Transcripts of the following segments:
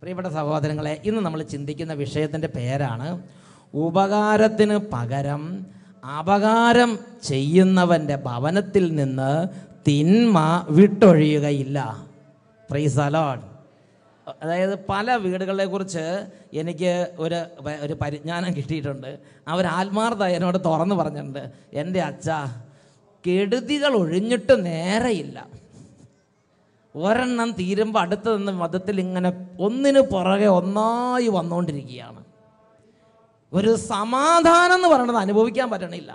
പ്രിയപ്പെട്ട സഹോദരങ്ങളെ ഇന്ന് നമ്മൾ ചിന്തിക്കുന്ന വിഷയത്തിൻ്റെ പേരാണ് ഉപകാരത്തിന് പകരം അപകാരം ചെയ്യുന്നവൻ്റെ ഭവനത്തിൽ നിന്ന് തിന്മ വിട്ടൊഴിയുകയില്ല പ്രൈസ് അലോഡ് അതായത് പല വീടുകളെ കുറിച്ച് എനിക്ക് ഒരു പ- ഒരു പരിജ്ഞാനം കിട്ടിയിട്ടുണ്ട് അവർ ആത്മാർത്ഥ എന്നോട് തുറന്നു പറഞ്ഞിട്ടുണ്ട് എൻ്റെ അച്ഛ കെടുതികൾ ഒഴിഞ്ഞിട്ട് നേരെയില്ല ഒരെണ്ണം തീരുമ്പോൾ അടുത്ത് നിന്ന് മതത്തിൽ ഇങ്ങനെ ഒന്നിനു പുറകെ ഒന്നായി വന്നുകൊണ്ടിരിക്കുകയാണ് ഒരു സമാധാനം എന്ന് പറയുന്നത് അനുഭവിക്കാൻ പറ്റണില്ല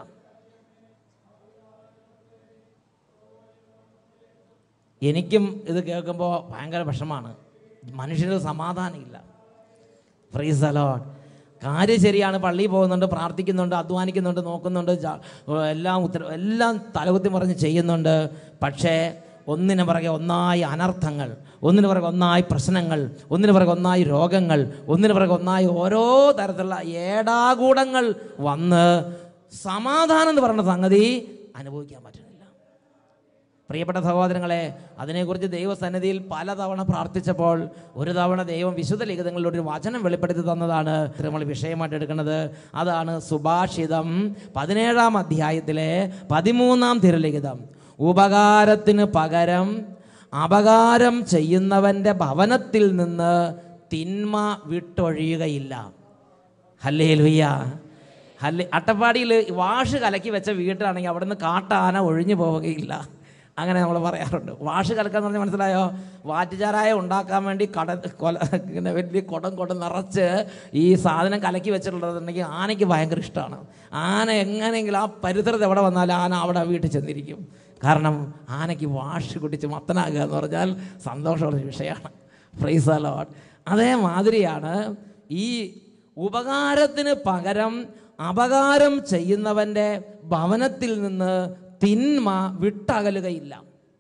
എനിക്കും ഇത് കേൾക്കുമ്പോൾ ഭയങ്കര വിഷമാണ് മനുഷ്യന് സമാധാനമില്ല ഫ്രീസ് അലോട്ട് കാര്യം ശരിയാണ് പള്ളിയിൽ പോകുന്നുണ്ട് പ്രാർത്ഥിക്കുന്നുണ്ട് അധ്വാനിക്കുന്നുണ്ട് നോക്കുന്നുണ്ട് ജാ- എല്ലാം ഉത്തര എല്ലാം തലകുത്തി മറിഞ്ഞ് ചെയ്യുന്നുണ്ട് പക്ഷേ ഒന്നിനു പുറകെ ഒന്നായി അനർത്ഥങ്ങൾ ഒന്നിനു പുറകെ ഒന്നായി പ്രശ്നങ്ങൾ ഒന്നിനു പുറകെ ഒന്നായി രോഗങ്ങൾ ഒന്നിനു പുറകെ ഒന്നായി ഓരോ തരത്തിലുള്ള ഏടാകൂടങ്ങൾ വന്ന് സമാധാനം എന്ന് പറയുന്ന സംഗതി അനുഭവിക്കാൻ പറ്റണില്ല പ്രിയപ്പെട്ട സഹോദരങ്ങളെ അതിനെക്കുറിച്ച് ദൈവസന്നിധിയിൽ പലതവണ പ്രാർത്ഥിച്ചപ്പോൾ ഒരു തവണ ദൈവം വിശുദ്ധ ലിഖിതങ്ങളിൽ ഒരു വചനം വെളിപ്പെടുത്തി തന്നതാണ് ഇത് നമ്മൾ വിഷയമായിട്ട് എടുക്കുന്നത് അതാണ് സുഭാഷിതം പതിനേഴാം അധ്യായത്തിലെ പതിമൂന്നാം തിരുലിഖിതം ഉപകാരത്തിന് പകരം അപകാരം ചെയ്യുന്നവൻ്റെ ഭവനത്തിൽ നിന്ന് തിന്മ വിട്ടൊഴിയുകയില്ല ഹല്ലേ ലുയ്യ ഹല്ലേ അട്ടപ്പാടിയിൽ വാഷ് കലക്കി വെച്ച വീട്ടിലാണെങ്കിൽ അവിടുന്ന് കാട്ടാന ഒഴിഞ്ഞു പോവുകയില്ല അങ്ങനെ നമ്മൾ പറയാറുണ്ട് വാഷ് കലക്കാന്ന് പറഞ്ഞാൽ മനസ്സിലായോ വാറ്റുചാരായ ഉണ്ടാക്കാൻ വേണ്ടി കട കൊല ഇങ്ങനെ വലിയ കുടം കുടം നിറച്ച് ഈ സാധനം കലക്കി വെച്ചിട്ടുള്ളതുണ്ടെങ്കിൽ ആനയ്ക്ക് ഭയങ്കര ഇഷ്ടമാണ് ആന എങ്ങനെയെങ്കിലും ആ പരിസരത്ത് എവിടെ വന്നാലും ആന അവിടെ വീട്ടിൽ ചെന്നിരിക്കും കാരണം ആനയ്ക്ക് വാഷ് കുടിച്ച് മത്തനാകുക എന്ന് പറഞ്ഞാൽ സന്തോഷമുള്ള ഒരു വിഷയമാണ് ഫ്രൈസ് അലോട്ട് അതേമാതിരിയാണ് ഈ ഉപകാരത്തിന് പകരം അപകാരം ചെയ്യുന്നവൻ്റെ ഭവനത്തിൽ നിന്ന് തിന്മ വിട്ടകലുകയില്ല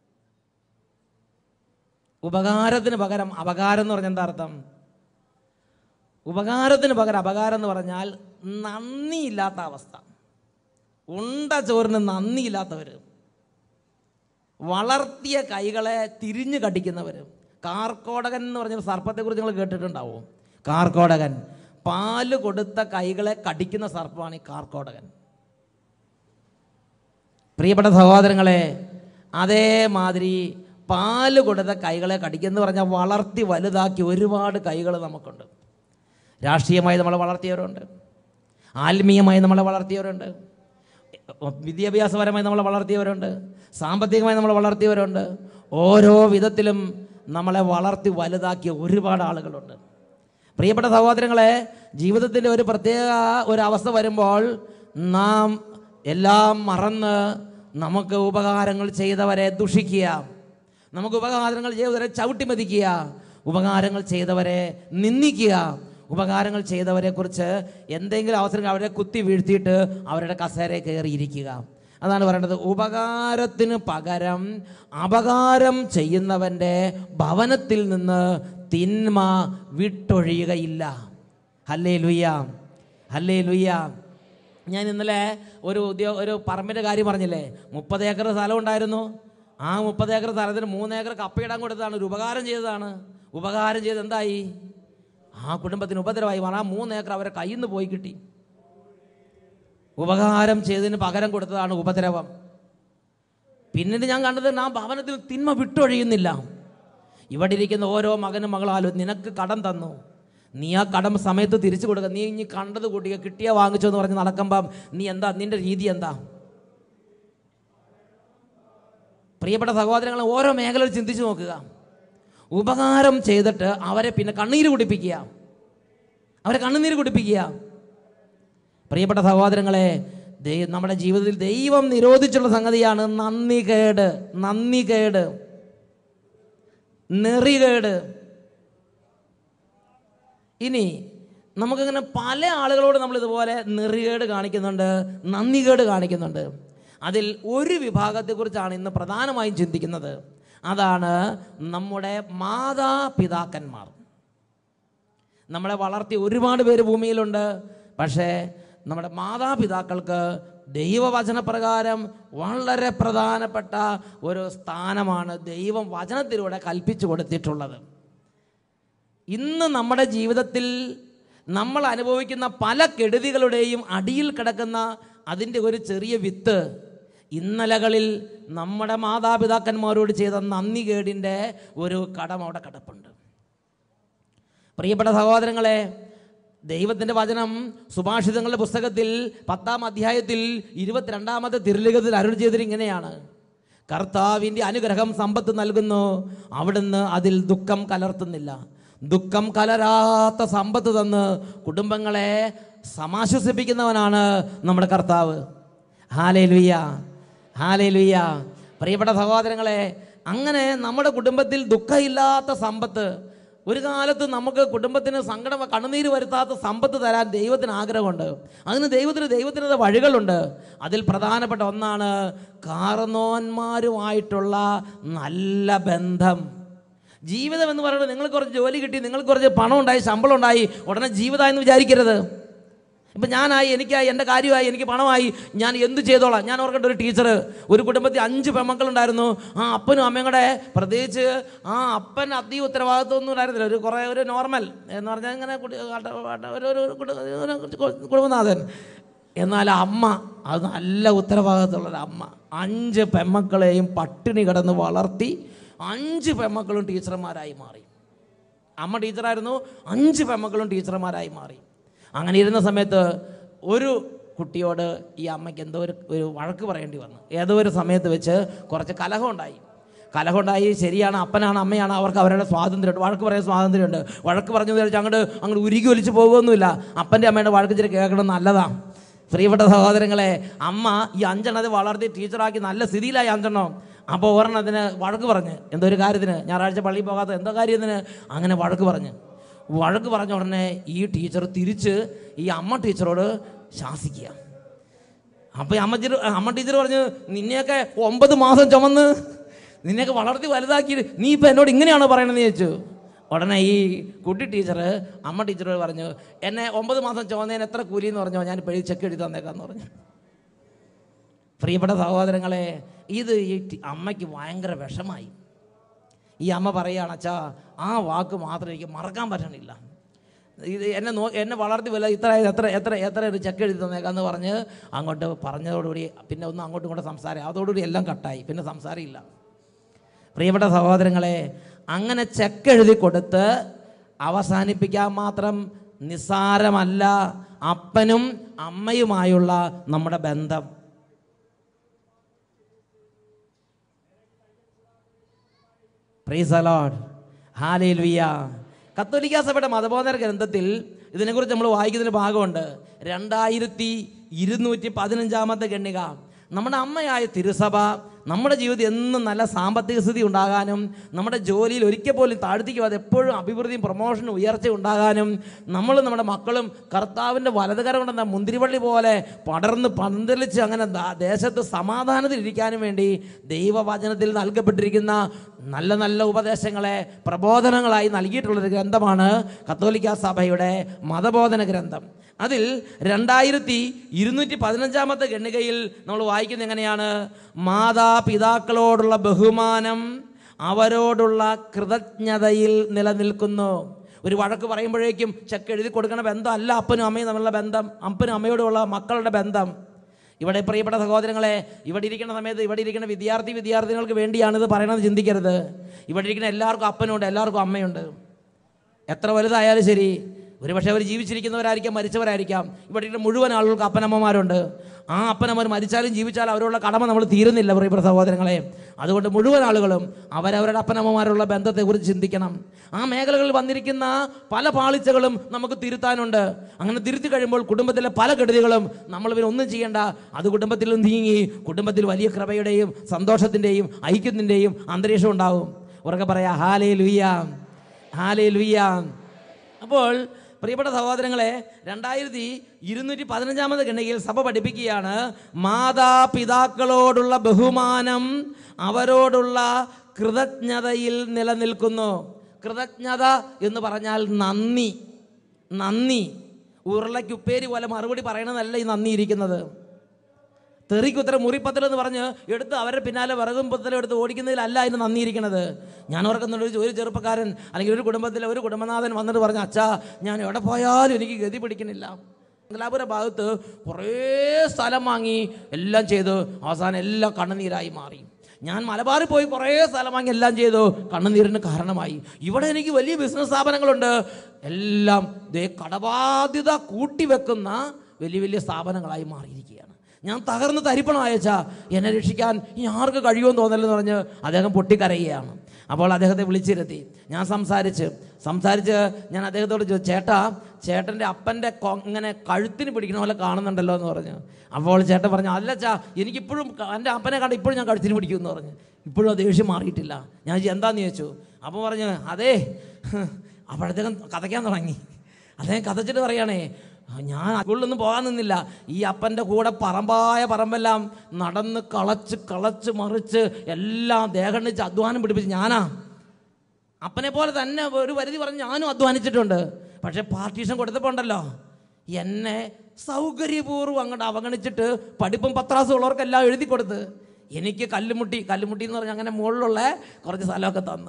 ഉപകാരത്തിന് പകരം അപകാരം എന്ന് പറഞ്ഞാൽ എന്താ അർത്ഥം ഉപകാരത്തിന് പകരം അപകാരം എന്ന് പറഞ്ഞാൽ നന്ദിയില്ലാത്ത അവസ്ഥ ഉണ്ട ചോറിന് നന്ദിയില്ലാത്തവർ വളർത്തിയ കൈകളെ തിരിഞ്ഞു കടിക്കുന്നവർ കാർക്കോടകൻ എന്ന് പറഞ്ഞൊരു സർപ്പത്തെക്കുറിച്ച് നിങ്ങൾ കേട്ടിട്ടുണ്ടാവും കാർക്കോടകൻ പാല് കൊടുത്ത കൈകളെ കടിക്കുന്ന സർപ്പമാണ് ഈ കാർക്കോടകൻ പ്രിയപ്പെട്ട സഹോദരങ്ങളെ അതേമാതിരി പാല് കൊടുത്ത കൈകളെ കടിക്കുന്ന പറഞ്ഞാൽ വളർത്തി വലുതാക്കി ഒരുപാട് കൈകൾ നമുക്കുണ്ട് രാഷ്ട്രീയമായി നമ്മളെ വളർത്തിയവരുണ്ട് ആത്മീയമായി നമ്മളെ വളർത്തിയവരുണ്ട് വിദ്യാഭ്യാസപരമായി നമ്മളെ വളർത്തിയവരുണ്ട് സാമ്പത്തികമായി നമ്മളെ വളർത്തിയവരുണ്ട് ഓരോ വിധത്തിലും നമ്മളെ വളർത്തി വലുതാക്കിയ ഒരുപാട് ആളുകളുണ്ട് പ്രിയപ്പെട്ട സഹോദരങ്ങളെ ജീവിതത്തിൻ്റെ ഒരു പ്രത്യേക ഒരു അവസ്ഥ വരുമ്പോൾ നാം എല്ലാം മറന്ന് നമുക്ക് ഉപകാരങ്ങൾ ചെയ്തവരെ ദുഷിക്കുക നമുക്ക് ഉപകാരങ്ങൾ ചെയ്തവരെ ചവിട്ടിമതിക്കുക ഉപകാരങ്ങൾ ചെയ്തവരെ നിന്ദിക്കുക ഉപകാരങ്ങൾ ചെയ്തവരെ കുറിച്ച് എന്തെങ്കിലും അവസരങ്ങൾ അവരെ കുത്തി വീഴ്ത്തിയിട്ട് അവരുടെ കസേരയെ കയറിയിരിക്കുക അതാണ് പറയുന്നത് ഉപകാരത്തിന് പകരം അപകാരം ചെയ്യുന്നവൻ്റെ ഭവനത്തിൽ നിന്ന് തിന്മ വിട്ടൊഴിയുകയില്ല ഹല്ലേ ലുയ്യ ഹല്ലേ ലുയ്യ ഞാൻ ഇന്നലെ ഒരു ഉദ്യോഗ ഒരു പറമ്പിൻ്റെ കാര്യം പറഞ്ഞില്ലേ മുപ്പത് ഏക്കർ സ്ഥലം ഉണ്ടായിരുന്നു ആ മുപ്പത് ഏക്കർ സ്ഥലത്തിന് മൂന്ന് ഏക്കർ കപ്പയിടാൻ കൊടുത്തതാണ് ഒരു ഉപകാരം ചെയ്തതാണ് ഉപകാരം ചെയ്ത് എന്തായി ആ കുടുംബത്തിന് ഉപദ്രവമായി മാറാൻ ആ മൂന്ന് ഏക്കർ അവരെ കയ്യിൽ നിന്ന് പോയി കിട്ടി ഉപകാരം ചെയ്തതിന് പകരം കൊടുത്തതാണ് ഉപദ്രവം പിന്നീട് ഞാൻ കണ്ടത് ആ ഭവനത്തിൽ തിന്മ വിട്ടൊഴിയുന്നില്ല ഇവിടെ ഇരിക്കുന്ന ഓരോ മകനും മകളാലും നിനക്ക് കടം തന്നു നീ ആ കടം സമയത്ത് തിരിച്ചു കൊടുക്കുക നീ ഇനി കണ്ടത് കൂട്ടിയ കിട്ടിയ വാങ്ങിച്ചോ എന്ന് പറഞ്ഞ് നടക്കുമ്പം നീ എന്താ നിന്റെ രീതി എന്താ പ്രിയപ്പെട്ട സഹോദരങ്ങളെ ഓരോ മേഖലയിൽ ചിന്തിച്ചു നോക്കുക ഉപകാരം ചെയ്തിട്ട് അവരെ പിന്നെ കണ്ണീര് കുടിപ്പിക്കുക അവരെ കണ്ണുനീര് കുടിപ്പിക്കുക പ്രിയപ്പെട്ട സഹോദരങ്ങളെ ദൈ- നമ്മുടെ ജീവിതത്തിൽ ദൈവം നിരോധിച്ചുള്ള സംഗതിയാണ് നന്ദികേട് നന്ദികേട് നെറികേട് ഇനി നമുക്കിങ്ങനെ പല ആളുകളോട് നമ്മൾ ഇതുപോലെ നെറികേട് കാണിക്കുന്നുണ്ട് നന്ദികേട് കാണിക്കുന്നുണ്ട് അതിൽ ഒരു വിഭാഗത്തെക്കുറിച്ചാണ് ഇന്ന് പ്രധാനമായും ചിന്തിക്കുന്നത് അതാണ് നമ്മുടെ മാതാപിതാക്കന്മാർ നമ്മളെ വളർത്തി ഒരുപാട് പേര് ഭൂമിയിലുണ്ട് പക്ഷേ നമ്മുടെ മാതാപിതാക്കൾക്ക് ദൈവവചനപ്രകാരം വളരെ പ്രധാനപ്പെട്ട ഒരു സ്ഥാനമാണ് ദൈവം വചനത്തിലൂടെ കൽപ്പിച്ചു കൊടുത്തിട്ടുള്ളത് ഇന്ന് നമ്മുടെ ജീവിതത്തിൽ നമ്മൾ അനുഭവിക്കുന്ന പല കെടുതികളുടെയും അടിയിൽ കിടക്കുന്ന അതിൻ്റെ ഒരു ചെറിയ വിത്ത് ഇന്നലകളിൽ നമ്മുടെ മാതാപിതാക്കന്മാരോട് ചെയ്ത നന്ദി കേടിൻ്റെ ഒരു കടം അവിടെ കിടപ്പുണ്ട് പ്രിയപ്പെട്ട സഹോദരങ്ങളെ ദൈവത്തിൻ്റെ വചനം സുഭാഷിതങ്ങളുടെ പുസ്തകത്തിൽ പത്താം അധ്യായത്തിൽ ഇരുപത്തിരണ്ടാമത്തെ തിരുലിഖത്തിൽ അരുൾ ചെയ്തിട്ട് ഇങ്ങനെയാണ് കർത്താവിൻ്റെ അനുഗ്രഹം സമ്പത്ത് നൽകുന്നു അവിടുന്ന് അതിൽ ദുഃഖം കലർത്തുന്നില്ല ദുഃഖം കലരാത്ത സമ്പത്ത് തന്ന് കുടുംബങ്ങളെ സമാശ്വസിപ്പിക്കുന്നവനാണ് നമ്മുടെ കർത്താവ് ഹാലേ ലുയ്യ ഹാലേ ലുയ്യ പ്രിയപ്പെട്ട സഹോദരങ്ങളെ അങ്ങനെ നമ്മുടെ കുടുംബത്തിൽ ദുഃഖമില്ലാത്ത സമ്പത്ത് ഒരു കാലത്ത് നമുക്ക് കുടുംബത്തിന് സങ്കടം കണ്ണുനീര് വരുത്താത്ത സമ്പത്ത് തരാൻ ദൈവത്തിന് ആഗ്രഹമുണ്ട് അതിന് ദൈവത്തിന് ദൈവത്തിൻ്റെ വഴികളുണ്ട് അതിൽ പ്രധാനപ്പെട്ട ഒന്നാണ് കാർന്നോന്മാരുമായിട്ടുള്ള നല്ല ബന്ധം ജീവിതം എന്ന് പറയുന്നത് നിങ്ങൾക്ക് കുറച്ച് ജോലി കിട്ടി നിങ്ങൾക്ക് കുറച്ച് പണം ഉണ്ടായി ശമ്പളം ഉണ്ടായി ഉടനെ ജീവിതം എന്ന് വിചാരിക്കരുത് ഇപ്പം ഞാനായി എനിക്കായി എൻ്റെ കാര്യമായി എനിക്ക് പണമായി ഞാൻ എന്ത് ചെയ്തോളാം ഞാൻ ഓർക്കേണ്ട ഒരു ടീച്ചർ ഒരു കുടുംബത്തിൽ അഞ്ച് പെമ്മക്കളുണ്ടായിരുന്നു ആ അപ്പനും അമ്മയും കൂടെ പ്രത്യേകിച്ച് ആ അപ്പൻ അതി ഉത്തരവാദിത്വമൊന്നും ഉണ്ടായിരുന്നില്ല ഒരു കുറേ ഒരു നോർമൽ എന്ന് പറഞ്ഞാൽ ഇങ്ങനെ കുടി- ഒരു ഒരു കുടു- ഒരു കുടുംബനാഥൻ എന്നാൽ അമ്മ അത് നല്ല ഉത്തരവാദിത്തമുള്ളൊരു അമ്മ അഞ്ച് പെമ്മക്കളെയും പട്ടിണി കിടന്ന് വളർത്തി അഞ്ച് പെമ്മക്കളും ടീച്ചർമാരായി മാറി അമ്മ ടീച്ചറായിരുന്നു അഞ്ച് പെമ്മക്കളും ടീച്ചർമാരായി മാറി അങ്ങനെ ഇരുന്ന സമയത്ത് ഒരു കുട്ടിയോട് ഈ അമ്മയ്ക്ക് എന്തോ ഒരു ഒരു വഴക്ക് പറയേണ്ടി വന്നു ഏതോ ഒരു സമയത്ത് വെച്ച് കുറച്ച് കലഹം ഉണ്ടായി കലഹം ഉണ്ടായി ശരിയാണ് അപ്പനാണ് അമ്മയാണ് അവർക്ക് അവരുടെ സ്വാതന്ത്ര്യമുണ്ട് വഴക്ക് പറയാൻ സ്വാതന്ത്ര്യമുണ്ട് വഴക്ക് പറഞ്ഞു വിചാരിച്ച് അങ്ങോട്ട് അങ്ങോട്ട് ഉരുകി ഒലിച്ച് പോകുമൊന്നുമില്ല അപ്പൻ്റെ അമ്മയുടെ വഴക്ക് ഇച്ചിരി കേൾക്കണം നല്ലതാണ് പ്രിയപ്പെട്ട സഹോദരങ്ങളെ അമ്മ ഈ അഞ്ചെണ്ണത്തെ വളർത്തി ടീച്ചറാക്കി നല്ല സ്ഥിതിയിലായി അഞ്ചെണ്ണം അപ്പോൾ ഒരെണ്ണത്തിന് വഴക്ക് പറഞ്ഞ് എന്തോ ഒരു കാര്യത്തിന് ഞായറാഴ്ച പള്ളിയിൽ പോകാത്ത എന്തോ കാര്യത്തിന് അങ്ങനെ വഴക്ക് പറഞ്ഞ് വഴക്ക് പറഞ്ഞ ഉടനെ ഈ ടീച്ചർ തിരിച്ച് ഈ അമ്മ ടീച്ചറോട് ശാസിക്കുക അപ്പോൾ അമ്മ ടീച്ചർ അമ്മ ടീച്ചർ പറഞ്ഞു നിന്നെയൊക്കെ ഒമ്പത് മാസം ചുമന്ന് നിന്നെയൊക്കെ വളർത്തി വലുതാക്കി നീ ഇപ്പം എന്നോട് ഇങ്ങനെയാണോ പറയണമെന്ന് ചോദിച്ചു ഉടനെ ഈ കുട്ടി ടീച്ചർ അമ്മ ടീച്ചറോട് പറഞ്ഞു എന്നെ ഒമ്പത് മാസം ചുമന്നതിന് എത്ര കൂലി എന്ന് പറഞ്ഞോ ഞാൻ ഇപ്പോൾ ചെക്ക് എഴുതി തന്നേക്കാന്ന് പറഞ്ഞു പ്രിയപ്പെട്ട സഹോദരങ്ങളെ ഇത് ഈ ടി- അമ്മയ്ക്ക് ഭയങ്കര വിഷമായി ഈ അമ്മ പറയുകയാണ് അച്ഛാ ആ വാക്ക് മാത്രം എനിക്ക് മറക്കാൻ പറ്റണില്ല ഇത് എന്നെ നോ എന്നെ വളർത്തി വല്ല ഇത്ര എത്ര എത്ര എത്ര ഒരു ചെക്ക് എഴുതി തന്നേക്കാന്ന് പറഞ്ഞ് അങ്ങോട്ട് പറഞ്ഞതോടുകൂടി പിന്നെ ഒന്നും അങ്ങോട്ടും ഇങ്ങോട്ടും സംസാരം അതോടുകൂടി എല്ലാം കട്ടായി പിന്നെ സംസാരമില്ല പ്രിയപ്പെട്ട സഹോദരങ്ങളെ അങ്ങനെ ചെക്ക് എഴുതി കൊടുത്ത് അവസാനിപ്പിക്കാൻ മാത്രം നിസ്സാരമല്ല അപ്പനും അമ്മയുമായുള്ള നമ്മുടെ ബന്ധം പ്രൈസ് അലോഡ് ഹാലേലുയ്യ കത്തോലിക്ക സഭയുടെ മതബോധന ഗ്രന്ഥത്തിൽ ഇതിനെക്കുറിച്ച് നമ്മൾ വായിക്കുന്നതിന് ഭാഗമുണ്ട് രണ്ടായിരത്തി ഇരുന്നൂറ്റി പതിനഞ്ചാമത്തെ ഗണ്ണിക നമ്മുടെ അമ്മയായ തിരുസഭ നമ്മുടെ ജീവിതത്തിൽ എന്നും നല്ല സാമ്പത്തിക സ്ഥിതി ഉണ്ടാകാനും നമ്മുടെ ജോലിയിൽ ഒരിക്കൽ പോലും താഴ്ത്തിക്കുവാതെ എപ്പോഴും അഭിവൃദ്ധിയും പ്രൊമോഷനും ഉയർച്ച ഉണ്ടാകാനും നമ്മൾ നമ്മുടെ മക്കളും കർത്താവിൻ്റെ വലതുകരം കൊണ്ടെന്ന മുന്തിരിവള്ളി പോലെ പടർന്ന് പന്തലിച്ച് അങ്ങനെ ദാ- ദേശത്ത് സമാധാനത്തിൽ ഇരിക്കാനും വേണ്ടി ദൈവവചനത്തിൽ നൽകപ്പെട്ടിരിക്കുന്ന നല്ല നല്ല ഉപദേശങ്ങളെ പ്രബോധനങ്ങളായി നൽകിയിട്ടുള്ളൊരു ഗ്രന്ഥമാണ് കത്തോലിക്ക സഭയുടെ മതബോധന ഗ്രന്ഥം അതിൽ രണ്ടായിരത്തി ഇരുന്നൂറ്റി പതിനഞ്ചാമത്തെ ഗണ്ണികയിൽ നമ്മൾ വായിക്കുന്നത് എങ്ങനെയാണ് മാതാപിതാക്കളോടുള്ള ബഹുമാനം അവരോടുള്ള കൃതജ്ഞതയിൽ നിലനിൽക്കുന്നു ഒരു വഴക്ക് പറയുമ്പോഴേക്കും ചെക്ക് എഴുതി കൊടുക്കണ ബന്ധമല്ല അപ്പനും അമ്മയും തമ്മിലുള്ള ബന്ധം അപ്പനും അമ്മയോടുള്ള മക്കളുടെ ബന്ധം ഇവിടെ പ്രിയപ്പെട്ട സഹോദരങ്ങളെ ഇവിടെ ഇരിക്കുന്ന സമയത്ത് ഇവിടെ ഇരിക്കുന്ന വിദ്യാർത്ഥി വിദ്യാർത്ഥികൾക്ക് വേണ്ടിയാണ് ഇത് പറയണത് ചിന്തിക്കരുത് ഇവിടെ ഇരിക്കുന്ന എല്ലാവർക്കും അപ്പനുണ്ട് എല്ലാവർക്കും അമ്മയുണ്ട് എത്ര വലുതായാലും ശരി ഒരുപക്ഷെ അവർ ജീവിച്ചിരിക്കുന്നവരായിരിക്കാം മരിച്ചവരായിരിക്കാം ഇവിടെ ഇരിക്കുന്ന മുഴുവൻ ആളുകൾക്ക് അപ്പനമ്മമാരുണ്ട് ആ അപ്പനമ്മമാർ മരിച്ചാലും ജീവിച്ചാലും അവരുള്ള കടമ നമ്മൾ തീരുന്നില്ല പ്രിയപ്പെട്ട സഹോദരങ്ങളെ അതുകൊണ്ട് മുഴുവൻ ആളുകളും അവരവരുടെ അപ്പനമ്മമാരുള്ള ബന്ധത്തെക്കുറിച്ച് ചിന്തിക്കണം ആ മേഖലകളിൽ വന്നിരിക്കുന്ന പല പാളിച്ചകളും നമുക്ക് തിരുത്താനുണ്ട് അങ്ങനെ തിരുത്തി കഴിയുമ്പോൾ കുടുംബത്തിലെ പല കെടുതികളും നമ്മൾ പിന്നെ ഒന്നും ചെയ്യേണ്ട അത് കുടുംബത്തിൽ നിന്ന് നീങ്ങി കുടുംബത്തിൽ വലിയ കൃപയുടെയും സന്തോഷത്തിൻ്റെയും ഐക്യത്തിൻ്റെയും അന്തരീക്ഷം ഉണ്ടാവും ഉറക്കെ പറയാ ഹാലേ ലുയ്യ ഹാലേ ലുയ്യ അപ്പോൾ പ്രിയപ്പെട്ട സഹോദരങ്ങളെ രണ്ടായിരത്തി ഇരുന്നൂറ്റി പതിനഞ്ചാമത് ഗണ്ണികയിൽ സഭ പഠിപ്പിക്കുകയാണ് മാതാപിതാക്കളോടുള്ള ബഹുമാനം അവരോടുള്ള കൃതജ്ഞതയിൽ നിലനിൽക്കുന്നു കൃതജ്ഞത എന്ന് പറഞ്ഞാൽ നന്ദി നന്ദി ഉരുളയ്ക്ക് ഉപ്പേരി പോലെ മറുപടി പറയണതല്ല ഈ നന്ദി ഇരിക്കുന്നത് തെറിക്ക് ഉത്തരം മുറിപ്പത്തലെന്ന് പറഞ്ഞ് എടുത്ത് അവരുടെ പിന്നാലെ വിറകും പത്തലും എടുത്ത് ഓടിക്കുന്നതിലല്ല അതിന് നന്ദിയിരിക്കണത് ഞാൻ ഓർക്കുന്നുണ്ട് ഒരു- ഒരു ചെറുപ്പക്കാരൻ അല്ലെങ്കിൽ ഒരു കുടുംബത്തിലെ ഒരു കുടുംബനാഥൻ വന്നിട്ട് പറഞ്ഞു അച്ഛാ ഞാൻ എവിടെ പോയാലും എനിക്ക് ഗതി പിടിക്കണില്ല മംഗലാപുര ഭാഗത്ത് കുറേ സ്ഥലം വാങ്ങി എല്ലാം ചെയ്ത് അവസാനം എല്ലാം കണ്ണുനീരായി മാറി ഞാൻ മലബാറിൽ പോയി കുറേ സ്ഥലം വാങ്ങി എല്ലാം ചെയ്തു കണ്ണുനീരിന് കാരണമായി ഇവിടെ എനിക്ക് വലിയ ബിസിനസ് സ്ഥാപനങ്ങളുണ്ട് എല്ലാം ദേ കടബാധ്യത കൂട്ടിവെക്കുന്ന വലിയ വലിയ സ്ഥാപനങ്ങളായി മാറിയിരിക്കുകയാണ് ഞാൻ തകർന്ന് തരിപ്പണം അയച്ചാ എന്നെ രക്ഷിക്കാൻ ഇനി ആർക്ക് കഴിയുമെന്ന് തോന്നലെന്ന് പറഞ്ഞ് അദ്ദേഹം പൊട്ടിക്കരയുകയാണ് അപ്പോൾ അദ്ദേഹത്തെ വിളിച്ചിരുത്തി ഞാൻ സംസാരിച്ച് സംസാരിച്ച് ഞാൻ അദ്ദേഹത്തോട് ചോദിച്ചു ചേട്ടാ ചേട്ടൻ്റെ അപ്പൻ്റെ കൊ- ഇങ്ങനെ കഴുത്തിന് പിടിക്കണ പോലെ കാണുന്നുണ്ടല്ലോ എന്ന് പറഞ്ഞു അപ്പോൾ ചേട്ടൻ പറഞ്ഞു അല്ലച്ചാ എനിക്കിപ്പോഴും ക- എൻ്റെ അപ്പനെ കണ്ട് ഇപ്പോഴും ഞാൻ കഴുത്തിന് പിടിക്കും എന്ന് പറഞ്ഞു ഇപ്പോഴും ആ ദേഷ്യം മാറിയിട്ടില്ല ഞാൻ ചോദിച്ചു, എന്താന്ന് ചോദിച്ചു അപ്പോൾ പറഞ്ഞു അതേ അപ്പോൾ അദ്ദേഹം കഥയ്ക്കാൻ തുടങ്ങി അദ്ദേഹം കഥച്ചിട്ട് പറയുകയാണേ ഞാൻ സ്കൂളിലൊന്നും പോകാൻ നിന്നില്ല ഈ അപ്പൻ്റെ കൂടെ പറമ്പായ പറമ്പെല്ലാം നടന്ന് കളച്ച് കളച്ച് മറിച്ച് എല്ലാം ദേഹണ്ണിച്ച് അധ്വാനം പിടിപ്പിച്ച് ഞാനാ അപ്പനെ പോലെ തന്നെ ഒരു പരിധി പറഞ്ഞ് ഞാനും അധ്വാനിച്ചിട്ടുണ്ട് പക്ഷേ പാർട്ടീഷൻ കൊടുത്തപ്പോൾ ഉണ്ടല്ലോ എന്നെ സൗകര്യപൂർവ്വം അങ്ങോട്ട് അവഗണിച്ചിട്ട് പഠിപ്പും പത്രാസും ഉള്ളവർക്കെല്ലാം എഴുതി കൊടുത്ത് എനിക്ക് കല്ലുമുട്ടി കല്ലുമുട്ടി എന്ന് പറഞ്ഞാൽ അങ്ങനെ മുകളിലുള്ള കുറച്ച് സ്ഥലമൊക്കെ തന്നു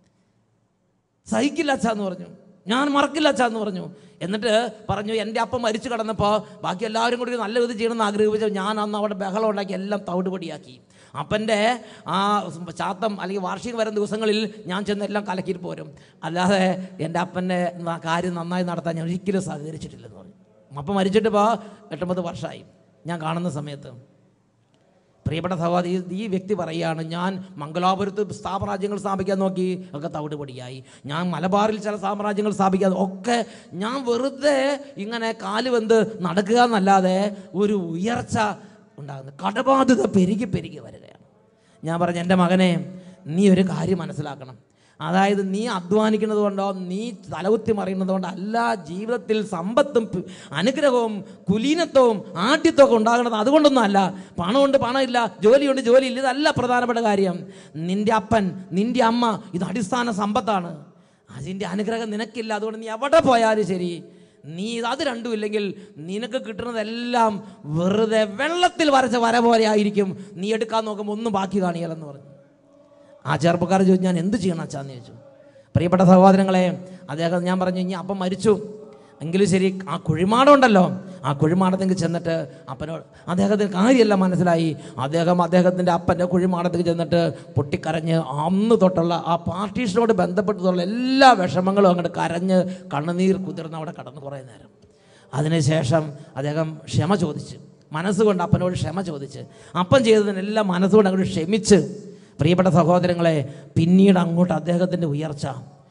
സഹിക്കില്ല അച്ഛാ എന്ന് പറഞ്ഞു ഞാൻ മറക്കില്ല അച്ഛാ എന്ന് പറഞ്ഞു എന്നിട്ട് പറഞ്ഞു എൻ്റെ അപ്പം മരിച്ചു കിടന്നപ്പോൾ ബാക്കി എല്ലാവരും കൂടി നല്ല ഇത് ചെയ്യണമെന്ന് ആഗ്രഹിച്ചു ഞാൻ അന്ന് അവിടെ ബഹളം ഉണ്ടാക്കി എല്ലാം തവിടുപൊടിയാക്കി അപ്പൻ്റെ ആ ചാത്തം അല്ലെങ്കിൽ വാർഷികം വരുന്ന ദിവസങ്ങളിൽ ഞാൻ ചെന്ന് എല്ലാം കലക്കിയിട്ട് പോരും അല്ലാതെ എൻ്റെ അപ്പൻ്റെ ന- കാര്യം നന്നായി നടത്താൻ ഞാൻ ഒരിക്കലും സഹകരിച്ചിട്ടില്ലെന്ന് പറഞ്ഞു അപ്പം മരിച്ചിട്ട് ഇപ്പോൾ എട്ടൊമ്പത് വർഷമായി ഞാൻ കാണുന്ന സമയത്ത് പ്രിയപ്പെട്ട സഹോദരി ഈ വ്യക്തി പറയുകയാണ് ഞാൻ മംഗലാപുരത്ത് സ്ഥാപരാജ്യങ്ങൾ സ്ഥാപിക്കാൻ നോക്കി ഒക്കെ തവിടുപടിയായി ഞാൻ മലബാറിൽ ചില സാമ്രാജ്യങ്ങൾ സ്ഥാപിക്കാൻ ഒക്കെ ഞാൻ വെറുതെ ഇങ്ങനെ കാല് വെന്ത് നടക്കുക എന്നല്ലാതെ ഒരു ഉയർച്ച ഉണ്ടാകുന്നു കടബാധ്യത പെരുകി പെരുകി വരികയാണ് ഞാൻ പറഞ്ഞു എൻ്റെ മകനെ നീ ഒരു കാര്യം മനസ്സിലാക്കണം അതായത് നീ അധ്വാനിക്കുന്നത് കൊണ്ടോ നീ തലകുത്തി മറിയുന്നത് കൊണ്ടോ അല്ല ജീവിതത്തിൽ സമ്പത്തും പ്- അനുഗ്രഹവും കുലീനത്വവും ആഢ്യത്വമൊക്കെ ഉണ്ടാകുന്നത് അതുകൊണ്ടൊന്നും അല്ല പണമുണ്ട് പണമില്ല ജോലിയുണ്ട് ജോലിയില്ല ഇതല്ല പ്രധാനപ്പെട്ട കാര്യം നിന്റെ അപ്പൻ നിന്റെ അമ്മ ഇത് അടിസ്ഥാന സമ്പത്താണ് അതിൻ്റെ അനുഗ്രഹം നിനക്കില്ല അതുകൊണ്ട് നീ എവിടെ പോയാലും ശരി നീ അത് രണ്ടും ഇല്ലെങ്കിൽ നിനക്ക് കിട്ടുന്നതെല്ലാം വെറുതെ വെള്ളത്തിൽ വരച്ച വര പോലെ ആയിരിക്കും നീ എടുക്കാൻ നോക്കുമ്പോൾ ഒന്നും ബാക്കി കാണിയാലെന്ന് പറഞ്ഞു ആ ചെറുപ്പക്കാരൻ ചോദിച്ചു ഞാൻ എന്ത് ചെയ്യണം അച്ഛാന്ന് ചോദിച്ചു പ്രിയപ്പെട്ട സഹോദരങ്ങളെ അദ്ദേഹം ഞാൻ പറഞ്ഞു ഇനി അപ്പം മരിച്ചു എങ്കിലും ശരി ആ കുഴിമാടം ഉണ്ടല്ലോ ആ കുഴിമാടത്തേക്ക് ചെന്നിട്ട് അപ്പനോട് അദ്ദേഹത്തിന് കാര്യമെല്ലാം മനസ്സിലായി അദ്ദേഹം അദ്ദേഹത്തിൻ്റെ അപ്പൻ്റെ കുഴിമാടത്തേക്ക് ചെന്നിട്ട് പൊട്ടിക്കരഞ്ഞ് അന്ന് തൊട്ടുള്ള ആ പാർട്ടീഷനോട് ബന്ധപ്പെട്ടുള്ള എല്ലാ വിഷമങ്ങളും അങ്ങോട്ട് കരഞ്ഞ് കണ്ണുനീർ കുതിർന്ന് അവിടെ കടന്നു കുറേ നേരം അതിനുശേഷം അദ്ദേഹം ക്ഷമ ചോദിച്ചു മനസ്സുകൊണ്ട് അപ്പനോട് ക്ഷമ ചോദിച്ച് അപ്പൻ ചെയ്തതിനെല്ലാം മനസ്സുകൊണ്ട് അങ്ങോട്ട് ക്ഷമിച്ച് പ്രിയപ്പെട്ട സഹോദരങ്ങളെ പിന്നീട് അങ്ങോട്ട് അദ്ദേഹത്തിൻ്റെ ഉയർച്ച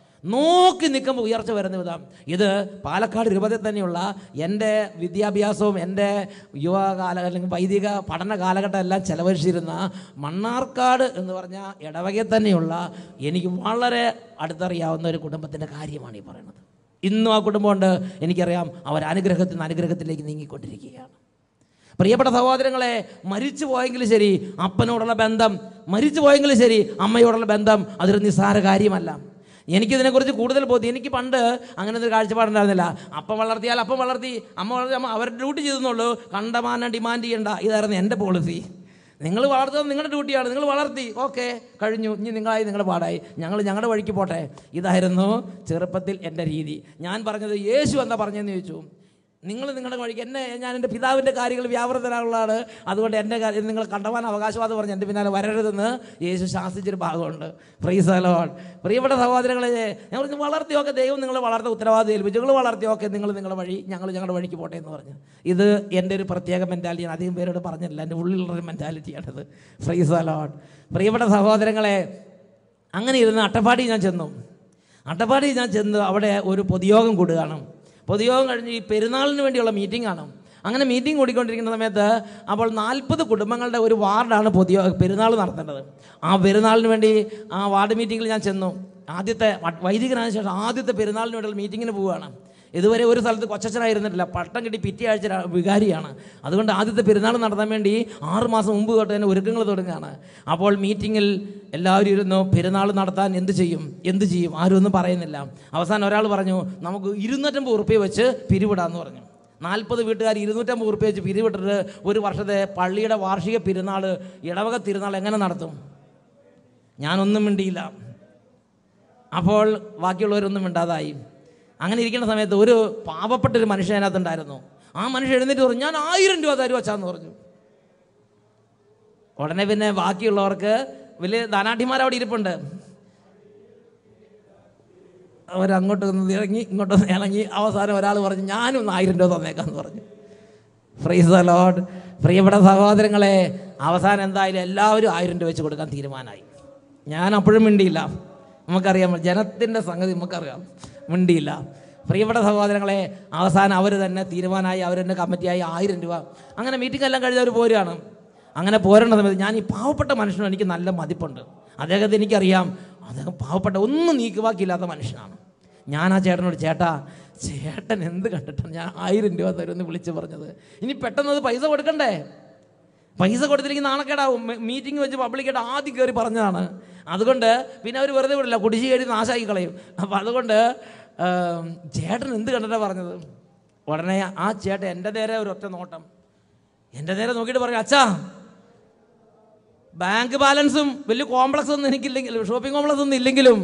നോക്കി നിൽക്കുമ്പോൾ ഉയർച്ച വരുന്ന വിധം ഇത് പാലക്കാട് രൂപതയിൽ തന്നെയുള്ള എൻ്റെ വിദ്യാഭ്യാസവും എൻ്റെ യുവകാല അല്ലെങ്കിൽ വൈദിക പഠന കാലഘട്ടം എല്ലാം ചെലവഴിച്ചിരുന്ന മണ്ണാർക്കാട് എന്ന് പറഞ്ഞ ഇടവകയിൽ തന്നെയുള്ള എനിക്ക് വളരെ അടുത്തറിയാവുന്ന ഒരു കുടുംബത്തിൻ്റെ കാര്യമാണ് ഈ പറയുന്നത് ഇന്നും ആ കുടുംബമുണ്ട് എനിക്കറിയാം അവർ അനുഗ്രഹത്തിൽ നിന്ന് അനുഗ്രഹത്തിലേക്ക് നീങ്ങിക്കൊണ്ടിരിക്കുകയാണ് പ്രിയപ്പെട്ട സഹോദരങ്ങളെ മരിച്ചു പോയെങ്കിലും ശരി അപ്പനോടുള്ള ബന്ധം മരിച്ചു പോയെങ്കിലും ശരി അമ്മയോടുള്ള ബന്ധം അതൊരു നിസ്സാര കാര്യമല്ല എനിക്കിതിനെക്കുറിച്ച് കൂടുതൽ ബോധ്യം എനിക്ക് പണ്ട് അങ്ങനെ ഒരു കാഴ്ചപ്പാടുണ്ടായിരുന്നില്ല അപ്പം വളർത്തിയാൽ അപ്പം വളർത്തി അമ്മ വളർത്തി അമ്മ അവരുടെ ഡ്യൂട്ടി ചെയ്തെന്നുള്ളൂ കണ്ടമാനം ഡിമാൻഡ് ചെയ്യണ്ട ഇതായിരുന്നു എൻ്റെ പോളിസി നിങ്ങൾ വളർത്തുന്നത് നിങ്ങളുടെ ഡ്യൂട്ടിയാണ് നിങ്ങൾ വളർത്തി ഓക്കെ കഴിഞ്ഞു ഇനി നിങ്ങളായി നിങ്ങളുടെ പാടായി ഞങ്ങൾ ഞങ്ങളുടെ വഴിക്ക് പോട്ടെ ഇതായിരുന്നു ചെറുപ്പത്തിൽ എൻ്റെ രീതി ഞാൻ പറഞ്ഞത് യേശു എന്താ പറഞ്ഞതെന്ന് ചോദിച്ചു നിങ്ങൾ നിങ്ങളുടെ വഴിക്ക് എന്നെ ഞാൻ എൻ്റെ പിതാവിൻ്റെ കാര്യങ്ങൾ വ്യാപൃതരാളുള്ളതാണ് അതുകൊണ്ട് എൻ്റെ കാര്യം നിങ്ങൾ കണ്ടവാൻ അവകാശവാദം പറഞ്ഞ് എൻ്റെ പിന്നാലെ വരരുതെന്ന് യേശു ശാസിച്ചൊരു ഭാഗമുണ്ട് ഫ്രീസ് അലോൺ പ്രിയപ്പെട്ട സഹോദരങ്ങളെ ഞാൻ പറഞ്ഞു വളർത്തിയൊക്കെ ദൈവം നിങ്ങളെ വളർത്ത ഉത്തരവാദിത്വം ഏൽപ്പിച്ചു നിങ്ങൾ വളർത്തിയൊക്കെ നിങ്ങൾ നിങ്ങളുടെ വഴി ഞങ്ങൾ ഞങ്ങളുടെ വഴിക്ക് പോട്ടെ എന്ന് പറഞ്ഞു ഇത് എൻ്റെ ഒരു പ്രത്യേക മെൻറ്റാലിറ്റിയാണ് അധികം പേരോട് പറഞ്ഞില്ല എൻ്റെ ഉള്ളിലുള്ളൊരു മെൻറ്റാലിറ്റിയാണിത് ഫ്രീസ് അലോൺ പ്രിയപ്പെട്ട സഹോദരങ്ങളെ അങ്ങനെ ഇരുന്ന് അട്ടപ്പാടി ഞാൻ ചെന്നു അട്ടപ്പാടി ഞാൻ ചെന്ന് അവിടെ ഒരു പൊതുയോഗം കൂടുകയാണ് പൊതുയോഗം കഴിഞ്ഞ് ഈ പെരുന്നാളിന് വേണ്ടിയുള്ള മീറ്റിംഗ് ആണ് അങ്ങനെ മീറ്റിംഗ് കൂടിക്കൊണ്ടിരിക്കുന്ന സമയത്ത് അപ്പോൾ നാൽപ്പത് കുടുംബങ്ങളുടെ ഒരു വാർഡാണ് പൊതുയോ പെരുന്നാൾ നടത്തേണ്ടത് ആ പെരുന്നാളിന് വേണ്ടി ആ വാർഡ് മീറ്റിങ്ങിൽ ഞാൻ ചെന്നു ആദ്യത്തെ വ- വൈദികനായ ശേഷം ആദ്യത്തെ പെരുന്നാളിന് വേണ്ടിയുള്ള മീറ്റിങ്ങിന് പോവുകയാണ് ഇതുവരെ ഒരു സ്ഥലത്ത് കൊച്ചച്ഛനായിരുന്നിട്ടില്ല പട്ടം കിട്ടി പിറ്റേ ആഴ്ച രാ- വികാരിയാണ് അതുകൊണ്ട് ആദ്യത്തെ പെരുന്നാൾ നടത്താൻ വേണ്ടി ആറ് മാസം മുമ്പ് തൊട്ട് തന്നെ ഒരുക്കങ്ങൾ തുടങ്ങുകയാണ് അപ്പോൾ മീറ്റിങ്ങിൽ എല്ലാവരും ഇരുന്നു പെരുന്നാൾ നടത്താൻ എന്ത് ചെയ്യും എന്ത് ചെയ്യും ആരും ഒന്നും പറയുന്നില്ല അവസാനം ഒരാൾ പറഞ്ഞു നമുക്ക് ഇരുന്നൂറ്റമ്പത് ഉറുപ്പ്യ വെച്ച് പിരിവിടാന്ന് പറഞ്ഞു നാൽപ്പത് വീട്ടുകാർ ഇരുന്നൂറ്റമ്പത് ഉറുപ്പ്യ വെച്ച് പിരിവിട്ടിട്ട് ഒരു വർഷത്തെ പള്ളിയുടെ വാർഷിക പെരുന്നാൾ ഇടവക തിരുനാൾ എങ്ങനെ നടത്തും ഞാനൊന്നും മിണ്ടിയില്ല അപ്പോൾ ബാക്കിയുള്ളവരൊന്നും മിണ്ടാതായി അങ്ങനെ ഇരിക്കുന്ന സമയത്ത് ഒരു പാവപ്പെട്ട ഒരു മനുഷ്യൻ അതിനകത്തുണ്ടായിരുന്നു ആ മനുഷ്യൻ എഴുന്നേറ്റ് പറഞ്ഞു ഞാൻ ആയിരം രൂപ തരുവ അച്ഛാന്ന് പറഞ്ഞു ഉടനെ പിന്നെ ബാക്കിയുള്ളവർക്ക് വലിയ ധനാഠ്യന്മാർ അവിടെ ഇരിപ്പുണ്ട് അവരങ്ങോട്ട് ഒന്ന് ഇറങ്ങി ഇങ്ങോട്ടൊന്ന് ഇറങ്ങി അവസാനം ഒരാൾ പറഞ്ഞു ഞാനും ഒന്ന് ആയിരം രൂപ തന്നേക്കാന്ന് പറഞ്ഞു ഫ്രീസ് ദ ലോഡ് പ്രിയപ്പെട്ട സഹോദരങ്ങളെ അവസാനം എന്തായാലും എല്ലാവരും ആയിരം രൂപ വെച്ച് കൊടുക്കാൻ തീരുമാനമായി ഞാൻ അപ്പോഴും മിണ്ടിയില്ല നമുക്കറിയാം ജനത്തിൻ്റെ സംഗതി നമുക്കറിയാം മിണ്ടിയില്ല പ്രിയപ്പെട്ട സഹോദരങ്ങളെ അവസാനം അവർ തന്നെ തീരുമാനമായി അവർ തന്നെ കമ്മിറ്റിയായി ആയിരം രൂപ അങ്ങനെ മീറ്റിംഗ് എല്ലാം കഴിഞ്ഞ് അവർ പോരുകയാണ് അങ്ങനെ പോരേണ്ട സമയത്ത് ഞാൻ ഈ പാവപ്പെട്ട മനുഷ്യനും എനിക്ക് നല്ല മതിപ്പുണ്ട് അദ്ദേഹത്തെ എനിക്കറിയാം അദ്ദേഹം പാവപ്പെട്ട ഒന്നും നീക്കുവാക്കിയില്ലാത്ത മനുഷ്യനാണ് ഞാൻ ആ ചേട്ടനോട് ചേട്ടാ ചേട്ടൻ എന്ത് കണ്ടിട്ടാണ് ഞാൻ ആയിരം രൂപ തരുമെന്ന് വിളിച്ച് പറഞ്ഞത് ഇനി പെട്ടെന്ന് അത് പൈസ കൊടുക്കണ്ടേ പൈസ കൊടുത്തില്ലെങ്കിൽ നാണക്കേടാവും മീറ്റിംഗ് വെച്ച് പബ്ലിക്കായിട്ട് ആദ്യം കയറി പറഞ്ഞതാണ് അതുകൊണ്ട് പിന്നെ അവർ വെറുതെ വിടില്ല കുടിശ്ശി കയറി നാശാക്കി കളയും അപ്പം അതുകൊണ്ട് ഏം, ചേട്ടൻ എന്ത് കണ്ടിട്ടാണ് പറഞ്ഞത് ഉടനെ ആ ചേട്ടൻ എൻ്റെ നേരെ ഒരു ഒറ്റ നോട്ടം എൻ്റെ നേരെ നോക്കിയിട്ട് പറഞ്ഞു അച്ഛാ ബാങ്ക് ബാലൻസും വലിയ കോംപ്ലക്സ് ഒന്നും എനിക്കില്ലെങ്കിലും ഷോപ്പിംഗ് കോംപ്ലക്സ് ഒന്നും ഇല്ലെങ്കിലും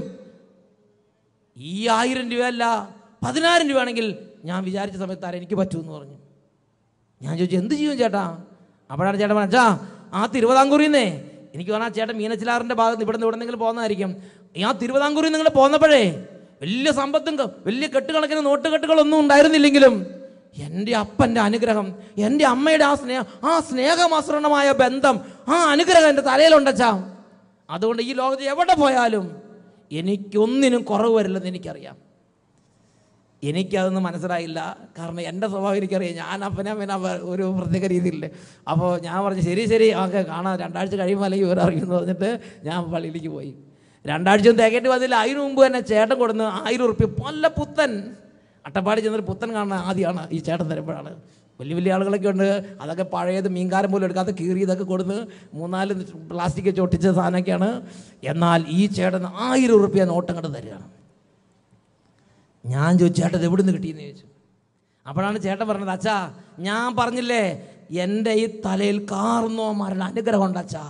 ഈ ആയിരം രൂപയല്ല പതിനായിരം രൂപ ആണെങ്കിൽ ഞാൻ വിചാരിച്ച സമയത്ത് ആരും എനിക്ക് പറ്റുമെന്ന് പറഞ്ഞു ഞാൻ ചോദിച്ചു എന്ത് ചെയ്യും ചേട്ടാ അപ്പോഴാണ് ചേട്ടൻ പറഞ്ഞ അച്ഛാ ആ തിരുവിതാംകൂറിൽ നിന്നേ എനിക്ക് പറഞ്ഞാൽ ആ ചേട്ടൻ മീനച്ചിലാറിൻ്റെ ഭാഗത്ത് ഇവിടെ നിന്ന് ഇവിടെ നിന്നെങ്കിലും പോകുന്നതായിരിക്കും ആ തിരുവിതാംകൂറിൽ നിങ്ങൾ പോന്നപ്പോഴേ വലിയ സമ്പത്തും ക- വലിയ കെട്ടുകണക്കിന് നോട്ട് കെട്ടുകളൊന്നും ഉണ്ടായിരുന്നില്ലെങ്കിലും എൻ്റെ അപ്പൻ്റെ അനുഗ്രഹം എൻ്റെ അമ്മയുടെ ആ സ്നേഹം ആ സ്നേഹമാശ്രണമായ ബന്ധം ആ അനുഗ്രഹം എൻ്റെ തലയിലുണ്ടച്ചാ അതുകൊണ്ട് ഈ ലോകത്ത് എവിടെ പോയാലും എനിക്കൊന്നിനും കുറവ് വരില്ലെന്ന് എനിക്കറിയാം എനിക്കതൊന്നും മനസ്സിലായില്ല കാരണം എൻ്റെ സ്വഭാവം എനിക്കറിയാം ഞാൻ അപ്പനെ അമ്മനെ അവ- ഒരു പ്രത്യേക രീതിയില്ലേ അപ്പോൾ ഞാൻ പറഞ്ഞു ശരി ശരി ഓക്കെ കാണാം രണ്ടാഴ്ച കഴിയുമ്പോൾ അല്ലെങ്കിൽ ഇവർ അറിയുമെന്ന് പറഞ്ഞിട്ട് ഞാൻ പള്ളിയിലേക്ക് പോയി രണ്ടാഴ്ച തികേണ്ടി വന്നില്ല അതിന് മുമ്പ് തന്നെ ചേട്ടൻ കൊടുന്ന് ആയിരം ഉറുപ്പ്യ നല്ല പുത്തൻ അട്ടപ്പാടി ചെന്നൊരു പുത്തൻ കാണുന്ന ആദ്യമാണ് ഈ ചേട്ടൻ തരുമ്പോഴാണ് വലിയ വലിയ ആളുകളൊക്കെ ഉണ്ട് അതൊക്കെ പഴയത് മീൻകാരം പോലും എടുക്കാത്ത കീറി ഇതൊക്കെ കൊടുന്ന് മൂന്നാല് പ്ലാസ്റ്റിക് വെച്ച് ഒട്ടിച്ച സാധനമൊക്കെയാണ് എന്നാൽ ഈ ചേട്ടൻ ആയിരം ഉറുപ്പ്യ നോട്ടം കണ്ട് തരികയാണ് ഞാൻ ചോദിച്ചു ചേട്ടൻ ഇത് എവിടുന്ന് കിട്ടിയെന്ന് ചോദിച്ചു അപ്പോഴാണ് ചേട്ടൻ പറഞ്ഞത് അച്ഛാ ഞാൻ പറഞ്ഞില്ലേ എൻ്റെ ഈ തലയിൽ കാർന്നോമാരുടെ അനുഗ്രഹം ഉണ്ട് അച്ഛാ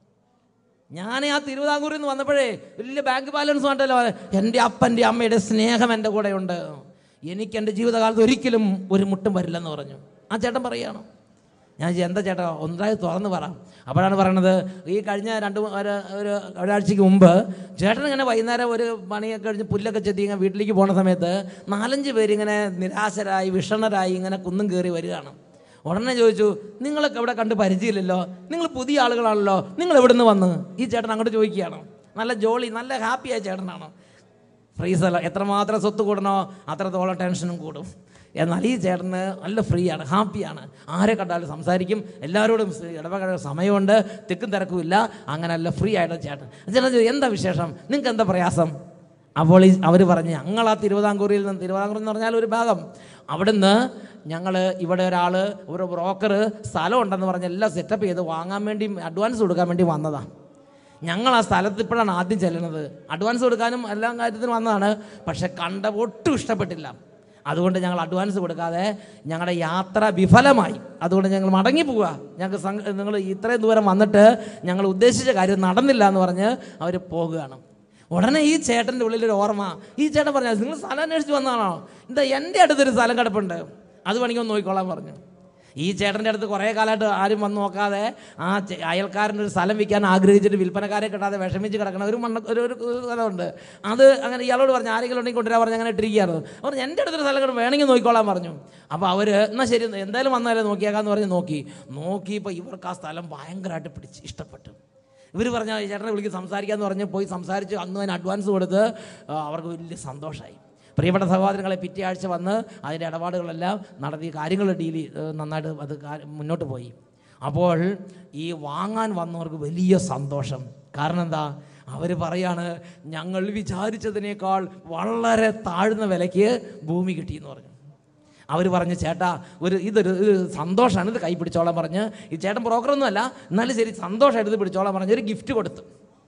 ഞാൻ ആ തിരുവിതാംകൂറിൽ നിന്ന് വന്നപ്പോഴേ വലിയ ബാങ്ക് ബാലൻസ് ഉണ്ടല്ലോ എൻ്റെ അപ്പൻ്റെ അമ്മയുടെ സ്നേഹം എൻ്റെ കൂടെ ഉണ്ട് എനിക്ക് എൻ്റെ ജീവിതകാലത്ത് ഒരിക്കലും ഒരു മുട്ടും വരില്ലെന്ന് പറഞ്ഞു ആ ചേട്ടൻ പറയുകയാണ് ഞാൻ ചോദിച്ചു, എന്താ ചേട്ടാ ഒന്നായി തുറന്ന് പറ അപ്പോഴാണ് പറയണത് ഈ കഴിഞ്ഞ രണ്ട് മൂ- ഒരു ഒരു ഒരാഴ്ചയ്ക്ക് മുമ്പ് ചേട്ടൻ ഇങ്ങനെ വൈകുന്നേരം ഒരു പണിയൊക്കെ കഴിഞ്ഞ് പുല്ലൊക്കെ ചെത്തി ഇങ്ങനെ വീട്ടിലേക്ക് പോണ സമയത്ത് നാലഞ്ച് പേര് ഇങ്ങനെ നിരാശരായി വിഷണരായി ഇങ്ങനെ കുന്നും കയറി വരികയാണ് ഉടനെ ചോദിച്ചു നിങ്ങളൊക്കെ ഇവിടെ കണ്ട് പരിചയമില്ലല്ലോ നിങ്ങൾ പുതിയ ആളുകളാണല്ലോ നിങ്ങൾ എവിടെ നിന്ന് വന്ന് ഈ ചേട്ടൻ അങ്ങോട്ട് ചോദിക്കുകയാണ് നല്ല ജോളി നല്ല ഹാപ്പിയായ ചേട്ടനാണ് ഫ്രീസല്ല എത്രമാത്രം സ്വത്ത് കൂടണോ അത്രത്തോളം ടെൻഷനും കൂടും എന്നാൽ ഈ ചേട്ടന് നല്ല ഫ്രീ ആണ് ഹാപ്പിയാണ് ആരെ കണ്ടാലും സംസാരിക്കും എല്ലാവരോടും സ് ഇടപെടാൻ സമയമുണ്ട് തിക്കും തിരക്കും ഇല്ല അങ്ങനെ നല്ല ഫ്രീ ആയിട്ട് ചേട്ടൻ ചേട്ടൻ ചോദിച്ചു, എന്താ വിശേഷം നിങ്ങൾക്ക് എന്താ പ്രയാസം അപ്പോൾ ഈ അവർ പറഞ്ഞ് ഞങ്ങൾ ആ തിരുവിതാംകൂറിൽ നിന്ന് തിരുവിതാംകൂർ എന്ന് പറഞ്ഞാൽ ഒരു ഭാഗം അവിടുന്ന് ഞങ്ങൾ ഇവിടെ ഒരാൾ ഒരു ബ്രോക്കർ സ്ഥലം ഉണ്ടെന്ന് പറഞ്ഞ് എല്ലാം സെറ്റപ്പ് ചെയ്ത് വാങ്ങാൻ വേണ്ടി അഡ്വാൻസ് കൊടുക്കാൻ വേണ്ടി വന്നതാണ് ഞങ്ങൾ ആ സ്ഥലത്ത് ഇപ്പോഴാണ് ആദ്യം ചെല്ലുന്നത് അഡ്വാൻസ് കൊടുക്കാനും എല്ലാം കാര്യത്തിനും വന്നതാണ് പക്ഷെ കണ്ട ഒട്ടും ഇഷ്ടപ്പെട്ടില്ല അതുകൊണ്ട് ഞങ്ങൾ അഡ്വാൻസ് കൊടുക്കാതെ ഞങ്ങളുടെ യാത്ര വിഫലമായി അതുകൊണ്ട് ഞങ്ങൾ മടങ്ങി പോവുക ഞങ്ങൾക്ക് സംഘ നിങ്ങൾ ഇത്രയും ദൂരം വന്നിട്ട് ഞങ്ങൾ ഉദ്ദേശിച്ച കാര്യം നടന്നില്ല എന്ന് പറഞ്ഞ് അവർ പോകുകയാണ് ഉടനെ ഈ ചേട്ടൻ്റെ ഉള്ളിലൊരു ഓർമ്മ ഈ ചേട്ടൻ പറഞ്ഞു നിങ്ങൾ സ്ഥലം അന്വേഷിച്ച് വന്നതാണോ എന്താ എൻ്റെ അടുത്തൊരു സ്ഥലം കിടപ്പുണ്ട് അത് വേണമെങ്കിൽ ഒന്ന് നോക്കിക്കോളാൻ പറഞ്ഞു ഈ ചേട്ടൻ്റെ അടുത്ത് കുറേ കാലമായിട്ട് ആരും വന്ന് നോക്കാതെ ആ ചെ- അയൽക്കാരൻ്റെ ഒരു സ്ഥലം വിൽക്കാൻ ആഗ്രഹിച്ചിട്ട് വിൽപ്പനക്കാരെ കിട്ടാതെ വിഷമിച്ച് കിടക്കണ ഒരു മണ്ണ ഒരു ഒരു ഒരു സ്ഥലമുണ്ട് അത് അങ്ങനെ ഇയാളോട് പറഞ്ഞു ആരെങ്കിലും ഉണ്ടെങ്കിൽ കൊണ്ടുവരാൻ പറഞ്ഞ് അങ്ങനെ ഇട്ടിരിക്കുകയായിരുന്നു പറഞ്ഞു എൻ്റെ അടുത്തൊരു സ്ഥലം കിട്ടും വേണമെങ്കിൽ നോക്കിക്കോളാൻ പറഞ്ഞു അപ്പോൾ അവർ എന്നാൽ ശരി എന്തായാലും വന്നാലേ നോക്കിയേക്കാന്ന് പറഞ്ഞ് നോക്കി നോക്കിയപ്പോൾ ഇവർക്ക് ആ സ്ഥലം ഭയങ്കരമായിട്ട് പിടിച്ച് ഇഷ്ടപ്പെട്ടു ഇവർ പറഞ്ഞ ചേട്ടനെ വിളിക്ക് സംസാരിക്കാമെന്ന് പറഞ്ഞ് പോയി സംസാരിച്ച് അന്ന് അതിന് അഡ്വാൻസ് കൊടുത്ത് ആ, അവർക്ക് വലിയ സന്തോഷമായി പ്രിയപ്പെട്ട സഹോദരങ്ങളെ പിറ്റേ ആഴ്ച വന്ന് അതിൻ്റെ ഇടപാടുകളെല്ലാം നടത്തി കാര്യങ്ങൾ ഡീൽ ചെയ്ത് നന്നായിട്ട് അത് കാ- മുന്നോട്ട് പോയി അപ്പോൾ ഈ വാങ്ങാൻ വന്നവർക്ക് വലിയ സന്തോഷം കാരണം എന്താ അവർ പറയാണ് ഞങ്ങൾ വിചാരിച്ചതിനേക്കാൾ വളരെ താഴ്ന്ന വിലയ്ക്ക് ഭൂമി കിട്ടിയെന്ന് പറഞ്ഞു അവർ പറഞ്ഞു ചേട്ടാ ഒരു ഇതൊരു ഇത് സന്തോഷമാണ് ഇത് കൈ പിടിച്ചോളാൻ പറഞ്ഞ് ഈ ചേട്ടൻ ബ്രോക്കറൊന്നുമല്ല എന്നാലും ശരി സന്തോഷമായിട്ട് ഇത് പിടിച്ചോളാൻ പറഞ്ഞ് ഒരു ഗിഫ്റ്റ് കൊടുത്തു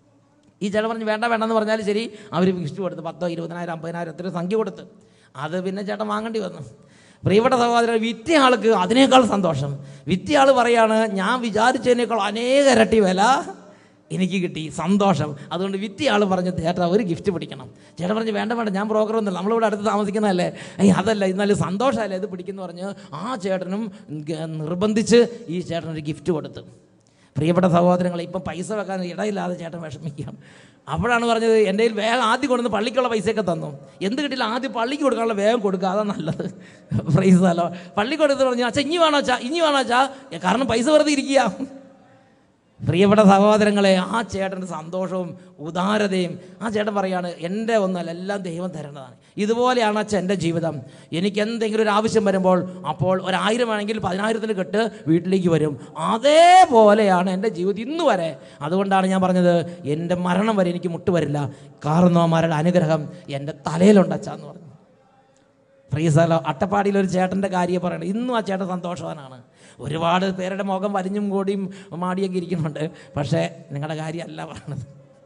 ഈ ചേട്ടൻ പറഞ്ഞ് വേണ്ട വേണ്ടെന്ന് പറഞ്ഞാലും ശരി അവർ ഗിഫ്റ്റ് കൊടുത്ത് പത്തോ ഇരുപതിനായിരം അമ്പതിനായിരം എത്ര സംഖ്യ കൊടുത്ത് അത് പിന്നെ ചേട്ടൻ വാങ്ങേണ്ടി വന്നു പ്രിയപ്പെട്ട സഹോദരൻ വിറ്റ ആൾക്ക് അതിനേക്കാൾ സന്തോഷം വിറ്റ ആൾ പറയാണ് ഞാൻ വിചാരിച്ചതിനേക്കാൾ അനേക ഇരട്ടി വില എനിക്ക് കിട്ടി സന്തോഷം അതുകൊണ്ട് വിറ്റ ആൾ പറഞ്ഞു ചേട്ടാ ഒരു ഗിഫ്റ്റ് പിടിക്കണം ചേട്ടൻ പറഞ്ഞു വേണ്ട വേണ്ട ഞാൻ ബ്രോക്കർ ഒന്നുമില്ല നമ്മളിവിടെ അടുത്ത് താമസിക്കുന്നതല്ലേ ഏയ് അതല്ല ഇന്നാലും സന്തോഷമല്ലേ ഇത് പിടിക്കുന്നു പറഞ്ഞ് ആ ചേട്ടനും ഗ- നിർബന്ധിച്ച് ഈ ചേട്ടനൊരു ഗിഫ്റ്റ് കൊടുത്തു പ്രിയപ്പെട്ട സഹോദരങ്ങളെ ഇപ്പം പൈസ വെക്കാൻ ഇടയില്ലാതെ ചേട്ടൻ വിഷമിക്കാം അപ്പോഴാണ് പറഞ്ഞത് എൻ്റെ കയ്യിൽ വേഗം ആദ്യം കൊണ്ടുവന്ന് പള്ളിക്കുള്ള പൈസയൊക്കെ തന്നു എന്ത് കിട്ടില്ല ആദ്യം പള്ളിക്ക് കൊടുക്കാനുള്ള വേഗം കൊടുക്കുക അതാ നല്ലത് പ്രൈസല്ലോ പള്ളി കൊടുത്ത് പറഞ്ഞു അച്ഛാ ഇനി വേണോ അച്ഛാ ഇനി വേണോ അച്ഛാ കാരണം പൈസ വെറുതെ ഇരിക്കുക പ്രിയപ്പെട്ട സഹോദരങ്ങളെ ആ ചേട്ടൻ്റെ സന്തോഷവും ഉദാരതയും ആ ചേട്ടൻ പറയാണ് എൻ്റെ ഒന്നല്ല എല്ലാം ദൈവം തരേണ്ടതാണ് ഇതുപോലെയാണ് അച്ഛൻ എൻ്റെ ജീവിതം എനിക്ക് എന്തെങ്കിലും ഒരു ആവശ്യം വരുമ്പോൾ അപ്പോൾ ഒരായിരം വേണമെങ്കിൽ പതിനായിരത്തിന് കെട്ട് വീട്ടിലേക്ക് വരും അതേപോലെയാണ് എൻ്റെ ജീവിതം ഇന്ന് വരെ അതുകൊണ്ടാണ് ഞാൻ പറഞ്ഞത് എൻ്റെ മരണം വരെ എനിക്ക് മുട്ടുവരില്ല കാരണവന്മാരുടെ അനുഗ്രഹം എൻ്റെ തലയിലുണ്ട് അച്ഛാന്ന് പറഞ്ഞു പ്രീസലോ അട്ടപ്പാടിയിൽ ഒരു ചേട്ടൻ്റെ കാര്യം പറയണം ഇന്നും ആ ചേട്ടൻ സന്തോഷവാനാണ് ഒരുപാട് പേരുടെ മുഖം വലിഞ്ഞും കൂടിയും മാടിയൊക്കെ ഇരിക്കുന്നുണ്ട് പക്ഷേ നിങ്ങളുടെ കാര്യമല്ല പറയണത്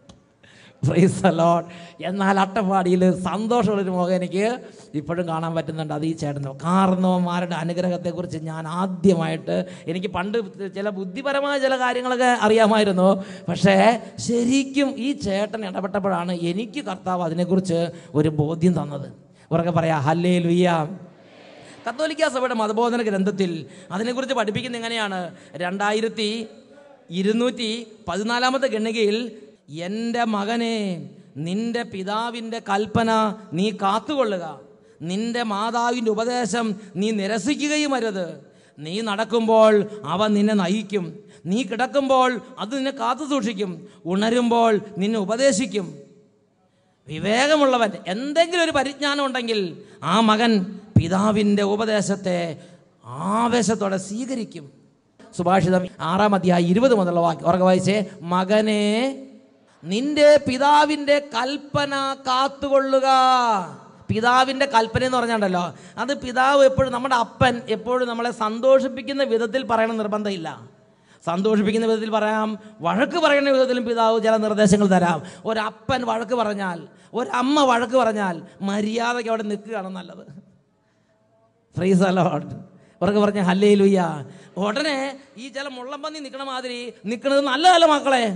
ഫ്രീസലോട്ട് എന്നാൽ അട്ടപ്പാടിയിൽ സന്തോഷമുള്ളൊരു മുഖം എനിക്ക് ഇപ്പോഴും കാണാൻ പറ്റുന്നുണ്ട് അത് ഈ ചേട്ടൻ്റെ കാരണവന്മാരുടെ അനുഗ്രഹത്തെക്കുറിച്ച് ഞാൻ ആദ്യമായിട്ട് എനിക്ക് പണ്ട് ചില ബുദ്ധിപരമായ ചില കാര്യങ്ങളൊക്കെ അറിയാമായിരുന്നു പക്ഷേ ശരിക്കും ഈ ചേട്ടൻ ഇടപെട്ടപ്പോഴാണ് എനിക്ക് കർത്താവ് അതിനെക്കുറിച്ച് ഒരു ബോധ്യം തന്നത് ഉറക്കെ പറയാ ഹല്ലേ ലുയ്യ കത്തോലിക്ക സഭയുടെ മതബോധന ഗ്രന്ഥത്തിൽ അതിനെക്കുറിച്ച് പഠിപ്പിക്കുന്നത് എങ്ങനെയാണ് രണ്ടായിരത്തി ഇരുന്നൂറ്റി പതിനാലാമത്തെ ഗണ്ണികയിൽ എൻ്റെ മകനെ നിന്റെ പിതാവിൻ്റെ കൽപ്പന നീ കാത്തുകൊള്ളുക നിന്റെ മാതാവിൻ്റെ ഉപദേശം നീ നിരസിക്കുകയും അരുത് നീ നടക്കുമ്പോൾ അവ നിന്നെ നയിക്കും നീ കിടക്കുമ്പോൾ അത് നിന്നെ കാത്തു സൂക്ഷിക്കും ഉണരുമ്പോൾ നിന്നെ ഉപദേശിക്കും വിവേകമുള്ളവൻ എന്തെങ്കിലും ഒരു പരിജ്ഞാനം ഉണ്ടെങ്കിൽ ആ മകൻ പിതാവിൻ്റെ ഉപദേശത്തെ ആവേശത്തോടെ സ്വീകരിക്കും സുഭാഷിതം ആറാം അധ്യായം ഇരുപത് മുതലുള്ള വാക്യം ഉറക്കെ വായിച്ചേ മകനെ നിന്റെ പിതാവിൻ്റെ കൽപ്പന കാത്തുകൊള്ളുക പിതാവിൻ്റെ കൽപ്പന എന്ന് പറഞ്ഞാണ്ടല്ലോ അത് പിതാവ് എപ്പോഴും നമ്മുടെ അപ്പൻ എപ്പോഴും നമ്മളെ സന്തോഷിപ്പിക്കുന്ന വിധത്തിൽ പറയണം നിർബന്ധമില്ല സന്തോഷിപ്പിക്കുന്ന വിധത്തിൽ പറയാം വഴക്ക് പറയുന്ന വിധത്തിലും പിതാവ് ചില നിർദ്ദേശങ്ങൾ തരാം ഒരപ്പൻ വഴക്ക് പറഞ്ഞാൽ ഒരമ്മ വഴക്ക് പറഞ്ഞാൽ മര്യാദയ്ക്ക് അവിടെ നിൽക്കുകയാണ് നല്ലത് ഫ്രീസ് അലോട്ട് അവർക്ക് പറഞ്ഞ ഹല്ലേ ലുയ്യ ഉടനെ ഈ ചില മുള്ളമ്പന്നി നിൽക്കണ മാതിരി നിൽക്കുന്നത് നല്ലതല്ല മക്കളെ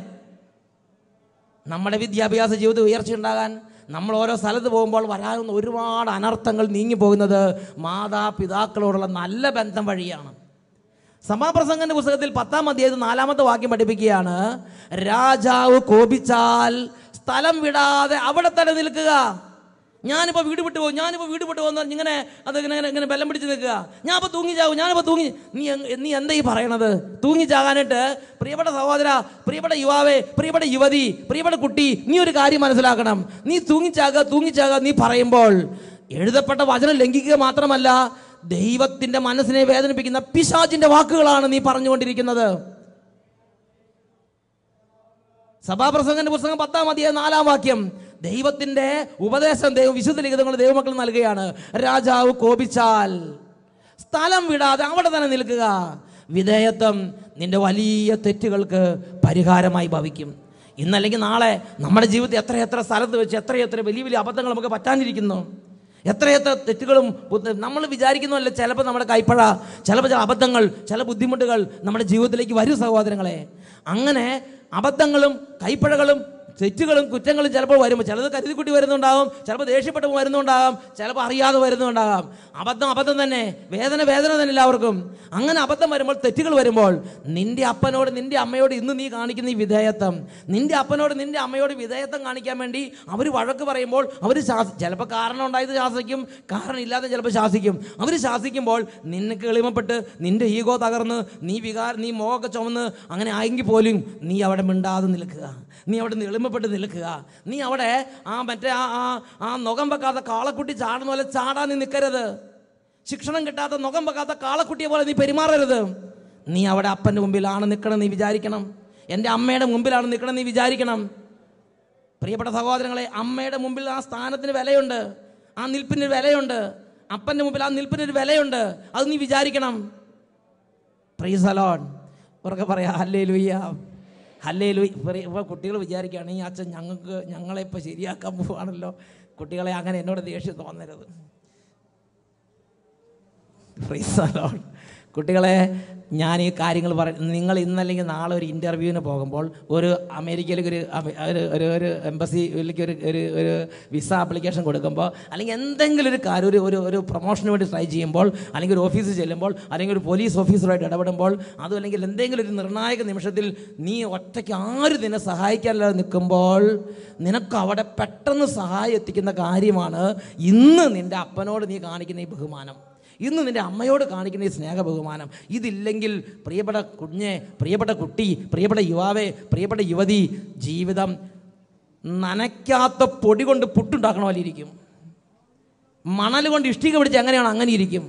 നമ്മുടെ വിദ്യാഭ്യാസ ജീവിതം ഉയർച്ച ഉണ്ടാകാൻ നമ്മൾ ഓരോ സ്ഥലത്ത് പോകുമ്പോൾ വരാവുന്ന ഒരുപാട് അനർത്ഥങ്ങൾ നീങ്ങിപ്പോകുന്നത് മാതാപിതാക്കളോടുള്ള നല്ല ബന്ധം വഴിയാണ് സമാപ്രസംഗന്റെ പുസ്തകത്തിൽ പത്താം അധ്യായത്തിൽ നാലാമത്തെ വാക്യം പഠിപ്പിക്കുകയാണ് രാജാവ് കോപിച്ചാൽ സ്ഥലം വിടാതെ അവിടെ തന്നെ നിൽക്കുക ഞാനിപ്പോൾ വീട് വിട്ടു പോകും ഞാനിപ്പോൾ വീട് വിട്ടു പോകുന്ന ഇങ്ങനെ അത് ഇങ്ങനെ ഇങ്ങനെ- ഇങ്ങനെ ബലം പിടിച്ച് നിൽക്കുക ഞാൻ ഇപ്പോൾ തൂങ്ങിച്ചാവും ഞാനിപ്പോൾ തൂങ്ങി നീ എങ്- നീ എന്താ ഈ പറയണത് തൂങ്ങിച്ചാകാനായിട്ട് പ്രിയപ്പെട്ട സഹോദര പ്രിയപ്പെട്ട യുവാവേ പ്രിയപ്പെട്ട യുവതി പ്രിയപ്പെട്ട കുട്ടി നീ ഒരു കാര്യം മനസ്സിലാക്കണം നീ തൂങ്ങിച്ചാകുക തൂങ്ങിച്ചാകുക നീ പറയുമ്പോൾ എഴുതപ്പെട്ട വചനം ലംഘിക്കുക മാത്രമല്ല ദൈവത്തിന്റെ മനസ്സിനെ വേദനിപ്പിക്കുന്ന പിശാചിന്റെ വാക്കുകളാണ് നീ പറഞ്ഞുകൊണ്ടിരിക്കുന്നത് സഭാപ്രസംഗന്റെ പുസ്തകം പത്താം അധ്യായം നാലാം വാക്യം ദൈവത്തിന്റെ ഉപദേശം ദൈവം വിശുദ്ധ ലിഖിതങ്ങൾ ദൈവമക്കൾ നൽകുകയാണ് രാജാവ് കോപിച്ചാൽ സ്ഥലം വിടാതെ അവിടെ തന്നെ നിൽക്കുക വിധേയത്വം നിന്റെ വലിയ തെറ്റുകൾക്ക് പരിഹാരമായി ഭവിക്കും ഇന്നല്ലെങ്കിൽ നാളെ നമ്മുടെ ജീവിതത്തിൽ എത്രയെത്ര സ്ഥലത്ത് വെച്ച് എത്രയെത്ര വലിയ വലിയ അബദ്ധങ്ങൾ നമുക്ക് പറ്റാനിരിക്കുന്നു എത്രയെത്ര തെറ്റുകളും ബുദ്ധ- നമ്മൾ വിചാരിക്കുന്നതല്ല ചിലപ്പോൾ നമ്മുടെ കൈപ്പഴ ചിലപ്പോൾ ചില അബദ്ധങ്ങൾ ചില ബുദ്ധിമുട്ടുകൾ നമ്മുടെ ജീവിതത്തിലേക്ക് വരും സഹോദരങ്ങളെ അങ്ങനെ അബദ്ധങ്ങളും കൈപ്പഴകളും തെറ്റുകളും കുറ്റങ്ങളും ചിലപ്പോൾ വരുമ്പോൾ ചിലത് കരുതിക്കുട്ടി വരുന്നുണ്ടാകും ചിലപ്പോൾ ദേഷ്യപ്പെട്ട് വരുന്നുണ്ടാകാം ചിലപ്പോൾ അറിയാതെ വരുന്നുണ്ടാകാം അബദ്ധം അബദ്ധം തന്നെ വേദന വേദന തന്നെ എല്ലാവർക്കും അങ്ങനെ അബദ്ധം വരുമ്പോൾ തെറ്റുകൾ വരുമ്പോൾ നിന്റെ അപ്പനോട് നിന്റെ അമ്മയോട് ഇന്ന് നീ കാണിക്കുന്ന ഈ വിധേയത്വം നിന്റെ അപ്പനോട് നിന്റെ അമ്മയോട് വിധേയത്വം കാണിക്കാൻ വേണ്ടി അവർ വഴക്ക് പറയുമ്പോൾ അവർ ശാസി ചിലപ്പോൾ കാരണം ഉണ്ടായത് ശാസിക്കും കാരണം ഇല്ലാതെ ചിലപ്പോൾ ശാസിക്കും അവർ ശാസിക്കുമ്പോൾ നിനക്ക് എളിമപ്പെട്ട് നിന്റെ ഈഗോ തകർന്ന് നീ വികാര നീ മോഹമൊക്കെ ചുമന്ന് അങ്ങനെ ആയെങ്കിൽ പോലും നീ അവിടെ മിണ്ടാതെ നിൽക്കുക നീ അവിടെ നിന്ന് എളിമപ്പെട്ട് നിൽക്കുക നീ അവിടെ ആ മറ്റേ ആ ആ ആ നുഖം വെക്കാത്ത കാളക്കുട്ടി ചാടുന്ന പോലെ ചാടാൻ നീ നിൽക്കരുത് ശിക്ഷണം കിട്ടാത്ത നുഖം വെക്കാത്ത കാളക്കുട്ടിയെ പോലെ നീ പെരുമാറരുത് നീ അവിടെ അപ്പൻ്റെ മുമ്പിലാണ് നിൽക്കണം നീ വിചാരിക്കണം എൻ്റെ അമ്മയുടെ മുമ്പിലാണ് നിൽക്കണം നീ വിചാരിക്കണം പ്രിയപ്പെട്ട സഹോദരങ്ങളെ അമ്മയുടെ മുമ്പിൽ ആ സ്ഥാനത്തിന് വിലയുണ്ട് ആ നിൽപ്പിന് ഒരു വിലയുണ്ട് അപ്പൻ്റെ മുമ്പിൽ ആ നിൽപ്പിന് ഒരു വിലയുണ്ട് അത് നീ വിചാരിക്കണം പ്രീസ് അലോൺ ഉറക്കെ പറയാ ഹല്ലേ ലുയ്യ ഹല്ലേ ലുയ് ഇപ്പോൾ കുട്ടികൾ വിചാരിക്കുകയാണ് ഈ അച്ഛൻ ഞങ്ങൾക്ക് ഞങ്ങളെ ഇപ്പോൾ ശരിയാക്കാൻ പോവാണല്ലോ കുട്ടികളെ അങ്ങനെ എന്നോട് ദേഷ്യം തോന്നരുത് Praise the Lord. കുട്ടികളെ ഞാൻ ഈ കാര്യങ്ങൾ പറ നിങ്ങൾ ഇന്നല്ലെങ്കിൽ നാളെ ഒരു ഇൻ്റർവ്യൂവിന് പോകുമ്പോൾ ഒരു അമേരിക്കയിലേക്ക് ഒരു അമേ- ഒരു ഒരു ഒരു എംബസിയിലേക്ക് ഒരു ഒരു ഒരു വിസ ആപ്ലിക്കേഷൻ കൊടുക്കുമ്പോൾ അല്ലെങ്കിൽ എന്തെങ്കിലും ഒരു കാര്യം ഒരു ഒരു ഒരു പ്രൊമോഷന് വേണ്ടി ട്രൈ ചെയ്യുമ്പോൾ അല്ലെങ്കിൽ ഒരു ഓഫീസിൽ ചെല്ലുമ്പോൾ അല്ലെങ്കിൽ ഒരു പോലീസ് ഓഫീസറുമായിട്ട് ഇടപെടുമ്പോൾ അതും അല്ലെങ്കിൽ എന്തെങ്കിലും ഒരു നിർണായക നിമിഷത്തിൽ നീ ഒറ്റയ്ക്ക് ആരും നിന്നെ സഹായിക്കാനില്ലാതെ നിൽക്കുമ്പോൾ നിനക്ക് അവിടെ പെട്ടെന്ന് സഹായം എത്തിക്കുന്ന കാര്യമാണ് ഇന്ന് നിൻ്റെ അപ്പനോട് നീ കാണിക്കുന്ന ഈ ബഹുമാനം ഇന്ന് നിൻ്റെ അമ്മയോട് കാണിക്കുന്ന ഈ സ്നേഹ ബഹുമാനം ഇതില്ലെങ്കിൽ പ്രിയപ്പെട്ട കുഞ്ഞെ പ്രിയപ്പെട്ട കുട്ടി പ്രിയപ്പെട്ട യുവാവേ പ്രിയപ്പെട്ട യുവതി ജീവിതം നനയ്ക്കാത്ത പൊടി കൊണ്ട് പുട്ടുണ്ടാക്കണ പോലെ ഇരിക്കും മണൽ കൊണ്ട് ഇഷ്ടിക പിടിച്ച് എങ്ങനെയാണ് അങ്ങനെ ഇരിക്കും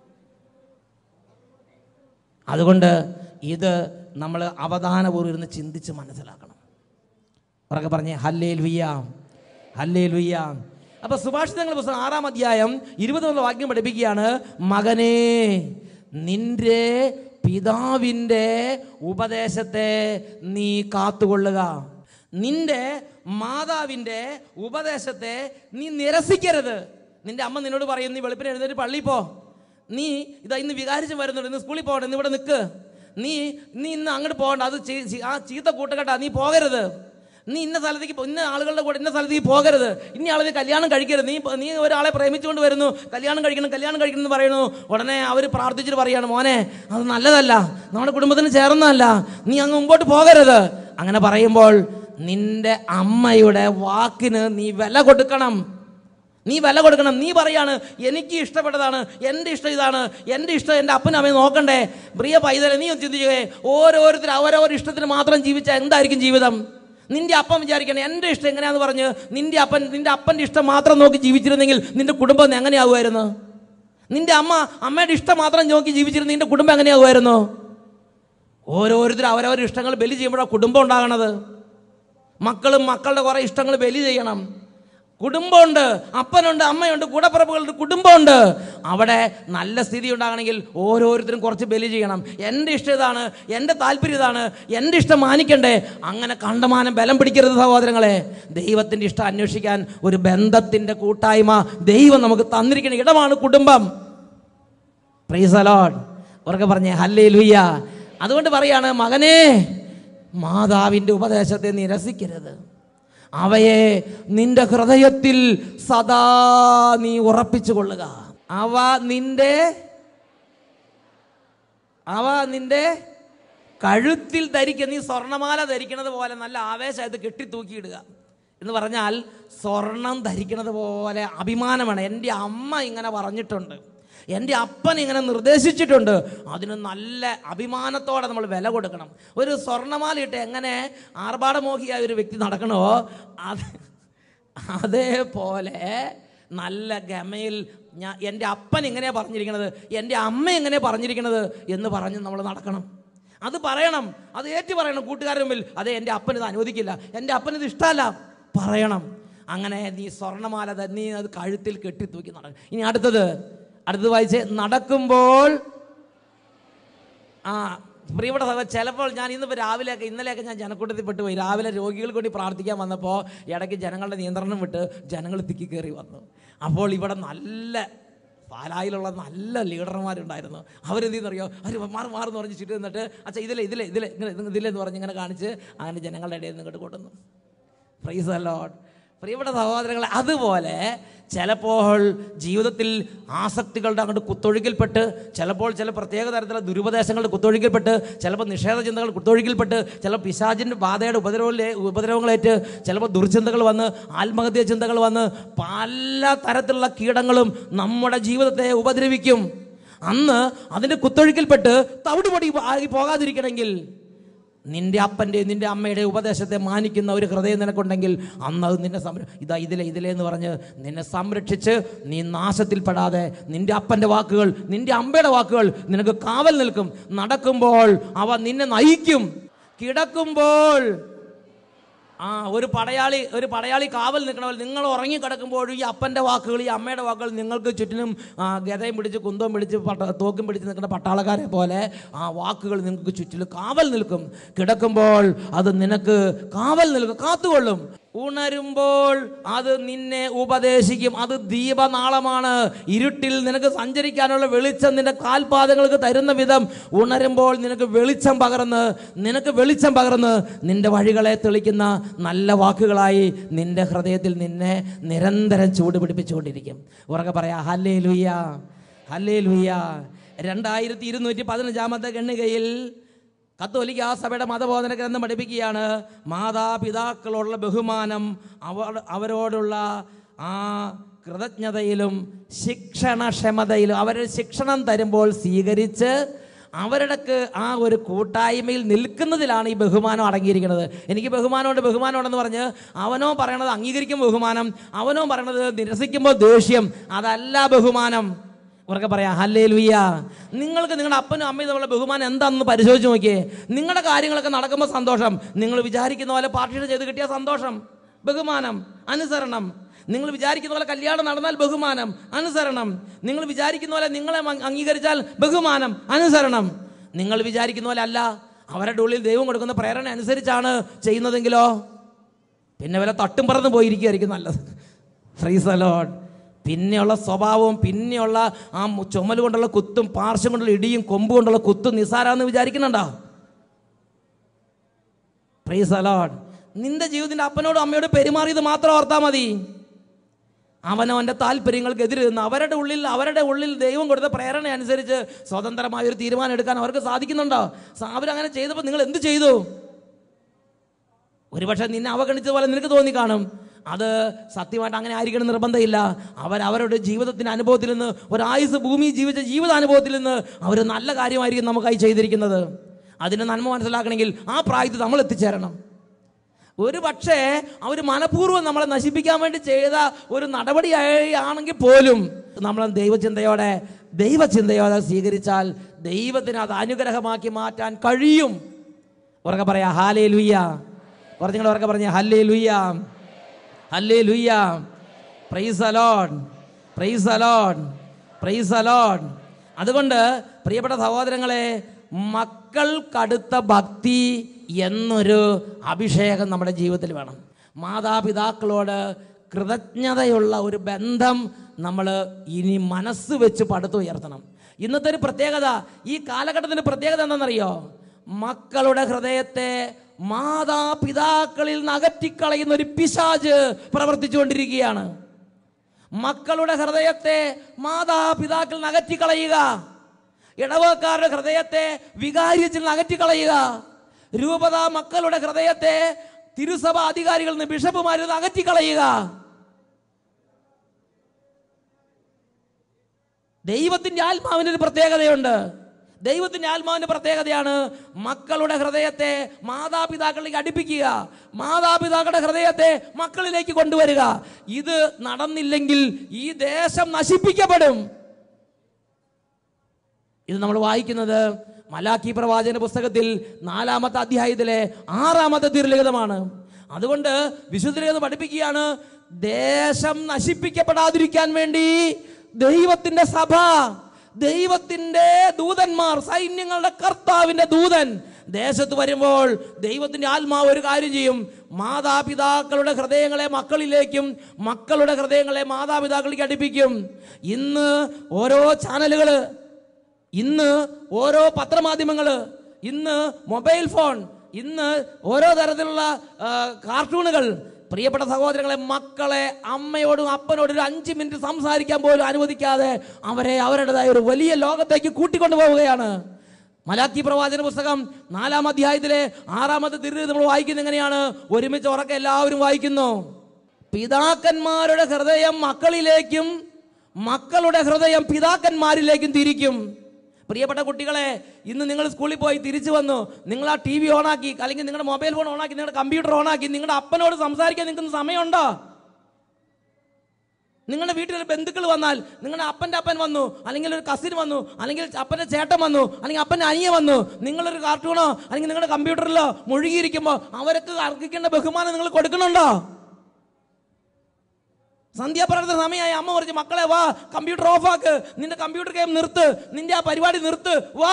അതുകൊണ്ട് ഇത് നമ്മൾ അവധാനപൂർവ്വം ഇരുന്ന് ചിന്തിച്ച് മനസ്സിലാക്കണം ഉറക്കെ പറഞ്ഞേ ഹല്ലേ ലുയ്യ ഹല്ലേ ലുയ്യ അപ്പൊ സുഭാഷിതങ്ങളുടെ പുസ്തകം ആറാം അധ്യായം ഇരുപത്തൊന്ന് വാക്യം പഠിപ്പിക്കുകയാണ് മകനെ നിന്റെ പിതാവിൻ്റെ ഉപദേശത്തെ നീ കാത്തുകൊള്ളുക നിന്റെ മാതാവിൻ്റെ ഉപദേശത്തെ നീ നിരസിക്കരുത് നിന്റെ അമ്മ നിന്നോട് പറയും നീ വെളുപ്പിന് എഴുന്നേറ്റ് പള്ളിയിൽ പോ നീ ഇതാ ഇന്ന് വികാരിച്ച് വരുന്നുണ്ട് ഇന്ന് സ്കൂളിൽ പോകണ്ട ഇന്ന് ഇവിടെ നിൽക്ക് നീ നീ ഇന്ന് അങ്ങോട്ട് പോകണ്ട അത് ചീ- ചീ- ആ ചീത്ത കൂട്ടുകെട്ടാ നീ പോകരുത് നീ ഇന്ന സ്ഥലത്തേക്ക് പോ- ഇന്ന ആളുകളുടെ കൂടെ ഇന്ന സ്ഥലത്തേക്ക് പോകരുത് ഇന്ന ആളെ കല്യാണം കഴിക്കരുത് നീ പ- നീ ഒരാളെ പ്രേമിച്ചുകൊണ്ട് വരുന്നു കല്യാണം കഴിക്കണം കല്യാണം കഴിക്കണം എന്ന് പറയുന്നു ഉടനെ അവർ പ്രാർത്ഥിച്ചിട്ട് പറയാണ് മോനെ അത് നല്ലതല്ല നമ്മുടെ കുടുംബത്തിന് ചേർന്നതല്ല നീ അങ്ങ് മുമ്പോട്ട് പോകരുത് അങ്ങനെ പറയുമ്പോൾ നിന്റെ അമ്മയുടെ വാക്കിന് നീ വില കൊടുക്കണം നീ വില കൊടുക്കണം നീ പറയാണ് എനിക്ക് ഇഷ്ടപ്പെട്ടതാണ് എൻ്റെ ഇഷ്ടം ഇതാണ് എൻ്റെ ഇഷ്ടം എൻ്റെ അപ്പനും അമ്മയും നോക്കണ്ടേ പ്രിയ പൈതലെ നീ ഒന്ന് ചിന്തിച്ചേ ഓരോരുത്തർ അവരവരുടെ ഇഷ്ടത്തിന് മാത്രം ജീവിച്ചാൽ എന്തായിരിക്കും ജീവിതം നിന്റെ അപ്പം വിചാരിക്കണം എൻ്റെ ഇഷ്ടം എങ്ങനെയാന്ന് പറഞ്ഞ് നിന്റെ അപ്പൻ നിന്റെ അപ്പൻ്റെ ഇഷ്ടം മാത്രം നോക്കി ജീവിച്ചിരുന്നെങ്കിൽ നിന്റെ കുടുംബം എങ്ങനെയാകുമായിരുന്നു നിന്റെ അമ്മ അമ്മയുടെ ഇഷ്ടം മാത്രം നോക്കി ജീവിച്ചിരുന്ന നിന്റെ കുടുംബം എങ്ങനെയാകുമായിരുന്നു ഓരോരുത്തരും അവരവരുടെ ഇഷ്ടങ്ങൾ ബലി ചെയ്യുമ്പോഴാണ് കുടുംബം ഉണ്ടാകണത് മക്കളും മക്കളുടെ കുറേ ഇഷ്ടങ്ങൾ ബലി ചെയ്യണം കുടുംബമുണ്ട് അപ്പനുണ്ട് അമ്മയുണ്ട് കൂടപ്പിറപ്പുകളുണ്ട് കുടുംബമുണ്ട് അവിടെ നല്ല സ്ഥിതി ഉണ്ടാകണമെങ്കിൽ ഓരോരുത്തരും കുറച്ച് ബലി ചെയ്യണം എൻ്റെ ഇഷ്ടം ഇതാണ് എൻ്റെ താല്പര്യം ഇതാണ് എൻ്റെ ഇഷ്ടം മാനിക്കണ്ടേ അങ്ങനെ കണ്ടമാനം ബലം പിടിക്കരുത് സഹോദരങ്ങളെ ദൈവത്തിൻ്റെ ഇഷ്ടം അന്വേഷിക്കാൻ ഒരു ബന്ധത്തിൻ്റെ കൂട്ടായ്മ ദൈവം നമുക്ക് തന്നിരിക്കുന്ന ഇടമാണ് കുടുംബം പ്രൈസ് അലോഡ് ഉറക്കെ പറഞ്ഞേ ഹല്ലേ ലുയ്യ അതുകൊണ്ട് പറയാണ് മകനെ മാതാവിൻ്റെ ഉപദേശത്തെ നിരസിക്കരുത് അവയെ നിന്റെ ഹൃദയത്തിൽ സദാ നീ ഉറപ്പിച്ചു കൊള്ളുക അവ നിന്റെ അവ നിന്റെ കഴുത്തിൽ ധരിക്കുക നീ സ്വർണ്ണമാല ധരിക്കുന്നത് പോലെ നല്ല ആവേശമായിട്ട് കെട്ടിത്തൂക്കിയിടുക എന്ന് പറഞ്ഞാൽ സ്വർണം ധരിക്കുന്നത് പോലെ അഭിമാനമാണ് എൻ്റെ അമ്മ ഇങ്ങനെ പറഞ്ഞിട്ടുണ്ട് എൻ്റെ അപ്പൻ ഇങ്ങനെ നിർദ്ദേശിച്ചിട്ടുണ്ട് അതിന് നല്ല അഭിമാനത്തോടെ നമ്മൾ വില കൊടുക്കണം ഒരു സ്വർണ്ണമാല ഇട്ട് എങ്ങനെ ആർഭാടമോഹിയായ ഒരു വ്യക്തി നടക്കണോ അത് അതേപോലെ നല്ല ഗമയിൽ ഞാൻ എൻ്റെ അപ്പൻ എങ്ങനെയാണ് പറഞ്ഞിരിക്കണത് എൻ്റെ അമ്മ എങ്ങനെ പറഞ്ഞിരിക്കണത് എന്ന് പറഞ്ഞ് നമ്മൾ നടക്കണം അത് പറയണം അത് ഏറ്റു പറയണം കൂട്ടുകാരുടെ മുമ്പിൽ അതെ എൻ്റെ അപ്പൻ ഇത് അനുവദിക്കില്ല എൻ്റെ അപ്പൻ ഇത് ഇഷ്ടമല്ല പറയണം അങ്ങനെ നീ സ്വർണ്ണമാല ധ- നീ അത് കഴുത്തിൽ കെട്ടിത്തൂക്കി നടക്കും ഇനി അടുത്തത് അടുത്തത് വായിച്ച് നടക്കുമ്പോൾ ആ പ്രിയപ്പെട്ട സഹോദരൻ ചിലപ്പോൾ ഞാൻ ഇന്നിപ്പോൾ രാവിലെയൊക്കെ ഇന്നലെയൊക്കെ ഞാൻ ജനക്കൂട്ടത്തിൽ പെട്ടുപോയി രാവിലെ രോഗികൾക്ക് വേണ്ടി പ്രാർത്ഥിക്കാൻ വന്നപ്പോൾ ഇടയ്ക്ക് ജനങ്ങളുടെ നിയന്ത്രണം വിട്ട് ജനങ്ങൾ തിക്കി കയറി വന്നു അപ്പോൾ ഇവിടെ നല്ല പാലായിലുള്ള നല്ല ലീഡർമാരുണ്ടായിരുന്നു അവരെന്ത് ചെയ്യുന്നറിയോ അവർ മാറി മാറുന്ന് പറഞ്ഞ് ചുറ്റി നിന്നിട്ട് അച്ഛാ ഇതിലെ ഇതിലെ ഇതിലെ ഇങ്ങനെ ഇതിലെന്ന് പറഞ്ഞ് ഇങ്ങനെ കാണിച്ച് അങ്ങനെ ജനങ്ങളുടെ ഇടയിൽ നിന്ന് ഇങ്ങോട്ട് കൊണ്ടുവന്നു പ്രൈസ് അലോട്ട് പ്രിയപ്പെട്ട സഹോദരങ്ങളെ അതുപോലെ ചിലപ്പോൾ ജീവിതത്തിൽ ആസക്തികളുടെ അങ്ങോട്ട് കുത്തൊഴുകിൽപ്പെട്ട് ചിലപ്പോൾ ചില പ്രത്യേക തരത്തിലുള്ള ദുരുപദേശങ്ങളുടെ കുത്തൊഴുകിൽപ്പെട്ട് ചിലപ്പോൾ നിഷേധ ചിന്തകൾ കുത്തൊഴുകിൽപ്പെട്ട് ചില പിശാചിൻ്റെ ബാധയുടെ ഉപദ്രവങ്ങളെ ഉപദ്രവങ്ങളേറ്റ് ചിലപ്പോൾ ദുർചിന്തകൾ വന്ന് ആത്മഹത്യാ ചിന്തകൾ വന്ന് പല തരത്തിലുള്ള കീടങ്ങളും നമ്മുടെ ജീവിതത്തെ ഉപദ്രവിക്കും അന്ന് അതിൻ്റെ കുത്തൊഴുക്കിൽപ്പെട്ട് തവിടുപൊടി ആയി പോകാതിരിക്കണമെങ്കിൽ നിന്റെ അപ്പൻ്റെ നിന്റെ അമ്മയുടെ ഉപദേശത്തെ മാനിക്കുന്ന ഒരു ഹൃദയം നിനക്കുണ്ടെങ്കിൽ അന്ന് അത് നിന്നെ സംര ഇതാ ഇതിലെ ഇതിലെ എന്ന് പറഞ്ഞ് നിന്നെ സംരക്ഷിച്ച് നീ നാശത്തിൽപ്പെടാതെ നിന്റെ അപ്പൻ്റെ വാക്കുകൾ നിന്റെ അമ്മയുടെ വാക്കുകൾ നിനക്ക് കാവൽ നിൽക്കും നടക്കുമ്പോൾ അവ നിന്നെ നയിക്കും കിടക്കുമ്പോൾ ആ ഒരു പടയാളി ഒരു പടയാളി കാവൽ നിൽക്കണവർ നിങ്ങൾ ഉറങ്ങി കിടക്കുമ്പോഴും ഈ അപ്പൻ്റെ വാക്കുകൾ ഈ അമ്മയുടെ വാക്കുകൾ നിങ്ങൾക്ക് ചുറ്റിനും ആ, ഗതയും പിടിച്ച് കുന്തവും പിടിച്ച് പട്ട തോക്കും പിടിച്ച് നിൽക്കുന്ന പട്ടാളക്കാരെ പോലെ ആ വാക്കുകൾ നിങ്ങൾക്ക് ചുറ്റിലും കാവൽ നിൽക്കും കിടക്കുമ്പോൾ അത് നിനക്ക് കാവൽ നിൽക്കും കാത്തുകൊള്ളും ഉണരുമ്പോൾ അത് നിന്നെ ഉപദേശിക്കും അത് ദീപനാളമാണ് ഇരുട്ടിൽ നിനക്ക് സഞ്ചരിക്കാനുള്ള വെളിച്ചം നിന്റെ കാൽപാദങ്ങൾക്ക് തരുന്ന വിധം ഉണരുമ്പോൾ നിനക്ക് വെളിച്ചം പകർന്ന് നിനക്ക് വെളിച്ചം പകർന്ന് നിന്റെ വഴികളെ തെളിക്കുന്ന നല്ല വാക്കുകളായി നിന്റെ ഹൃദയത്തിൽ നിന്നെ നിരന്തരം ചൂട് പിടിപ്പിച്ചുകൊണ്ടിരിക്കും ഉറക്കെ പറയാ ഹല്ലേ ലുയ്യ ഹല്ലേ ലുയ്യ രണ്ടായിരത്തി ഇരുന്നൂറ്റി പതിനഞ്ചാമത്തെ ഗണ്ണികയിൽ കത്തോലിക്ക സഭയുടെ മതബോധന ഗ്രന്ഥം പഠിപ്പിക്കുകയാണ് മാതാപിതാക്കളോടുള്ള ബഹുമാനം അവർ അവരോടുള്ള ആ കൃതജ്ഞതയിലും ശിക്ഷണക്ഷമതയിലും അവർ ശിക്ഷണം തരുമ്പോൾ സ്വീകരിച്ച് അവരുടെ ആ ഒരു കൂട്ടായ്മയിൽ നിൽക്കുന്നതിലാണ് ഈ ബഹുമാനം അടങ്ങിയിരിക്കുന്നത് എനിക്ക് ബഹുമാനമുണ്ട് ബഹുമാനമുണ്ടെന്ന് പറഞ്ഞ് അവനോ പറയണത് അംഗീകരിക്കുമ്പോൾ ബഹുമാനം അവനോ പറയണത് നിരസിക്കുമ്പോൾ ദേഷ്യം അതല്ല ബഹുമാനം ഉറക്കെ പറയാം ഹല്ലേ ലുയ്യ നിങ്ങൾക്ക് നിങ്ങളുടെ അപ്പനും അമ്മയും തമ്മിലുള്ള ബഹുമാനം എന്താണെന്ന് പരിശോധിച്ച് നോക്കിയേ നിങ്ങളുടെ കാര്യങ്ങളൊക്കെ നടക്കുമ്പോൾ സന്തോഷം നിങ്ങൾ വിചാരിക്കുന്ന പോലെ പാർട്ടിയുടെ ചെയ്ത് കിട്ടിയ സന്തോഷം ബഹുമാനം അനുസരണം നിങ്ങൾ വിചാരിക്കുന്ന പോലെ കല്യാണം നടന്നാൽ ബഹുമാനം അനുസരണം നിങ്ങൾ വിചാരിക്കുന്ന പോലെ നിങ്ങളെ അങ് അംഗീകരിച്ചാൽ ബഹുമാനം അനുസരണം നിങ്ങൾ വിചാരിക്കുന്ന പോലെ അല്ല അവരുടെ ഉള്ളിൽ ദൈവം കൊടുക്കുന്ന പ്രേരണ അനുസരിച്ചാണ് ചെയ്യുന്നതെങ്കിലോ പിന്നെ വല്ല തട്ടും പറന്ന് പോയിരിക്കുകയായിരിക്കും നല്ലത് ഫ്രീസ് അലോഡ് പിന്നെയുള്ള സ്വഭാവവും പിന്നെയുള്ള ആ മു- ചുമല് കൊണ്ടുള്ള കുത്തും പാർശ്വം കൊണ്ടുള്ള ഇടിയും കൊമ്പ് കൊണ്ടുള്ള കുത്തും നിസാരാന്ന് വിചാരിക്കുന്നുണ്ടോ ഫ്രീസ് അലോഡ് നിന്റെ ജീവിതത്തിന്റെ അപ്പനോടും അമ്മയോടും പെരുമാറിയത് മാത്രം ഓർത്താൽ മതി അവനവൻ്റെ താല്പര്യങ്ങൾക്ക് എതിര് നിന്ന് അവരുടെ ഉള്ളിൽ അവരുടെ ഉള്ളിൽ ദൈവം കൊടുത്ത പ്രേരണ അനുസരിച്ച് സ്വതന്ത്രമായ ഒരു തീരുമാനം എടുക്കാൻ അവർക്ക് സാധിക്കുന്നുണ്ടോ സ- അവരങ്ങനെ ചെയ്തപ്പോൾ നിങ്ങൾ എന്ത് ചെയ്തു ഒരുപക്ഷെ നിന്നെ അവഗണിച്ചത് പോലെ നിനക്ക് തോന്നി കാണും അത് സത്യമായിട്ട് അങ്ങനെ ആയിരിക്കണം നിർബന്ധമില്ല അവർ അവരുടെ ജീവിതത്തിന്റെ അനുഭവത്തിൽ നിന്ന് ഒരായുസ് ഭൂമി ജീവിച്ച ജീവിതാനുഭവത്തിൽ നിന്ന് അവർ നല്ല കാര്യമായിരിക്കും നമുക്കായി ചെയ്തിരിക്കുന്നത് അതിന് നന്മ മനസ്സിലാക്കണമെങ്കിൽ ആ പ്രായത്തിൽ നമ്മൾ എത്തിച്ചേരണം ഒരു പക്ഷേ അവർ മനഃപൂർവ്വം നമ്മളെ നശിപ്പിക്കാൻ വേണ്ടി ചെയ്ത ഒരു നടപടിയായി ആണെങ്കിൽ പോലും നമ്മൾ ദൈവചിന്തയോടെ ദൈവചിന്തയോടെ സ്വീകരിച്ചാൽ ദൈവത്തിന് അത് അനുഗ്രഹമാക്കി മാറ്റാൻ കഴിയും ഉറക്കെ പറയാ ഹാലേ ലുയ്യ കുറച്ചുങ്ങൾ ഉറക്കെ പറഞ്ഞ ഹല്ലേ hallelujah hallelujah praise alone praise alone praise alone അതുകൊണ്ട് പ്രിയപ്പെട്ട സഹോദരങ്ങളെ മക്കൾക്കടുത്ത ഭക്തി എന്നൊരു അഭിഷേകം നമ്മുടെ ജീവിതത്തിൽ വേണം മാതാപിതാക്കളോട് കൃതജ്ഞതയുള്ള ഒരു ബന്ധം നമ്മൾ ഇനി മനസ്സ് വെച്ച് പടുത്തുയർത്തണം ഇന്നത്തെ ഒരു പ്രത്യേകത ഈ കാലഘട്ടത്തിന്റെ പ്രത്യേകത എന്താണെന്നറിയോ മക്കളുടെ ഹൃദയത്തെ മാതാപിതാക്കളിൽ നിന്ന് അകറ്റിക്കളയുന്ന ഒരു പിശാജ് പ്രവർത്തിച്ചുകൊണ്ടിരിക്കുകയാണ് മക്കളുടെ ഹൃദയത്തെ മാതാപിതാക്കളിൽ നിന്ന് അകറ്റിക്കളയുക ഇടവക്കാരുടെ ഹൃദയത്തെ വികാരിയത്തിൽ നിന്ന് അകറ്റിക്കളയുക രൂപത മക്കളുടെ ഹൃദയത്തെ തിരുസഭ അധികാരികളിൽ നിന്ന് ബിഷപ്പുമാരിൽ നിന്ന് അകറ്റിക്കളയുക ദൈവത്തിന്റെ ആത്മാവിന് ഒരു പ്രത്യേകതയുണ്ട് ദൈവത്തിന്റെ ആത്മാവിന്റെ പ്രത്യേകതയാണ് മക്കളുടെ ഹൃദയത്തെ മാതാപിതാക്കളിലേക്ക് അടുപ്പിക്കുക മാതാപിതാക്കളുടെ ഹൃദയത്തെ മക്കളിലേക്ക് കൊണ്ടുവരിക ഇത് നടന്നില്ലെങ്കിൽ ഈ ദേശം നശിപ്പിക്കപ്പെടും ഇത് നമ്മൾ വായിക്കുന്നത് മലാക്കി പ്രവാചന പുസ്തകത്തിൽ നാലാമത്തെ അധ്യായത്തിലെ ആറാമത്തെ തിരുലിഖിതമാണ് അതുകൊണ്ട് വിശുദ്ധലിഖിതം പഠിപ്പിക്കുകയാണ് ദേശം നശിപ്പിക്കപ്പെടാതിരിക്കാൻ വേണ്ടി ദൈവത്തിന്റെ സഭ ദൈവത്തിന്റെ ദൂതന്മാർ സൈന്യങ്ങളുടെ കർത്താവിന്റെ ദൂതൻ ദേശത്ത് വരുമ്പോൾ ദൈവത്തിന്റെ ആത്മാവ് ഒരു കാര്യം ചെയ്യും മാതാപിതാക്കളുടെ ഹൃദയങ്ങളെ മക്കളിലേക്കും മക്കളുടെ ഹൃദയങ്ങളെ മാതാപിതാക്കളിലേക്ക് അടുപ്പിക്കും ഇന്ന് ഓരോ ചാനലുകൾ ഇന്ന് ഓരോ പത്രമാധ്യമങ്ങൾ ഇന്ന് മൊബൈൽ ഫോൺ ഇന്ന് ഓരോ തരത്തിലുള്ള ആ, കാർട്ടൂണുകൾ പ്രിയപ്പെട്ട സഹോദരങ്ങളെ മക്കളെ അമ്മയോടും അപ്പനോടും ഒരു അഞ്ച് മിനിറ്റ് സംസാരിക്കാൻ പോലും അനുവദിക്കാതെ അവരെ അവരുടേതായ ഒരു വലിയ ലോകത്തേക്ക് കൂട്ടിക്കൊണ്ടു പോവുകയാണ് മലാക്കി പ്രവാചന പുസ്തകം നാലാം അധ്യായത്തിലെ ആറാമത്തെ തിരു നമ്മൾ വായിക്കുന്നത് എങ്ങനെയാണ് ഒരുമിച്ച് ഉറക്കെ എല്ലാവരും വായിക്കുന്നു പിതാക്കന്മാരുടെ ഹൃദയം മക്കളിലേക്കും മക്കളുടെ ഹൃദയം പിതാക്കന്മാരിലേക്കും തിരിക്കും പ്രിയപ്പെട്ട കുട്ടികളെ ഇന്ന് നിങ്ങൾ സ്കൂളിൽ പോയി തിരിച്ചു വന്നു നിങ്ങൾ ആ ടി വി ഓണാക്കി അല്ലെങ്കിൽ നിങ്ങളുടെ മൊബൈൽ ഫോൺ ഓണാക്കി നിങ്ങളുടെ കമ്പ്യൂട്ടർ ഓണാക്കി നിങ്ങളുടെ അപ്പനോട് സംസാരിക്കാൻ നിങ്ങൾക്ക് സമയമുണ്ടോ നിങ്ങളുടെ വീട്ടിൽ ബന്ധുക്കൾ വന്നാൽ നിങ്ങളുടെ അപ്പൻ്റെ അപ്പൻ വന്നു അല്ലെങ്കിൽ ഒരു കസിൻ വന്നു അല്ലെങ്കിൽ അപ്പൻ്റെ ചേട്ടൻ വന്നു അല്ലെങ്കിൽ അപ്പൻ്റെ അനിയ വന്നു നിങ്ങളൊരു കാർട്ടൂണോ അല്ലെങ്കിൽ നിങ്ങളുടെ കമ്പ്യൂട്ടറിലോ മുഴുകിയിരിക്കുമ്പോൾ അവർക്ക് അർഹിക്കേണ്ട ബഹുമാനം നിങ്ങൾ കൊടുക്കണുണ്ടോ സന്ധ്യാപ്രാർത്ഥന സമയമായി അമ്മ പറഞ്ഞു മക്കളെ വാ കമ്പ്യൂട്ടർ ഓഫാക്ക് നിന്റെ കമ്പ്യൂട്ടർ ഗെയിം നിർത്ത് നിന്റെ ആ പരിപാടി നിർത്ത് വാ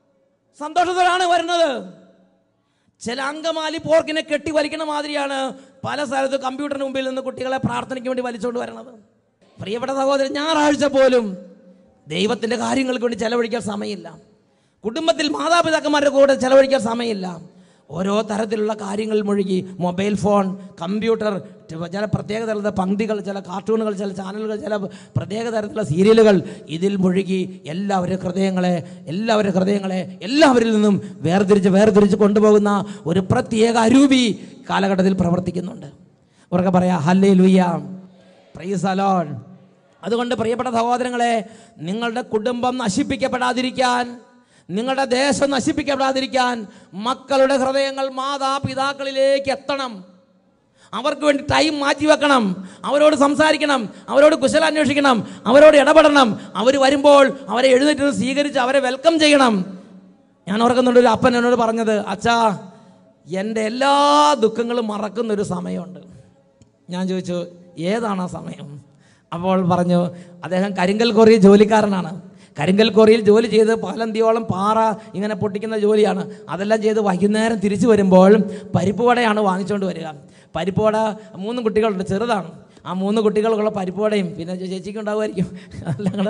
സന്തോഷത്തോടാണ് വരുന്നത് ചില അങ്കമാലി പോർക്കിനെ കെട്ടി വലിക്കുന്ന മാതിരിയാണ് പല സ്ഥലത്തും കമ്പ്യൂട്ടറിന് മുമ്പിൽ നിന്ന് കുട്ടികളെ പ്രാർത്ഥനയ്ക്ക് വേണ്ടി വലിച്ചുകൊണ്ട് വരണത് പ്രിയപ്പെട്ട സഹോദരൻ ഞായറാഴ്ച പോലും ദൈവത്തിൻ്റെ കാര്യങ്ങൾക്ക് വേണ്ടി ചെലവഴിക്കാൻ സമയമില്ല കുടുംബത്തിൽ മാതാപിതാക്കന്മാരുടെ കൂടെ ചെലവഴിക്കാൻ സമയമില്ല ഓരോ തരത്തിലുള്ള കാര്യങ്ങൾ മുഴുകി മൊബൈൽ ഫോൺ കമ്പ്യൂട്ടർ ചില പ്രത്യേക തരത്തിലുള്ള പങ്ക്തികൾ ചില കാർട്ടൂണുകൾ ചില ചാനലുകൾ ചില പ്രത്യേക തരത്തിലുള്ള സീരിയലുകൾ ഇതിൽ മുഴുകി എല്ലാവരുടെ ഹൃദയങ്ങളെ എല്ലാവരുടെ ഹൃദയങ്ങളെ എല്ലാവരിൽ നിന്നും വേർതിരിച്ച് വേർതിരിച്ച് കൊണ്ടുപോകുന്ന ഒരു പ്രത്യേക അരൂപി കാലഘട്ടത്തിൽ പ്രവർത്തിക്കുന്നുണ്ട് അവർക്ക് പറയാം ഹല്ലേ ലുയ്യ പ്രൈസ് അലോൺ അതുകൊണ്ട് പ്രിയപ്പെട്ട സഹോദരങ്ങളെ നിങ്ങളുടെ കുടുംബം നശിപ്പിക്കപ്പെടാതിരിക്കാൻ നിങ്ങളുടെ ദേശം നശിപ്പിക്കപ്പെടാതിരിക്കാൻ മക്കളുടെ ഹൃദയങ്ങൾ മാതാപിതാക്കളിലേക്ക് എത്തണം അവർക്ക് വേണ്ടി ടൈം മാറ്റി വെക്കണം അവരോട് സംസാരിക്കണം അവരോട് കുശല അന്വേഷിക്കണം അവരോട് ഇടപെടണം അവർ വരുമ്പോൾ അവരെ എഴുന്നേറ്റ് സ്വീകരിച്ച് അവരെ വെൽക്കം ചെയ്യണം ഞാൻ ഓർക്കുന്നുണ്ട് ഒരു അപ്പൻ എന്നോട് പറഞ്ഞത് അച്ഛാ എൻ്റെ എല്ലാ ദുഃഖങ്ങളും മറക്കുന്ന ഒരു സമയമുണ്ട് ഞാൻ ചോദിച്ചു ഏതാണ് ആ സമയം അപ്പോൾ പറഞ്ഞു അദ്ദേഹം കരിങ്കൽ കോറി ജോലിക്കാരനാണ് കരിങ്കൽ കോറിയിൽ ജോലി ചെയ്ത് പലന്തിയോളം പാറ ഇങ്ങനെ പൊട്ടിക്കുന്ന ജോലിയാണ് അതെല്ലാം ചെയ്ത് വൈകുന്നേരം തിരിച്ചു വരുമ്പോൾ പരിപ്പ് വടയാണ് വാങ്ങിച്ചുകൊണ്ട് വരിക പരിപ്പ് വട മൂന്ന് കുട്ടികളുണ്ട് ചെറുതാണ് ആ മൂന്ന് കുട്ടികൾക്കുള്ള പരിപ്പ് വടയും പിന്നെ ചേച്ചിക്ക് ഉണ്ടാവുമായിരിക്കും അതെല്ലാം കൂടെ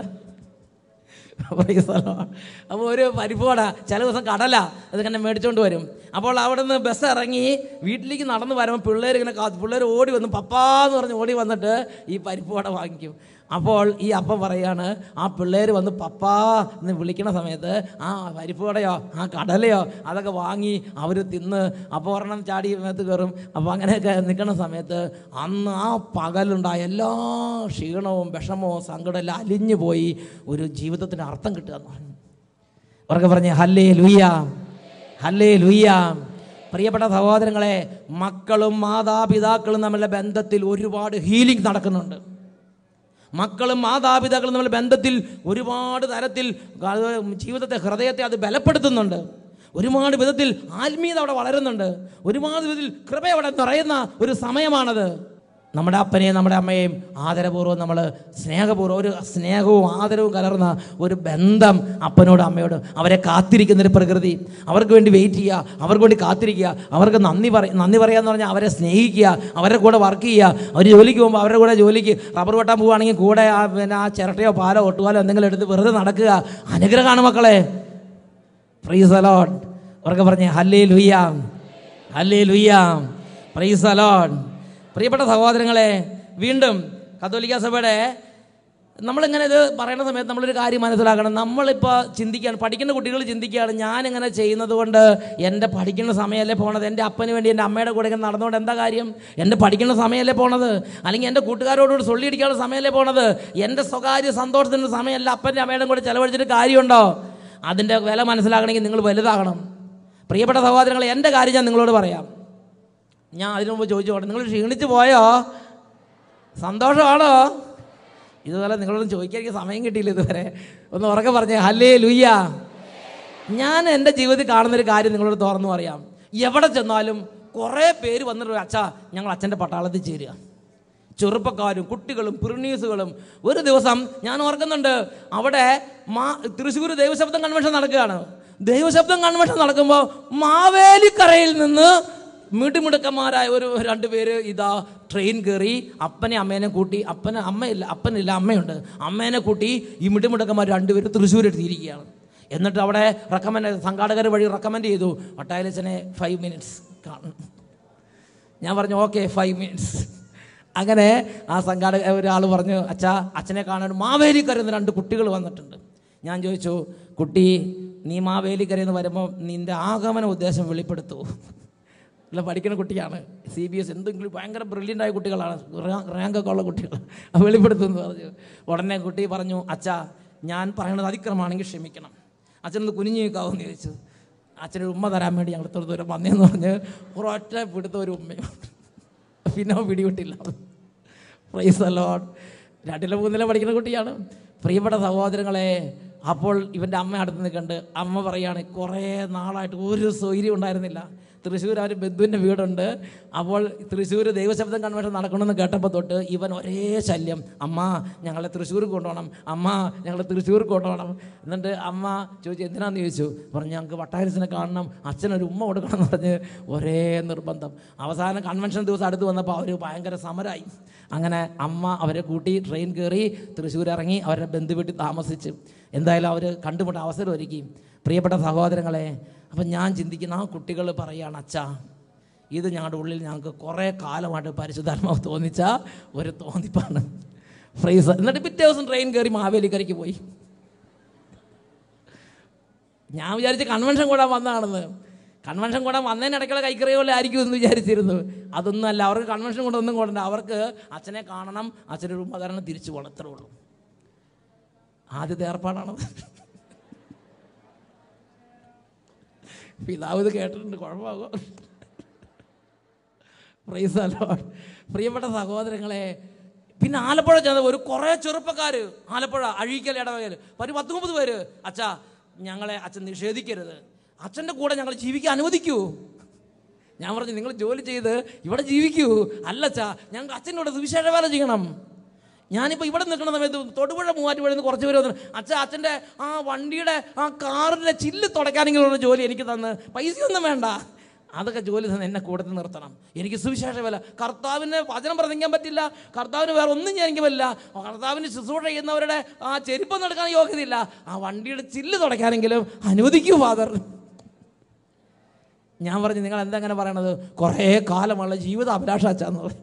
അപ്പോൾ ഒരു പരിപ്പോട ചില ദിവസം കടല അതിങ്ങനെ മേടിച്ചുകൊണ്ട് വരും അപ്പോൾ അവിടെ നിന്ന് ബസ് ഇറങ്ങി വീട്ടിലേക്ക് നടന്ന് വരുമ്പോൾ പിള്ളേർ ഇങ്ങനെ കാ- പിള്ളേർ ഓടി വന്ന് പപ്പാന്ന് പറഞ്ഞ് ഓടി വന്നിട്ട് ഈ പരിപ്പോട വാങ്ങിക്കും അപ്പോൾ ഈ അപ്പം പറയാണ് ആ പിള്ളേർ വന്ന് പപ്പാ എന്ന് വിളിക്കണ സമയത്ത് ആ പരിപ്പോടയോ ആ കടലയോ അതൊക്കെ വാങ്ങി അവർ തിന്ന് അപ്പോൾ ഒരെണ്ണം ചാടി മേത്ത് കയറും അപ്പോൾ അങ്ങനെയൊക്കെ നിൽക്കുന്ന സമയത്ത് അന്ന് ആ പകലുണ്ടായ എല്ലാ ക്ഷീണവും വിഷമവും സങ്കടം എല്ലാം അലിഞ്ഞു പോയി ഒരു ജീവിതത്തിന് അർത്ഥം കിട്ടുക എന്ന് പറഞ്ഞു അവർക്ക് പറഞ്ഞ് ഹല്ലേ ലുയ്യ ഹല്ലേ ലുയ്യ പ്രിയപ്പെട്ട സഹോദരങ്ങളെ മക്കളും മാതാപിതാക്കളും തമ്മിലുള്ള ബന്ധത്തിൽ ഒരുപാട് ഹീലിംഗ് നടക്കുന്നുണ്ട് മക്കളും മാതാപിതാക്കളും തമ്മിലുള്ള ബന്ധത്തിൽ ഒരുപാട് തരത്തിൽ അത് ജീവിതത്തെ ഹൃദയത്തെ അത് ബലപ്പെടുത്തുന്നുണ്ട് ഒരുപാട് വിധത്തിൽ ആത്മീയത അവിടെ വളരുന്നുണ്ട് ഒരുപാട് വിധത്തിൽ കൃപ അവിടെ നിറയുന്ന ഒരു സമയമാണത് നമ്മുടെ അപ്പനെയും നമ്മുടെ അമ്മയെയും ആദരപൂർവ്വം നമ്മൾ സ്നേഹപൂർവ്വം ഒരു സ്നേഹവും ആദരവും കലർന്ന ഒരു ബന്ധം അപ്പനോട് അമ്മയോട് അവരെ കാത്തിരിക്കുന്ന ഒരു പ്രകൃതി അവർക്ക് വേണ്ടി വെയിറ്റ് ചെയ്യുക അവർക്ക് വേണ്ടി കാത്തിരിക്കുക അവർക്ക് നന്ദി പറ നന്ദി പറയുക എന്ന് പറഞ്ഞാൽ അവരെ സ്നേഹിക്കുക അവരുടെ കൂടെ വർക്ക് ചെയ്യുക അവർ ജോലിക്ക് പോകുമ്പോൾ അവരുടെ കൂടെ ജോലിക്ക് റബ്ബർ വെട്ടാൻ പോവുകയാണെങ്കിൽ കൂടെ ആ പിന്നെ ആ ചിരട്ടയോ പാലോ ഒട്ടുപാലോ എന്തെങ്കിലും എടുത്ത് വെറുതെ നടക്കുക അനുഗ്രഹമാണ് മക്കളെ പ്രൈസ് അലോൺ അവർക്ക് പറഞ്ഞേ ഹല്ലേ ലുയ്യാം ഹല്ലേ ലുയ്യാം പ്രൈസ് അലോൺ പ്രിയപ്പെട്ട സഹോദരങ്ങളെ വീണ്ടും കത്തോലിക്ക സഭയുടെ നമ്മളിങ്ങനെ ഇത് പറയുന്ന സമയത്ത് നമ്മളൊരു കാര്യം മനസ്സിലാക്കണം നമ്മളിപ്പോൾ ചിന്തിക്കുകയാണ് പഠിക്കുന്ന കുട്ടികൾ ചിന്തിക്കുകയാണ് ഞാനിങ്ങനെ ചെയ്യുന്നത് കൊണ്ട് എൻ്റെ പഠിക്കുന്ന സമയമല്ലേ പോണത് എൻ്റെ അപ്പന് വേണ്ടി എൻ്റെ അമ്മയുടെ കൂടെ ഇങ്ങനെ നടന്നുകൊണ്ട് എന്താ കാര്യം എൻ്റെ പഠിക്കുന്ന സമയമല്ലേ പോണത് അല്ലെങ്കിൽ എൻ്റെ കൂട്ടുകാരോട് സൊള്ളിയടിക്കാനുള്ള സമയമല്ലേ പോണത് എൻ്റെ സ്വകാര്യ സന്തോഷത്തിൻ്റെ സമയമല്ല അപ്പൻ്റെ അമ്മയുടെ കൂടെ ചിലവഴിച്ചിട്ട് കാര്യമുണ്ടോ അതിൻ്റെ വില മനസ്സിലാക്കണമെങ്കിൽ നിങ്ങൾ വലുതാകണം പ്രിയപ്പെട്ട സഹോദരങ്ങളെ എൻ്റെ കാര്യം ഞാൻ നിങ്ങളോട് പറയാം ഞാൻ അതിനു മുമ്പ് ചോദിച്ചു പോകണം നിങ്ങൾ ക്ഷീണിച്ച് പോയോ സന്തോഷമാണോ ഇതുപോലെ നിങ്ങളോട് ചോദിക്കാൻ എനിക്ക് സമയം കിട്ടിയില്ല ഇതുവരെ ഒന്ന് ഉറക്കെ പറഞ്ഞേ ഹല്ലേ ലുയ്യ ഞാൻ എൻ്റെ ജീവിതത്തിൽ കാണുന്നൊരു കാര്യം നിങ്ങളോട് തുറന്നു പറയാം എവിടെ ചെന്നാലും കുറേ പേര് വന്നിട്ട് അച്ഛാ ഞങ്ങൾ അച്ഛൻ്റെ പട്ടാളത്തിൽ ചേരുക ചെറുപ്പക്കാരും കുട്ടികളും പിറുണീസുകളും ഒരു ദിവസം ഞാൻ ഓർക്കുന്നുണ്ട് അവിടെ മാ തൃശ്ശൂർ ദൈവശബ്ദം കൺവെൻഷൻ നടക്കുകയാണ് ദൈവശബ്ദം കൺവെൻഷൻ നടക്കുമ്പോൾ മാവേലിക്കരയിൽ നിന്ന് മിടുമിടുക്കന്മാരായ ഒരു രണ്ട് പേര് ഇതാ ട്രെയിൻ കയറി അപ്പനെ അമ്മേനെ കൂട്ടി അപ്പനെ അമ്മയില്ല അപ്പനില്ല അമ്മയുണ്ട് അമ്മേനെ കൂട്ടി ഈ മിടുമിടുക്കന്മാർ രണ്ടുപേരും തൃശ്ശൂർ എത്തിയിരിക്കുകയാണ് എന്നിട്ട് അവിടെ റെക്കമെൻഡ് സംഘാടകർ വഴി റെക്കമെൻഡ് ചെയ്തു ഒട്ടായലച്ചനെ ഫൈവ് മിനിറ്റ്സ് കാണും ഞാൻ പറഞ്ഞു ഓക്കെ ഫൈവ് മിനിറ്റ്സ് അങ്ങനെ ആ സംഘാടക ഒരാൾ പറഞ്ഞു അച്ഛാ അച്ഛനെ കാണാൻ മാവേലിക്കരയിൽ രണ്ട് കുട്ടികൾ വന്നിട്ടുണ്ട് ഞാൻ ചോദിച്ചു കുട്ടി നീ മാവേലിക്കരയിൽ നിന്ന് വരുമ്പോൾ നിൻ്റെ ആഗമന ഉദ്ദേശം വെളിപ്പെടുത്തൂ അല്ല പഠിക്കുന്ന കുട്ടിയാണ് സി ബി എസ് എന്തെങ്കിലും ഭയങ്കര ബ്രില്യൻ്റ് ആയ കുട്ടികളാണ് റാങ്കൊക്കെ ഉള്ള കുട്ടികൾ അത് വെളിപ്പെടുത്തുമെന്ന് പറഞ്ഞു ഉടനെ കുട്ടി പറഞ്ഞു അച്ഛാ ഞാൻ പറയണത് അതിക്രമാണെങ്കിൽ ക്ഷമിക്കണം അച്ഛനൊന്ന് കുനിഞ്ഞു നിൽക്കാവെന്ന് ചോദിച്ചു അച്ഛനൊരു ഉമ്മ തരാൻ വേണ്ടി ഞങ്ങൾ ദൂരം വന്നേന്ന് പറഞ്ഞ് ഒരൊറ്റ പിടുത്ത ഒരു ഉമ്മയും പിന്നെ അവൻ പിടിവിട്ടില്ല പ്രൈസ് അലോട്ട് രണ്ടിലെ മൂന്നിലെ പഠിക്കുന്ന കുട്ടിയാണ് പ്രിയപ്പെട്ട സഹോദരങ്ങളെ അപ്പോൾ ഇവൻ്റെ അമ്മ അടുത്ത് നിൽക്കണ്ട് അമ്മ പറയാണ് കുറേ നാളായിട്ട് ഒരു സ്വൈര്യം ഉണ്ടായിരുന്നില്ല തൃശ്ശൂർ അവർ ബന്ധുവിൻ്റെ വീടുണ്ട് അപ്പോൾ തൃശ്ശൂർ ദൈവശബ്ദം കൺവെൻഷൻ നടക്കണമെന്ന് കേട്ടപ്പോൾ തൊട്ട് ഇവൻ ഒരേ ശല്യം അമ്മ ഞങ്ങളെ തൃശ്ശൂർ കൊണ്ടുപോകണം അമ്മ ഞങ്ങളെ തൃശ്ശൂർ കൊണ്ടുപോകണം എന്നിട്ട് അമ്മ ചോദിച്ചു എന്തിനാന്ന് ചോദിച്ചു പറഞ്ഞു ഞങ്ങൾക്ക് വട്ടാരസിനെ കാണണം അച്ഛനൊരു ഉമ്മ കൊടുക്കണം എന്ന് പറഞ്ഞ് ഒരേ നിർബന്ധം അവസാനം കൺവെൻഷൻ ദിവസം അടുത്ത് വന്നപ്പോൾ അവർ ഭയങ്കര സമരമായി അങ്ങനെ അമ്മ അവരെ കൂട്ടി ട്രെയിൻ കയറി തൃശ്ശൂർ ഇറങ്ങി അവരുടെ ബന്ധു വീട്ടിൽ താമസിച്ച് എന്തായാലും അവർ കണ്ടുമുട്ട അവസരം ഒരുക്കി പ്രിയപ്പെട്ട സഹോദരങ്ങളെ അപ്പം ഞാൻ ചിന്തിക്കുന്ന ആ കുട്ടികൾ പറയുകയാണ് അച്ഛാ ഇത് ഞങ്ങളുടെ ഉള്ളിൽ ഞങ്ങൾക്ക് കുറേ കാലമായിട്ട് പരിശുദ്ധാത്മാവ് തോന്നിച്ച ഒരു തോന്നിപ്പാണ് ഫ്രൈസ് എന്നിട്ട് പിറ്റേ ദിവസം ട്രെയിൻ കയറി മാവേലിക്കരയ്ക്ക് പോയി ഞാൻ വിചാരിച്ച കൺവെൻഷൻ കൂടാൻ വന്നതാണെന്ന് കൺവെൻഷൻ കൂടാൻ വന്നതിനിടയ്ക്കുള്ള കൈക്കറിയ പോലെ ആയിരിക്കും എന്ന് വിചാരിച്ചിരുന്നു അതൊന്നും അല്ല അവർക്ക് കൺവെൻഷൻ കൊണ്ടൊന്നും കൊണ്ടല്ല അവർക്ക് അച്ഛനെ കാണണം അച്ഛൻ്റെ രൂപ തരണം തിരിച്ചു പോകണം അത്രേ ഉള്ളൂ ആദ്യത്തെ ഏർപ്പാടാണത് പിതാവ് ഇത് കേട്ടിട്ടുണ്ട് കുഴപ്പമാകും പ്രൈസ് അലോഡ് പ്രിയപ്പെട്ട സഹോദരങ്ങളെ പിന്നെ ആലപ്പുഴ ചെന്ന ഒരു കുറേ ചെറുപ്പക്കാർ ആലപ്പുഴ അഴീക്കൽ ഇടവകയിൽ ഒരു പത്ത് മുപ്പത് പേര് അച്ഛാ ഞങ്ങളെ അച്ഛൻ നിഷേധിക്കരുത് അച്ഛൻ്റെ കൂടെ ഞങ്ങൾ ജീവിക്കാൻ അനുവദിക്കൂ ഞാൻ പറഞ്ഞു നിങ്ങൾ ജോലി ചെയ്ത് ഇവിടെ ജീവിക്കൂ അല്ലച്ചാ ഞങ്ങൾക്ക് അച്ഛൻ്റെ കൂടെ സുവിശേഷ വേല ചെയ്യണം ഞാനിപ്പോൾ ഇവിടെ നിൽക്കുന്ന സമയത്ത് തൊടുപുഴ മൂവാറ്റുപുഴ നിന്ന് കുറച്ച് പേര് വന്നു അച്ഛ അച്ഛൻ്റെ ആ വണ്ടിയുടെ ആ കാറിൻ്റെ ചില്ല് തുടയ്ക്കാനെങ്കിലുള്ള ജോലി എനിക്ക് തന്ന് പൈസയൊന്നും വേണ്ട അതൊക്കെ ജോലി തന്നെ എന്നെ കൂടത്തിൽ നിർത്തണം എനിക്ക് സുവിശേഷ വില കർത്താവിന് വചനം പ്രസംഗിക്കാൻ പറ്റില്ല കർത്താവിന് വേറെ ഒന്നും ചെയ്യാൻ എനിക്ക് പറ്റില്ല കർത്താവിന് ശുശ്രൂഷ ചെയ്യുന്നവരുടെ ആ ചെരുപ്പൊന്നും എടുക്കാൻ യോഗ്യതയില്ല ആ വണ്ടിയുടെ ചില്ല് തുടയ്ക്കാനെങ്കിലും അനുവദിക്കൂ ഫാദർ ഞാൻ പറഞ്ഞു നിങ്ങൾ എന്താ അങ്ങനെ പറയണത് കുറേ കാലമുള്ള ജീവിത അഭിലാഷാച്ചാന്ന് പറയും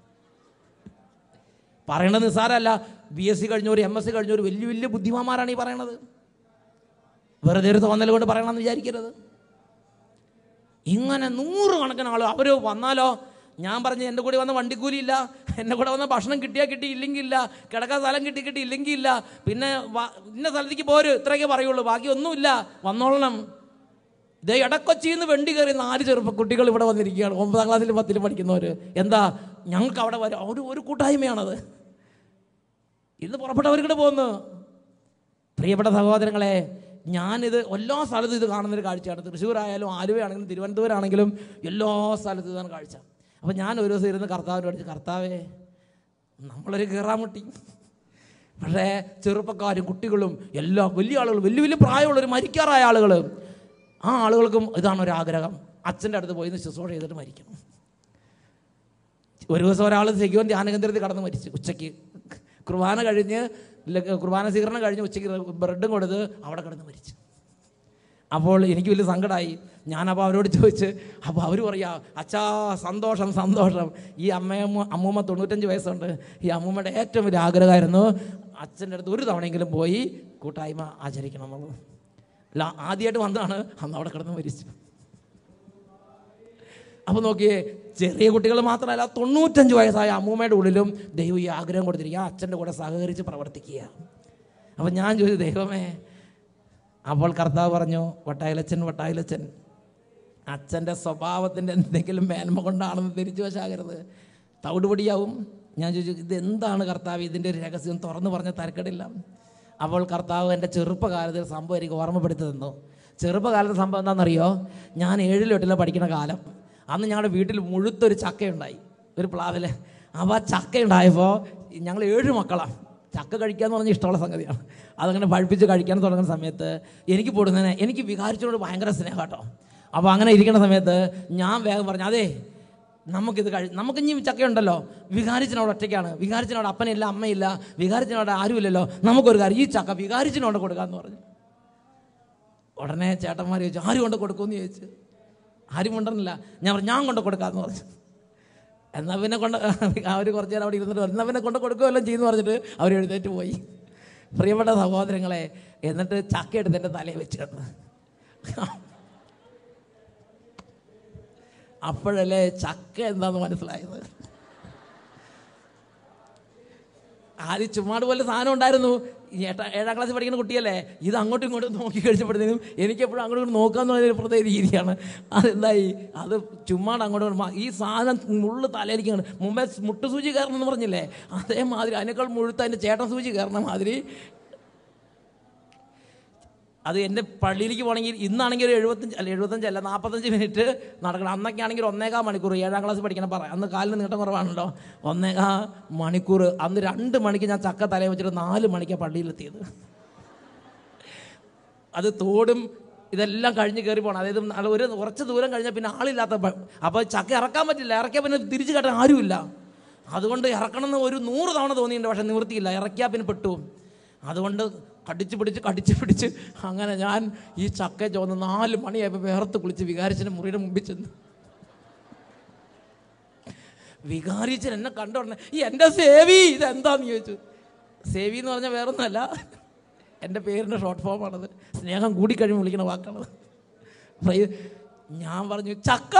പറയണത് നിസ്സാരമല്ല ബി എസ് സി കഴിഞ്ഞവർ എം എസ് സി കഴിഞ്ഞവർ വലിയ വലിയ ബുദ്ധിമാന്മാരാണ് ഈ പറയണത് വെറുതെ ഒരു തോന്നൽ കൊണ്ട് പറയണമെന്ന് വിചാരിക്കരുത് ഇങ്ങനെ നൂറുകണക്കിന് ആൾ അവർ വന്നാലോ ഞാൻ പറഞ്ഞു എൻ്റെ കൂടെ വന്ന വണ്ടിക്കൂലിയില്ല എൻ്റെ കൂടെ വന്ന ഭക്ഷണം കിട്ടിയാൽ കിട്ടി ഇല്ലെങ്കിൽ ഇല്ല കിടക്കാൻ സ്ഥലം കിട്ടി കിട്ടി ഇല്ലെങ്കിൽ ഇല്ല പിന്നെ വ- ഇന്ന സ്ഥലത്തേക്ക് പോര് ഇത്രയൊക്കെ പറയുള്ളൂ ബാക്കി ഒന്നുമില്ല വന്നോളണം ഇതേ ഇടക്കൊച്ചിയിൽ നിന്ന് വെണ്ടി കയറി നാല് ചെറുപ്പ കുട്ടികൾ ഇവിടെ വന്നിരിക്കുകയാണ് ഒമ്പതാം ക്ലാസ്സിലും പത്തിലും പഠിക്കുന്നവർ എന്താ ഞങ്ങൾക്ക് അവിടെ വരും ഒരു ഒരു കൂട്ടായ്മയാണത് ഇന്ന് പുറപ്പെട്ടവർക്കിടെ പോകുന്നു പ്രിയപ്പെട്ട സഹോദരങ്ങളെ ഞാനിത് എല്ലാ സ്ഥലത്തും ഇത് കാണുന്നൊരു കാഴ്ചയാണ് തൃശ്ശൂർ ആയാലും ആലുവയാണെങ്കിലും തിരുവനന്തപുരം ആണെങ്കിലും എല്ലാ സ്ഥലത്തും ഇതാണ് കാഴ്ച അപ്പം ഞാൻ ഒരു ദിവസം ഇരുന്ന് കർത്താവിന് പഠിച്ചു കർത്താവേ നമ്മളൊരു കീറാമുട്ടി പക്ഷേ ചെറുപ്പക്കാരും കുട്ടികളും എല്ലാ വലിയ ആളുകളും വലിയ വലിയ പ്രായമുള്ളവർ മരിക്കാറായ ആളുകൾ ആ ആളുകൾക്കും ഇതാണ് ഒരു ആഗ്രഹം അച്ഛൻ്റെ അടുത്ത് പോയി നിന്ന് ശുശ്രൂഷ ചെയ്തിട്ട് മരിക്കണം ഒരു ദിവസം ഒരാൾ സെഗ്യോൻ ധ്യാനകേന്ദ്രത്തിൽ കടന്ന് മരിച്ചു ഉച്ചയ്ക്ക് കുർബാന കഴിഞ്ഞ് ല- കുർബാന സ്വീകരണം കഴിഞ്ഞ് ഉച്ചയ്ക്ക് ബ്രെഡും കൊടുത്ത് അവിടെ കിടന്ന് മരിച്ചു അപ്പോൾ എനിക്ക് വലിയ സങ്കടമായി ഞാനപ്പോൾ അവരോട് ചോദിച്ച് അപ്പോൾ അവർ പറയാ അച്ഛാ സന്തോഷം സന്തോഷം ഈ അമ്മയമ്മ അമ്മൂമ്മ തൊണ്ണൂറ്റഞ്ച് വയസ്സുണ്ട് ഈ അമ്മൂമ്മയുടെ ഏറ്റവും വലിയ ആഗ്രഹമായിരുന്നു അച്ഛൻ്റെ അടുത്ത് ഒരു തവണയെങ്കിലും പോയി കൂട്ടായ്മ ആചരിക്കണം എന്നുള്ളത് അല്ല ആദ്യമായിട്ട് വന്നതാണ് അന്ന് അവിടെ കിടന്ന് മരിച്ചു അപ്പോൾ നോക്കിയേ ചെറിയ കുട്ടികൾ മാത്രമല്ല തൊണ്ണൂറ്റഞ്ച് വയസ്സായ അമ്മൂമ്മയുടെ ഉള്ളിലും ദൈവം ഈ ആഗ്രഹം കൊടുത്തിരിക്കുക ആ അച്ഛൻ്റെ കൂടെ സഹകരിച്ച് പ്രവർത്തിക്കുക അപ്പോൾ ഞാൻ ചോദിച്ചു ദൈവമേ അപ്പോൾ കർത്താവ് പറഞ്ഞു വട്ടായിലച്ചൻ വട്ടായിലച്ചൻ അച്ഛൻ്റെ സ്വഭാവത്തിൻ്റെ എന്തെങ്കിലും മേന്മ കൊണ്ടാണെന്ന് തിരിച്ചു വശാകരുത് തവിടുപൊടിയാവും ഞാൻ ചോദിച്ചു ഇത് എന്താണ് കർത്താവ് ഇതിൻ്റെ ഒരു രഹസ്യം തുറന്നു പറഞ്ഞ തരക്കടില്ല അപ്പോൾ കർത്താവ് എൻ്റെ ചെറുപ്പകാലത്തിൽ സംഭവം എനിക്ക് ഓർമ്മപ്പെടുത്തി തന്നു ചെറുപ്പകാലത്തെ സംഭവം എന്താണെന്നറിയോ ഞാൻ ഏഴിലും എട്ടിലും പഠിക്കുന്ന കാലം അന്ന് ഞങ്ങളുടെ വീട്ടിൽ മുഴുത്തൊരു ചക്കയുണ്ടായി ഒരു പ്ലാവിൽ അപ്പോൾ ആ ചക്ക ഉണ്ടായപ്പോൾ ഞങ്ങൾ ഏഴ് മക്കളാണ് ചക്ക കഴിക്കുക എന്ന് പറഞ്ഞാൽ ഇഷ്ടമുള്ള സംഗതിയാണ് അതങ്ങനെ പഴുപ്പിച്ച് കഴിക്കാൻ തുടങ്ങുന്ന സമയത്ത് എനിക്ക് പൊടുന്നതിനെ എനിക്ക് വികാരിച്ചോട് ഭയങ്കര സ്നേഹം കേട്ടോ അപ്പോൾ അങ്ങനെ ഇരിക്കുന്ന സമയത്ത് ഞാൻ വേഗം പറഞ്ഞു അതേ നമുക്കിത് കഴി നമുക്ക് ഇനി ചക്കയുണ്ടല്ലോ വികാരിച്ചിനോട് ഒറ്റയ്ക്കാണ് വികാരിച്ചിനോട് അപ്പനില്ല അമ്മയില്ല വികാരിച്ചിനോട് ആരുമില്ലല്ലോ നമുക്കൊരു കാര്യം ഈ ചക്ക വികാരിച്ചിനോട് കൊടുക്കാമെന്ന് പറഞ്ഞു ഉടനെ ചേട്ടന്മാർ ചോദിച്ചു ആര് കൊണ്ട് കൊടുക്കുമെന്ന് ചോദിച്ചു ആരും കൊണ്ടുവന്നില്ല ഞാൻ പറഞ്ഞു ഞാൻ കൊണ്ട് കൊടുക്കാമെന്ന് പറഞ്ഞു എന്നാൽ പിന്നെ കൊണ്ട് അവർ കുറച്ച് നേരം അവിടെ ഇരുന്നിട്ട് പറഞ്ഞു, എന്നാൽ പിന്നെ കൊണ്ട് കൊടുക്കുകയല്ലോ ചെയ്യുന്നു പറഞ്ഞിട്ട് അവർ എഴുന്നേറ്റ് പോയി പ്രിയപ്പെട്ട സഹോദരങ്ങളെ എന്നിട്ട് ചക്ക എടുത്ത് എൻ്റെ തലയിൽ വെച്ച് കിടന്ന് അപ്പോഴല്ലേ ചക്ക എന്താന്ന് മനസ്സിലായത് ആദ്യം ചുമ്മാട് പോലെ സാധനം ഉണ്ടായിരുന്നു ഈ ഏട്ടാ ഏഴാം ക്ലാസ്സിൽ പഠിക്കുന്ന കുട്ടിയല്ലേ ഇത് അങ്ങോട്ടും ഇങ്ങോട്ടും നോക്കി കഴിച്ചപ്പോഴത്തേക്കും എനിക്ക് എപ്പോഴും അങ്ങോട്ടും ഇങ്ങോട്ടും നോക്കാന്ന് പറയുന്ന ഒരു പ്രത്യേക രീതിയാണ് അതെന്തായി അത് ചുമ്മാട് അങ്ങോട്ടും ഇങ്ങോട്ടും മാ- ഈ സാധനം മുള്ളു തലയിലിരിക്കുകയാണ് മുമ്പേ മുട്ടുസൂചി കയറണം എന്ന് പറഞ്ഞില്ലേ അതേമാതിരി അതിനേക്കാൾ മുഴുത്ത അതിൻ്റെ ചേട്ടൻ സൂചി കയറണ മാതിരി അത് എൻ്റെ പള്ളിയിലേക്ക് പോകണമെങ്കിൽ ഇന്നാണെങ്കിൽ ഒരു എഴുപത്തഞ്ച് അല്ല എഴുപത്തഞ്ച് അല്ല നാൽപ്പത്തഞ്ച് മിനിറ്റ് നടക്കണം അന്നൊക്കെ ആണെങ്കിൽ ഒന്നേകാൽ മണിക്കൂർ ഏഴാം ക്ലാസ് പഠിക്കണം പറ അന്ന് കാലിന് നീട്ടം കുറവാണല്ലോ ഒന്നേകാ മണിക്കൂർ അന്ന് രണ്ട് മണിക്ക് ഞാൻ ചക്ക തലയിൽ വെച്ചിട്ട് നാല് മണിക്കാണ് പള്ളിയിലെത്തിയത് അത് തോടും ഇതെല്ലാം കഴിഞ്ഞ് കയറി പോകണം അതായത് നാളെ ഒരു കുറച്ച് ദൂരം കഴിഞ്ഞാൽ പിന്നെ ആളില്ലാത്ത പ- അപ്പോൾ ചക്ക ഇറക്കാൻ പറ്റില്ല ഇറക്കിയാൽ പിന്നെ തിരിച്ചു കെട്ടാൻ ആരുമില്ല അതുകൊണ്ട് ഇറക്കണമെന്ന് ഒരു നൂറ് തവണ തോന്നിയിട്ടുണ്ട് പക്ഷെ നിവൃത്തിയില്ല ഇറക്കിയാൽ പിന്നെ പെട്ടു അതുകൊണ്ട് കടിച്ച് പിടിച്ച് കടിച്ച് പിടിച്ച് അങ്ങനെ ഞാൻ ഈ ചക്ക ചോന്ന് നാല് മണിയായപ്പോൾ വേർത്ത് കുളിച്ച് വികാരിച്ചൻ്റെ മുറിയുടെ മുമ്പിൽ ചെന്ന് വികാരിച്ചൻ എന്നെ കണ്ടോടനെ ഈ എൻ്റെ സേവി ഇതെന്താന്ന് ചോദിച്ചു സേവി എന്ന് പറഞ്ഞാൽ വേറൊന്നുമല്ല എൻ്റെ പേരിൻ്റെ ഷോർട്ട് ഫോമാണത് സ്നേഹം കൂടിക്കഴിയുമ്പോൾ വിളിക്കുന്ന വാക്കാണത് ഫ്രൈ- ഞാൻ പറഞ്ഞു ചക്ക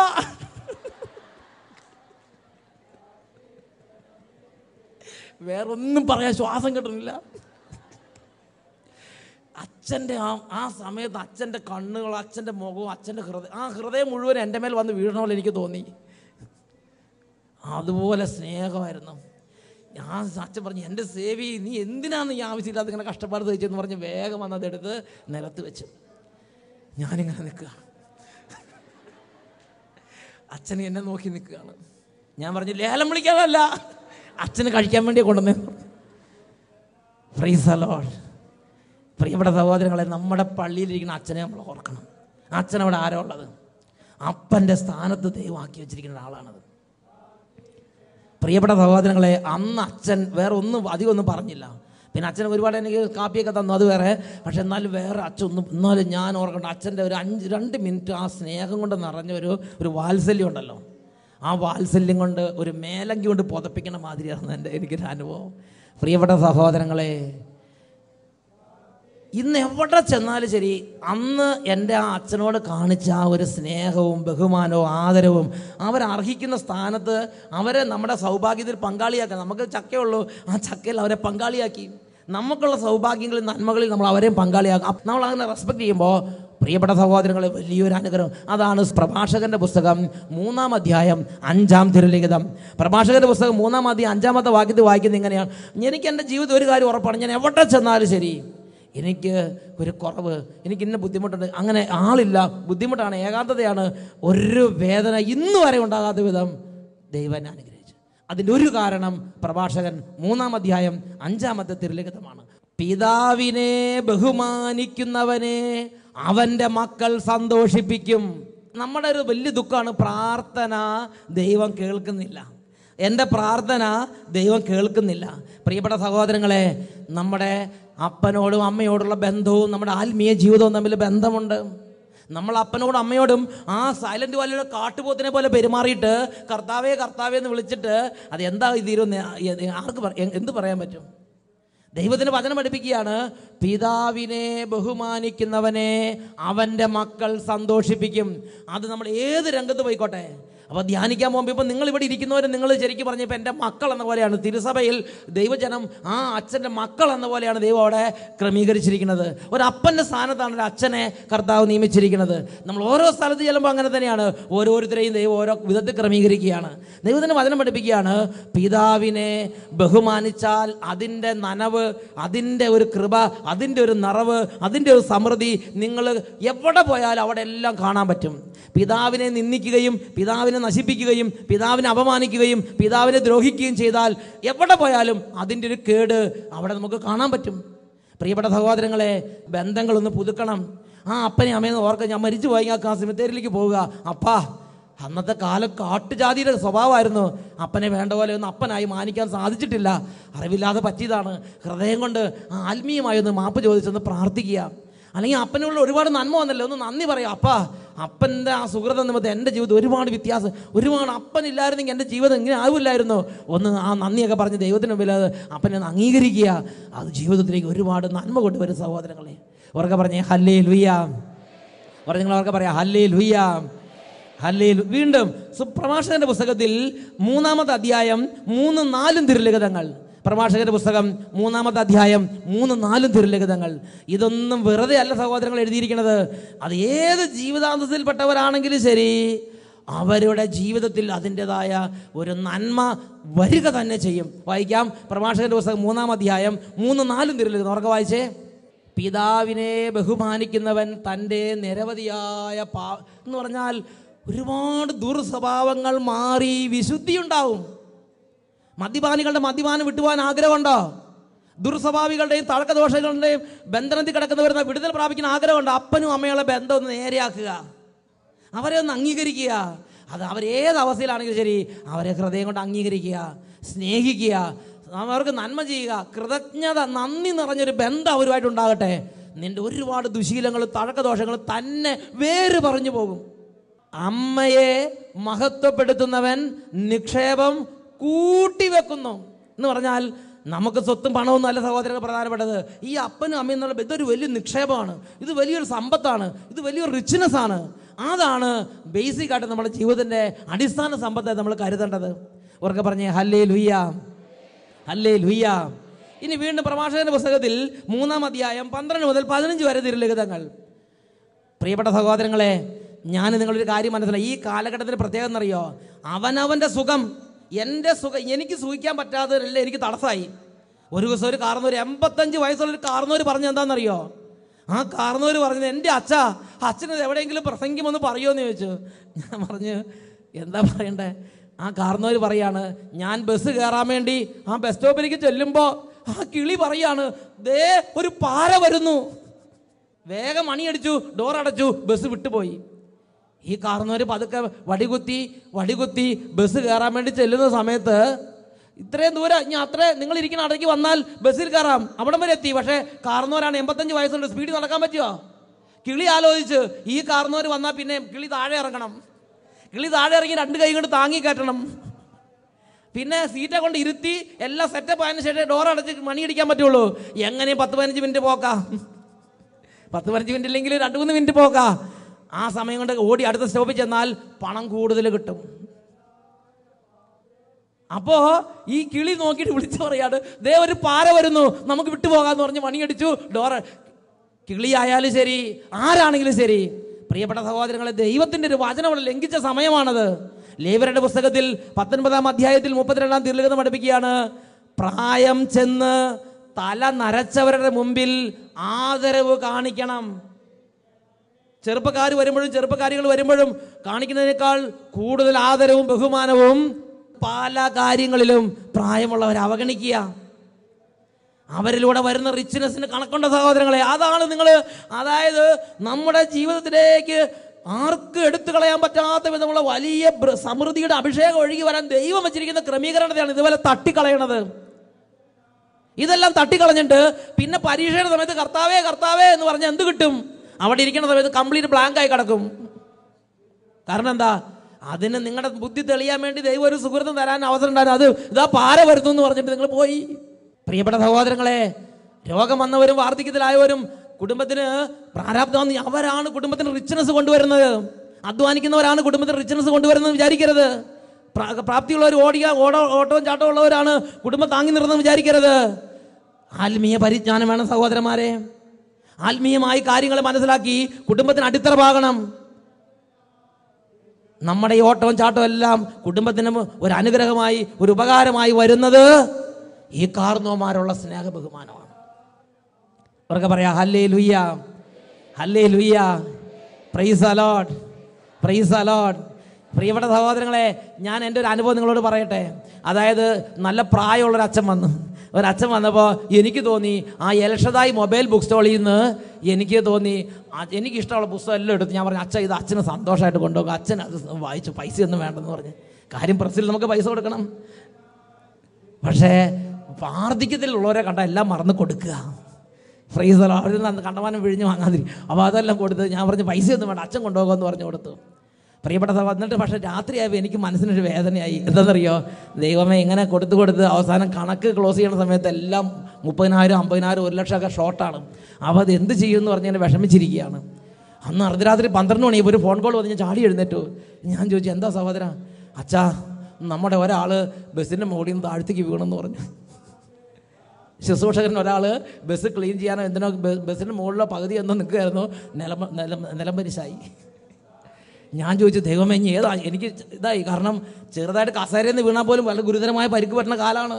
വേറൊന്നും പറയാൻ ശ്വാസം കിട്ടുന്നില്ല അച്ഛൻ്റെ ആ ആ സമയത്ത് അച്ഛൻ്റെ കണ്ണുകൾ അച്ഛൻ്റെ മുഖവും അച്ഛൻ്റെ ഹൃദയം ആ ഹൃദയം മുഴുവൻ എൻ്റെ മേൽ വന്ന് വീഴണ പോലെ എനിക്ക് തോന്നി അതുപോലെ സ്നേഹമായിരുന്നു ഞാൻ അച്ഛൻ പറഞ്ഞു എൻ്റെ സേവി നീ എന്തിനാണ് ഈ ആവശ്യമില്ലാതെ ഇങ്ങനെ കഷ്ടപ്പാട് തയ്ച്ചെന്ന് പറഞ്ഞ് വേഗം വന്ന് അതെടുത്ത് നിലത്ത് വെച്ചു ഞാനിങ്ങനെ നിൽക്കുക അച്ഛൻ എന്നെ നോക്കി നിൽക്കുകയാണ് ഞാൻ പറഞ്ഞു ലേലം വിളിക്കാനല്ല അച്ഛന് കഴിക്കാൻ വേണ്ടി കൊണ്ടുവന്നേ ഫ്രീസ് അലോഡ് പ്രിയപ്പെട്ട സഹോദരങ്ങളെ നമ്മുടെ പള്ളിയിലിരിക്കുന്ന അച്ഛനെ നമ്മൾ ഓർക്കണം അച്ഛൻ അവിടെ ആരോ ഉള്ളത് അപ്പൻ്റെ സ്ഥാനത്ത് ദൈവമാക്കി വെച്ചിരിക്കുന്ന ആളാണത് പ്രിയപ്പെട്ട സഹോദരങ്ങളെ അന്ന് അച്ഛൻ വേറെ ഒന്നും അധികം ഒന്നും പറഞ്ഞില്ല പിന്നെ അച്ഛൻ ഒരുപാട് എനിക്ക് കാപ്പിയൊക്കെ തന്നു അത് വേറെ പക്ഷെ എന്നാലും വേറെ അച്ഛൻ ഒന്നും എന്നാലും ഞാൻ ഓർക്കണ്ട അച്ഛൻ്റെ ഒരു അഞ്ച് രണ്ട് മിനിറ്റ് ആ സ്നേഹം കൊണ്ട് നിറഞ്ഞ ഒരു ഒരു വാത്സല്യം ഉണ്ടല്ലോ ആ വാത്സല്യം കൊണ്ട് ഒരു മേലങ്കി കൊണ്ട് പുതപ്പിക്കണ മാതിരിയാണ് എൻ്റെ എനിക്കൊരു അനുഭവം പ്രിയപ്പെട്ട സഹോദരങ്ങളെ ഇന്ന് എവിടെ ചെന്നാലും ശരി അന്ന് എൻ്റെ ആ അച്ഛനോട് കാണിച്ച ആ ഒരു സ്നേഹവും ബഹുമാനവും ആദരവും അവരർഹിക്കുന്ന സ്ഥാനത്ത് അവരെ നമ്മുടെ സൗഭാഗ്യത്തിൽ പങ്കാളിയാക്കാൻ നമുക്ക് ചക്കയുള്ളൂ ആ ചക്കയിൽ അവരെ പങ്കാളിയാക്കി നമുക്കുള്ള സൗഭാഗ്യങ്ങളിൽ നന്മകളിൽ നമ്മൾ അവരെയും പങ്കാളിയാക്കും അപ്പ- നമ്മൾ അങ്ങനെ റെസ്പെക്ട് ചെയ്യുമ്പോൾ പ്രിയപ്പെട്ട സഹോദരങ്ങളെ വലിയൊരു അനുഗ്രഹം അതാണ് പ്രഭാഷകന്റെ പുസ്തകം മൂന്നാം അധ്യായം അഞ്ചാം തിരുലിഖിതം പ്രഭാഷകന്റെ പുസ്തകം മൂന്നാം അധ്യായം അഞ്ചാമത്തെ വാക്യത്തിൽ വായിക്കുന്നത് ഇങ്ങനെയാണ് എനിക്ക് എൻ്റെ ജീവിതത്തിൽ ഒരു കാര്യം ഉറപ്പാണ് ഞാൻ എവിടെ ചെന്നാലും ശരി എനിക്ക് ഒരു കുറവ് എനിക്ക് ഇന്ന ബുദ്ധിമുട്ടുണ്ട് അങ്ങനെ ആളില്ല ബുദ്ധിമുട്ടാണ് ഏകാന്തതയാണ് ഒരു വേദന ഇന്ന് വരെ ഉണ്ടാകാത്ത വിധം ദൈവം എന്നെ അനുഗ്രഹിച്ചു അതിൻ്റെ ഒരു കാരണം പ്രഭാഷകൻ മൂന്നാം അധ്യായം അഞ്ചാമത്തെ തിരുലിഖിതമാണ് പിതാവിനെ ബഹുമാനിക്കുന്നവനെ അവൻ്റെ മക്കൾ സന്തോഷിപ്പിക്കും നമ്മുടെ ഒരു വലിയ ദുഃഖമാണ് പ്രാർത്ഥന ദൈവം കേൾക്കുന്നില്ല എൻ്റെ പ്രാർത്ഥന ദൈവം കേൾക്കുന്നില്ല പ്രിയപ്പെട്ട സഹോദരങ്ങളെ നമ്മുടെ അപ്പനോടും അമ്മയോടുള്ള ബന്ധവും നമ്മുടെ ആത്മീയ ജീവിതവും തമ്മിൽ ബന്ധമുണ്ട് നമ്മൾ അപ്പനോടും അമ്മയോടും ആ സൈലന്റ് വാലിയുടെ കാട്ടുപോത്തിനെ പോലെ പെരുമാറിയിട്ട് കർത്താവേ കർത്താവേ എന്ന് വിളിച്ചിട്ട് അത് എന്താ തീരുമെന്ന് ആർക്ക് പറ- എ- എന്ത് പറയാൻ പറ്റും ദൈവത്തിന് വചനം പഠിപ്പിക്കുകയാണ് പിതാവിനെ ബഹുമാനിക്കുന്നവനെ അവൻ്റെ മക്കൾ സന്തോഷിപ്പിക്കും അത് നമ്മൾ ഏത് രംഗത്ത് പോയിക്കോട്ടെ അപ്പോൾ ധ്യാനിക്കാൻ പോകുമ്പോൾ ഇപ്പം നിങ്ങൾ ഇവിടെ ഇരിക്കുന്നവർ നിങ്ങൾ ശരിക്കും പറഞ്ഞപ്പോൾ എൻ്റെ മക്കൾ എന്ന പോലെയാണ് തിരുസഭയിൽ ദൈവജനം ആ അച്ഛൻ്റെ മക്കൾ എന്ന പോലെയാണ് ദൈവം അവിടെ ക്രമീകരിച്ചിരിക്കുന്നത് ഒരു അപ്പൻ്റെ സ്ഥാനത്താണ് ഒരു അച്ഛനെ കർത്താവ് നിയമിച്ചിരിക്കുന്നത് നമ്മൾ ഓരോ സ്ഥലത്ത് ചെല്ലുമ്പോൾ അങ്ങനെ തന്നെയാണ് ഓരോരുത്തരെയും ദൈവം ഓരോ വിധത്തിൽ ക്രമീകരിക്കുകയാണ് ദൈവത്തിന് വചനം പഠിപ്പിക്കുകയാണ് പിതാവിനെ ബഹുമാനിച്ചാൽ അതിൻ്റെ നനവ് അതിൻ്റെ ഒരു കൃപ അതിൻ്റെ ഒരു നിറവ് അതിൻ്റെ ഒരു സമൃദ്ധി നിങ്ങൾ എവിടെ പോയാലും അവിടെ എല്ലാം കാണാൻ പറ്റും പിതാവിനെ നിന്ദിക്കുകയും പിതാവിനെ നശിപ്പിക്കുകയും പിതാവിനെ അപമാനിക്കുകയും പിതാവിനെ ദ്രോഹിക്കുകയും ചെയ്താൽ എവിടെ പോയാലും അതിൻ്റെ ഒരു കേട് അവിടെ നമുക്ക് കാണാൻ പറ്റും പ്രിയപ്പെട്ട സഹോദരങ്ങളെ ബന്ധങ്ങളൊന്ന് പുതുക്കണം ആ അപ്പനെ അമ്മയെന്ന് ഓർക്കുക ഞാൻ മരിച്ചു പോയി ആ സിമിത്തേരിലേക്ക് പോവുക അപ്പാ അന്നത്തെ കാലം കാട്ടുജാതിയുടെ സ്വഭാവമായിരുന്നു അപ്പനെ വേണ്ട പോലെ ഒന്നും അപ്പനായി മാനിക്കാൻ സാധിച്ചിട്ടില്ല അറിവില്ലാതെ പറ്റിയതാണ് ഹൃദയം കൊണ്ട് ആ ആത്മീയമായി ഒന്ന് മാപ്പ് ചോദിച്ചൊന്ന് പ്രാർത്ഥിക്കുക അല്ലെങ്കിൽ അപ്പനുള്ള ഒരുപാട് നന്മ വന്നല്ലോ ഒന്ന് നന്ദി പറയാം അപ്പാ അപ്പൻ്റെ ആ സുഹൃത നിമിത്തം എൻ്റെ ജീവിതം ഒരുപാട് വ്യത്യാസം ഒരുപാട് അപ്പനില്ലായിരുന്നെങ്കിൽ എൻ്റെ ജീവിതം ഇങ്ങനെ ആവില്ലായിരുന്നു ഒന്ന് ആ നന്ദിയൊക്കെ പറഞ്ഞ് ദൈവത്തിന് മുമ്പിൽ അത് അപ്പനെ ഒന്ന് അംഗീകരിക്കുക അത് ജീവിതത്തിലേക്ക് ഒരുപാട് നന്മ കൊണ്ടുവരും സഹോദരങ്ങളെ ഉറക്കെ പറഞ്ഞേ ഹല്ലേ ലുയ്യ പറഞ്ഞ നിങ്ങൾ അവർക്ക് പറയാം ഹല്ലേ ലുയ്യ ഹല്ലേ വീണ്ടും സുപ്രഭാഷകന്റെ പുസ്തകത്തിൽ മൂന്നാമത്തെ അധ്യായം മൂന്നും നാലും തിരുലിഖിതങ്ങൾ പ്രഭാഷകന്റെ പുസ്തകം മൂന്നാമത്തെ അധ്യായം മൂന്ന് നാലും തിരുലിഖിതങ്ങൾ ഇതൊന്നും വെറുതെ അല്ല സഹോദരങ്ങൾ എഴുതിയിരിക്കുന്നത് അത് ഏത് ജീവിതാന്തത്തിൽപ്പെട്ടവരാണെങ്കിലും ശരി അവരുടെ ജീവിതത്തിൽ അതിൻ്റെതായ ഒരു നന്മ വരിക തന്നെ ചെയ്യും വായിക്കാം പ്രഭാഷകന്റെ പുസ്തകം മൂന്നാം അധ്യായം മൂന്ന് നാലും തിരുലിഖിതം ഉറക്കെ വായിച്ചേ പിതാവിനെ ബഹുമാനിക്കുന്നവൻ തൻ്റെ നിരവധിയായ പാ എന്ന് പറഞ്ഞാൽ ഒരുപാട് ദുർസ്വഭാവങ്ങൾ മാറി വിശുദ്ധിയുണ്ടാവും മദ്യപാനികളുടെ മദ്യപാനം വിട്ടുപോകാൻ ആഗ്രഹമുണ്ടോ ദുർസ്വഭാവികളുടെയും തഴക്കദോഷങ്ങളുടെയും ബന്ധനത്തിൽ കിടക്കുന്നവരുന്ന വിടുതൽ പ്രാപിക്കുന്ന ആഗ്രഹമുണ്ടോ അപ്പനും അമ്മയുള്ള ബന്ധം ഒന്ന് നേരെയാക്കുക അവരെ ഒന്ന് അംഗീകരിക്കുക അത് അവരേത് അവസ്ഥയിലാണെങ്കിലും ശരി അവരെ ഹൃദയം കൊണ്ട് അംഗീകരിക്കുക സ്നേഹിക്കുക അവർക്ക് നന്മ ചെയ്യുക കൃതജ്ഞത നന്ദി നിറഞ്ഞൊരു ബന്ധം അവരുമായിട്ട് ഉണ്ടാകട്ടെ നിന്റെ ഒരുപാട് ദുശീലങ്ങളും തഴക്കദോഷങ്ങളും തന്നെ വേര് പറഞ്ഞു പോകും അമ്മയെ മഹത്വപ്പെടുത്തുന്നവൻ നിക്ഷേപം കൂട്ടിവെക്കുന്നു എന്ന് പറഞ്ഞാൽ നമുക്ക് സ്വത്തും പണവും അല്ല സഹോദരങ്ങൾ പ്രധാനപ്പെട്ടത് ഈ അപ്പനും അമ്മയും എന്നുള്ള ബന്ധം ഒരു വലിയ നിക്ഷേപമാണ് ഇത് വലിയൊരു സമ്പത്താണ് ഇത് വലിയൊരു റിച്ച്നെസ് ആണ് അതാണ് ബേസിക് ആയിട്ട് നമ്മുടെ ജീവിതത്തിൻ്റെ അടിസ്ഥാന സമ്പത്തായി നമ്മൾ കരുതേണ്ടത് ഉറക്കെ പറഞ്ഞേ ഹല്ലേ ലുയ്യ ഹല്ലേ ലുയ്യ ഇനി വീണ്ടും പ്രഭാഷകന്റെ പുസ്തകത്തിൽ മൂന്നാം അധ്യായം പന്ത്രണ്ട് മുതൽ പതിനഞ്ച് വരെ തിരുലിഖിതങ്ങൾ പ്രിയപ്പെട്ട സഹോദരങ്ങളെ ഞാൻ നിങ്ങളൊരു കാര്യം മനസ്സിലായി ഈ കാലഘട്ടത്തിന് പ്രത്യേകത എന്നറിയോ അവനവൻ്റെ സുഖം എൻ്റെ സുഖം എനിക്ക് സുഖിക്കാൻ പറ്റാത്തവരല്ല എനിക്ക് തടസ്സമായി ഒരു ദിവസം ഒരു കാർന്നൂർ എൺപത്തഞ്ച് വയസ്സുള്ള ഒരു കാർന്നൂർ പറഞ്ഞത് എന്താണെന്നറിയോ ആ കാർന്നൂർ പറഞ്ഞത് എൻ്റെ അച്ഛ അച്ഛനത് എവിടെയെങ്കിലും പ്രസംഗിക്കുമെന്ന് പറയുമോ ചോദിച്ചു ഞാൻ പറഞ്ഞു എന്താ പറയണ്ടേ ആ കാർന്നൂർ പറയാണ് ഞാൻ ബസ് കയറാൻ വേണ്ടി ആ ബസ് സ്റ്റോപ്പിലേക്ക് ചെല്ലുമ്പോൾ ആ കിളി പറയാണ് ദേ ഒരു പാര വരുന്നു വേഗം മണിയടിച്ചു ഡോർ അടച്ചു ബസ് വിട്ടുപോയി ഈ കാർന്നവർ പതുക്കെ വടികുത്തി വടികുത്തി ബസ് കയറാൻ വേണ്ടി ചെല്ലുന്ന സമയത്ത് ഇത്രയും ദൂരം ഇനി അത്ര നിങ്ങൾ ഇരിക്കുന്ന അടയ്ക്ക് വന്നാൽ ബസ്സിൽ കയറാം അവിടം വരെ എത്തി പക്ഷേ കാർന്നവരാണ് എൺപത്തഞ്ച് വയസ്സുണ്ട് സ്പീഡിൽ നടക്കാൻ പറ്റുമോ കിളി ആലോചിച്ച് ഈ കാർന്നവർ വന്നാൽ പിന്നെ കിളി താഴെ ഇറങ്ങണം കിളി താഴെ ഇറങ്ങി രണ്ട് കൈ കൊണ്ട് താങ്ങി കയറ്റണം പിന്നെ സീറ്റെ കൊണ്ട് ഇരുത്തി എല്ലാം സെറ്റപ്പ് ആയതിനു ശേഷം ഡോർ അടച്ച് മണി അടിക്കാൻ പറ്റുള്ളൂ എങ്ങനെ പത്ത് പതിനഞ്ച് മിനിറ്റ് പോക്കാം പത്ത് പതിനഞ്ച് മിനിറ്റ് ഇല്ലെങ്കിൽ രണ്ട് മൂന്ന് മിനിറ്റ് പോകാം ആ സമയം കൊണ്ട് ഓടി അടുത്ത സ്റ്റോപ്പിൽ ചെന്നാൽ പണം കൂടുതൽ കിട്ടും അപ്പോ ഈ കിളി നോക്കിയിട്ട് വിളിച്ചു പറയാണ് ദേ ഒരു പാര വരുന്നു നമുക്ക് വിട്ടുപോകാന്ന് പറഞ്ഞ് മണിയടിച്ചു ഡോറ് കിളി ആയാലും ശരി ആരാണെങ്കിലും ശരി പ്രിയപ്പെട്ട സഹോദരങ്ങളെ ദൈവത്തിന്റെ ഒരു വചനം അവിടെ ലംഘിച്ച സമയമാണത് ലേവരുടെ പുസ്തകത്തിൽ പത്തൊൻപതാം അധ്യായത്തിൽ മുപ്പത്തിരണ്ടാം തിരുലിഖിതം പഠിപ്പിക്കുകയാണ് പ്രായം ചെന്ന് തല നരച്ചവരുടെ മുമ്പിൽ ആദരവ് കാണിക്കണം ചെറുപ്പക്കാർ വരുമ്പോഴും ചെറുപ്പക്കാരികൾ വരുമ്പോഴും കാണിക്കുന്നതിനേക്കാൾ കൂടുതൽ ആദരവും ബഹുമാനവും പല കാര്യങ്ങളിലും പ്രായമുള്ളവരെ അവഗണിക്കുക അവരിലൂടെ വരുന്ന റിച്ച്നെസ്സിന് കണക്കുണ്ട സഹോദരങ്ങളെ അതാണ് നിങ്ങൾ അതായത് നമ്മുടെ ജീവിതത്തിലേക്ക് ആർക്ക് എടുത്തു കളയാൻ പറ്റാത്ത വിധമുള്ള വലിയ ബ്ര- സമൃദ്ധിയുടെ അഭിഷേകം ഒഴുകി വരാൻ ദൈവം വെച്ചിരിക്കുന്ന ക്രമീകരണത്തെയാണ് ഇതുപോലെ തട്ടിക്കളയണത് ഇതെല്ലാം തട്ടിക്കളഞ്ഞിട്ട് പിന്നെ പരീക്ഷയുടെ സമയത്ത് കർത്താവേ കർത്താവേ എന്ന് പറഞ്ഞാൽ എന്ത് കിട്ടും അവിടെ ഇരിക്കുന്ന സമയത്ത് കംപ്ലീറ്റ് ബ്ലാങ്ക് ആയി കിടക്കും കാരണം എന്താ അതിന് നിങ്ങളുടെ ബുദ്ധി തെളിയാൻ വേണ്ടി ദൈവം ഒരു സുഹൃത്തും തരാൻ അവസരം ഉണ്ടായിരുന്നു അത് ഇതാ പാര വരുന്നു എന്ന് പറഞ്ഞിട്ട് നിങ്ങൾ പോയി പ്രിയപ്പെട്ട സഹോദരങ്ങളെ രോഗം വന്നവരും വാർദ്ധക്യത്തിലായവരും കുടുംബത്തിന് പ്രാരാബ്ദം വന്ന് അവരാണ് കുടുംബത്തിന് റിച്ച്നെസ് കൊണ്ടുവരുന്നത് അധ്വാനിക്കുന്നവരാണ് കുടുംബത്തിന് റിച്ച്നെസ് കൊണ്ടുവരുന്നത് വിചാരിക്കരുത് പ്രാ- പ്രാപ്തിയുള്ളവർ ഓടിയ ഓടോ ഓട്ടവും ചാട്ടവും ഉള്ളവരാണ് കുടുംബം താങ്ങി നിർത്തുന്നത് വിചാരിക്കരുത് ആത്മീയ പരിജ്ഞാനം വേണം സഹോദരന്മാരെ ആത്മീയമായി കാര്യങ്ങൾ മനസ്സിലാക്കി കുടുംബത്തിന് അടിത്തറ പാകണം നമ്മുടെ ഈ ഓട്ടവും ചാട്ടവും എല്ലാം കുടുംബത്തിന് ഒരു അനുഗ്രഹമായി ഒരു ഉപകാരമായി വരുന്നത് ഈ കാർന്നോമാരുള്ള സ്നേഹ ബഹുമാനമാണ് അവർക്ക് പറയാ ഹല്ലേ hallelujah hallelujah price allot price allot പ്രിയപ്പെട്ട സഹോദരങ്ങളെ ഞാൻ എൻ്റെ ഒരു അനുഭവം നിങ്ങളോട് പറയട്ടെ അതായത് നല്ല പ്രായമുള്ളൊരു അച്ഛൻ വന്നു ഒരച്ഛൻ വന്നപ്പോൾ എനിക്ക് തോന്നി ആ എൽഷദായി മൊബൈൽ ബുക്ക് സ്റ്റോളിൽ നിന്ന് എനിക്ക് തോന്നി ആ- എനിക്ക് ഇഷ്ടമുള്ള പുസ്തകം എല്ലാം എടുത്ത് ഞാൻ പറഞ്ഞു അച്ഛൻ ഇത് അച്ഛന് സന്തോഷമായിട്ട് കൊണ്ടുപോകും അച്ഛൻ അത് വായിച്ചു പൈസയൊന്നും വേണ്ടെന്ന് പറഞ്ഞ് കാര്യം പ്രസ്സിൽ നമുക്ക് പൈസ കൊടുക്കണം പക്ഷേ വാർദ്ധക്യത്തിലുള്ളവരെ കണ്ട എല്ലാം മറന്ന് കൊടുക്കുക ഫ്രീസർ അവരിൽ നിന്ന് കണ്ടമാനം വിഴിഞ്ഞ് വാങ്ങാതിരി അപ്പോൾ അതെല്ലാം കൊടുത്ത് ഞാൻ പറഞ്ഞു പൈസയൊന്നും വേണ്ട അച്ഛൻ കൊണ്ടുപോകുമെന്ന് പറഞ്ഞു കൊടുത്തു പ്രിയപ്പെട്ട സഹോദരൻ, എന്നിട്ട് പക്ഷേ രാത്രിയായപ്പോൾ എനിക്ക് മനസ്സിനൊരു വേദനയായി എന്താണെന്നറിയോ ദൈവമേ ഇങ്ങനെ കൊടുത്ത് കൊടുത്ത് അവസാനം കണക്ക് ക്ലോസ് ചെയ്യുന്ന സമയത്ത് എല്ലാം മുപ്പതിനായിരം അമ്പതിനായിരം ഒരു ലക്ഷമൊക്കെ ഷോർട്ടാണ് അപ്പോൾ അത് എന്ത് ചെയ്യുമെന്ന് പറഞ്ഞ് ഞാൻ വിഷമിച്ചിരിക്കുകയാണ് അന്ന് അർദ്ധരാത്രി പന്ത്രണ്ട് മണിയപ്പോൾ ഒരു ഫോൺ കോൾ വന്ന് ഞാൻ ചാടി എഴുന്നേറ്റു ഞാൻ ചോദിച്ചു എന്താ സഹോദര അച്ഛാ നമ്മുടെ ഒരാൾ ബസ്സിൻ്റെ മുകളിൽ നിന്ന് താഴ്ത്തേക്ക് വീണെന്ന് പറഞ്ഞു ശുശ്രൂഷകൻ ഒരാൾ ബസ് ക്ലീൻ ചെയ്യാനോ എന്തിനോ ബ- ബസ്സിൻ്റെ മുകളിലോ പകുതി എന്തോ നിൽക്കുകയായിരുന്നു നിലം നിലം നിലംപരിശായി ഞാൻ ചോദിച്ചു ദൈവമേ ഇനി ഏതാ എനിക്ക് ഇതായി കാരണം ചെറുതായിട്ട് കസേരയിൽ നിന്ന് വീണാൽ പോലും വളരെ ഗുരുതരമായ പരിക്ക് പറ്റുന്ന കാലമാണ്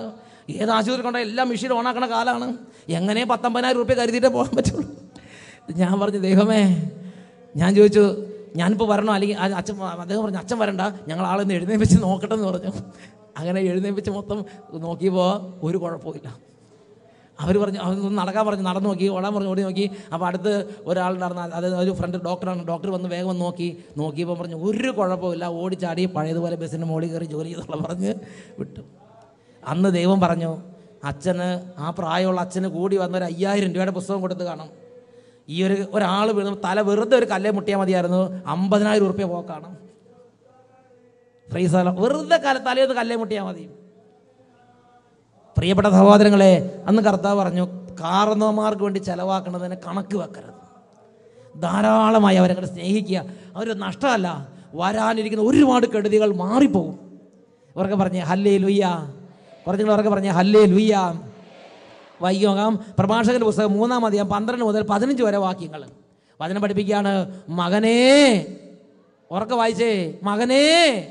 ഏത് ആശുപത്രി കൊണ്ട എല്ലാ മെഷീൻ ഓണാക്കണ കാലമാണ് എങ്ങനെ പത്തൊമ്പതിനായിരം റുപ്യ കരുതിയിട്ടേ പോകാൻ പറ്റുള്ളൂ ഞാൻ പറഞ്ഞു ദൈവമേ ഞാൻ ചോദിച്ചു ഞാനിപ്പോൾ വരണോ അല്ലെങ്കിൽ ആ അച്ഛൻ അദ്ദേഹം പറഞ്ഞു അച്ഛൻ വരണ്ട ഞങ്ങൾ ആളൊന്ന് എഴുന്നേപ്പിച്ച് നോക്കട്ടെ എന്ന് പറഞ്ഞു അങ്ങനെ എഴുന്നേപ്പിച്ച് മൊത്തം നോക്കിയപ്പോൾ ഒരു കുഴപ്പമില്ല അവർ പറഞ്ഞു അവൻ നടക്കാൻ പറഞ്ഞു നടന്നു നോക്കി ഓടാൻ പറഞ്ഞു ഓടി നോക്കി അപ്പോൾ അടുത്ത് ഒരാളുണ്ടായിരുന്ന അത് ഒരു ഫ്രണ്ട് ഡോക്ടറാണ് ഡോക്ടർ വന്ന് വേഗം വന്ന് നോക്കി നോക്കിയപ്പോൾ പറഞ്ഞു ഒരു കുഴപ്പമില്ല ഓടിച്ചാടി പഴയതുപോലെ ബസ്സിൻ്റെ മുകളിൽ കയറി ജോലി ചെയ്തോളം പറഞ്ഞ് വിട്ടു അന്ന് ദൈവം പറഞ്ഞു അച്ഛന് ആ പ്രായമുള്ള അച്ഛന് കൂടി വന്ന ഒരു അയ്യായിരം രൂപയുടെ പുസ്തകം കൊടുത്ത് കാണും ഈ ഒരു ഒരാൾ വീണ് തല വെറുതെ ഒരു കല്ലേ മുട്ടിയാൽ മതിയായിരുന്നു അമ്പതിനായിരം ഉറുപ്പ്യ പോക്കാണ് ഫ്രീസല വെറുതെ കല തലേന്ന് കല്ലേ മുട്ടിയാൽ മതി പ്രിയപ്പെട്ട സഹോദരങ്ങളെ അന്ന് കർത്താവ് പറഞ്ഞു കാർന്നവന്മാർക്ക് വേണ്ടി ചെലവാക്കുന്നതിന് കണക്ക് വെക്കരുത് ധാരാളമായി അവരങ്ങനെ സ്നേഹിക്കുക അവർ നഷ്ടമല്ല വരാനിരിക്കുന്ന ഒരുപാട് കെടുതികൾ മാറിപ്പോകും ഇവർക്ക് പറഞ്ഞേ ഹല്ലേ ലുയ്യ കുറച്ചുകൂടെ അവർക്ക് പറഞ്ഞേ ഹല്ലേ ലുയ്യ വൈകോകാം പ്രഭാഷകന്റെ പുസ്തകം മൂന്നാം അധികം പന്ത്രണ്ട് മുതൽ പതിനഞ്ച് വരെ വാക്യങ്ങൾ വചനം പഠിപ്പിക്കുകയാണ് മകനേ ഉറക്കെ വായിച്ചേ മകനേ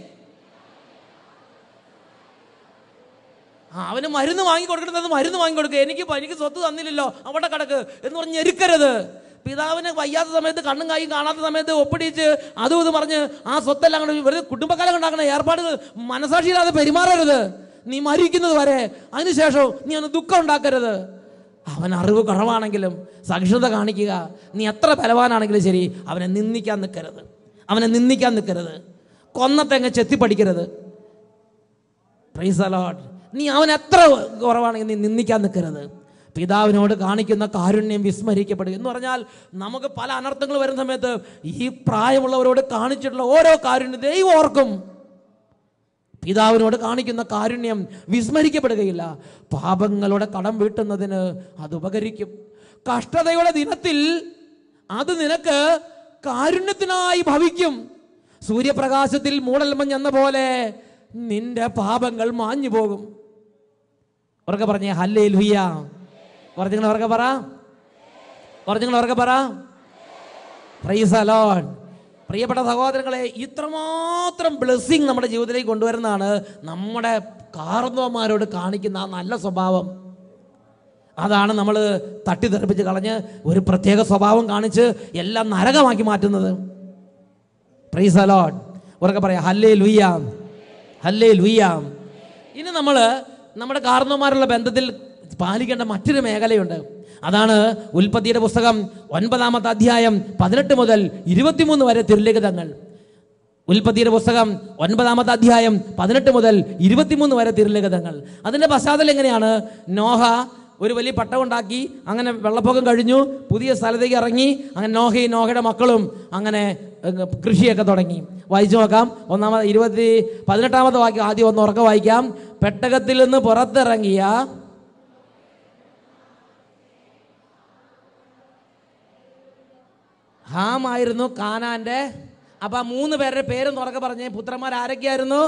ആ അവന് മരുന്ന് വാങ്ങി കൊടുക്കേണ്ടത് മരുന്ന് വാങ്ങി കൊടുക്കുക എനിക്ക് പ- എനിക്ക് സ്വത്ത് തന്നില്ലല്ലോ അവിടെ കിടക്ക് എന്ന് പറഞ്ഞ് ഞെരുക്കരുത് പിതാവിന് വയ്യാത്ത സമയത്ത് കണ്ണും കായും കാണാത്ത സമയത്ത് ഒപ്പിടിച്ച് അതും ഇത് പറഞ്ഞ് ആ സ്വത്തെല്ലാം കൊണ്ട് വെറുതെ കുടുംബക്കാലം ഉണ്ടാക്കുന്ന ഏർപ്പാടുകൾ മനസാക്ഷിയില്ലാതെ പെരുമാറരുത് നീ മരിക്കുന്നത് വരെ അതിനുശേഷം നീ അന്ന് ദുഃഖം ഉണ്ടാക്കരുത് അവൻ അറിവ് കുറവാണെങ്കിലും സഹിഷ്ണുത കാണിക്കുക നീ എത്ര ബലവാനാണെങ്കിലും ശരി അവനെ നിന്ദിക്കാൻ നിൽക്കരുത് അവനെ നിന്ദിക്കാൻ നിൽക്കരുത് കൊന്നത്തെങ്ങ് ചെത്തിപ്പടിക്കരുത് പ്രൈസ് അലോട്ട് നീ അവൻ എത്ര കുറവാണെങ്കിൽ നീ നിന്ദിക്കാൻ നിൽക്കരുത് പിതാവിനോട് കാണിക്കുന്ന കാരുണ്യം വിസ്മരിക്കപ്പെടുക എന്ന് പറഞ്ഞാൽ നമുക്ക് പല അനർത്ഥങ്ങൾ വരുന്ന സമയത്ത് ഈ പ്രായമുള്ളവരോട് കാണിച്ചിട്ടുള്ള ഓരോ കാരുണ്യം ദൈവം ഓർക്കും പിതാവിനോട് കാണിക്കുന്ന കാരുണ്യം വിസ്മരിക്കപ്പെടുകയില്ല പാപങ്ങളുടെ കടം വീട്ടുന്നതിന് അത് ഉപകരിക്കും കഷ്ടതയുടെ ദിനത്തിൽ അത് നിനക്ക് കാരുണ്യത്തിനായി ഭവിക്കും സൂര്യപ്രകാശത്തിൽ മൂടൽമഞ്ഞ് എന്ന പോലെ നിന്റെ പാപങ്ങൾ മാഞ്ഞു പോകും ഉറക്കെ പറഞ്ഞേ ഹല്ലേ ലുയ്യ കുറച്ചുങ്ങൾ ഉറക്കെ പറ കുറച്ചുങ്ങൾ ഉറക്കെ പറ പ്രൈസ് അലോൺ പ്രിയപ്പെട്ട സഹോദരങ്ങളെ ഇത്രമാത്രം ബ്ലെസ്സിങ് നമ്മുടെ ജീവിതത്തിലേക്ക് കൊണ്ടുവരുന്നതാണ് നമ്മുടെ കാർന്നവന്മാരോട് കാണിക്കുന്ന ആ നല്ല സ്വഭാവം അതാണ് നമ്മൾ തട്ടിത്തെറിപ്പിച്ച് കളഞ്ഞ് ഒരു പ്രത്യേക സ്വഭാവം കാണിച്ച് എല്ലാം നരകമാക്കി മാറ്റുന്നത് പ്രൈസ് അലോൺ ഉറക്കെ പറയാം ഹല്ലേ ലുയ്യാം ഹല്ലേ ലുയ്യാം ഇനി നമ്മൾ നമ്മുടെ കാർന്നവന്മാരുള്ള ബന്ധത്തിൽ പാലിക്കേണ്ട മറ്റൊരു മേഖലയുണ്ട് അതാണ് ഉൽപ്പത്തിയുടെ പുസ്തകം ഒൻപതാമത്തെ അധ്യായം പതിനെട്ട് മുതൽ ഇരുപത്തിമൂന്ന് വരെ തിരുലിഖിതങ്ങൾ ഉൽപ്പത്തിയുടെ പുസ്തകം ഒൻപതാമത്തെ അധ്യായം പതിനെട്ട് മുതൽ ഇരുപത്തിമൂന്ന് വരെ തിരുലിഖിതങ്ങൾ അതിൻ്റെ പശ്ചാത്തലം എങ്ങനെയാണ് നോഹ ഒരു വലിയ പട്ടമുണ്ടാക്കി അങ്ങനെ വെള്ളപ്പൊക്കം കഴിഞ്ഞു പുതിയ സ്ഥലത്തേക്ക് ഇറങ്ങി അങ്ങനെ നോഹയും നോഹയുടെ മക്കളും അങ്ങനെ ഏഹ്, കൃഷിയൊക്കെ തുടങ്ങി വായിച്ചു നോക്കാം ഒന്നാമത് ഇരുപത്തി പതിനെട്ടാമത്തെ വാക്യം ആദ്യം ഒന്ന് ഉറക്കെ വായിക്കാം പെട്ടകത്തിൽ നിന്ന് പുറത്തിറങ്ങിയ ഹാം ആയിരുന്നു കാനാന്റെ അപ്പൊ ആ മൂന്ന് പേരുടെ പേരും തുറക്കെ പറഞ്ഞേ പുത്രന്മാർ ആരൊക്കെയായിരുന്നു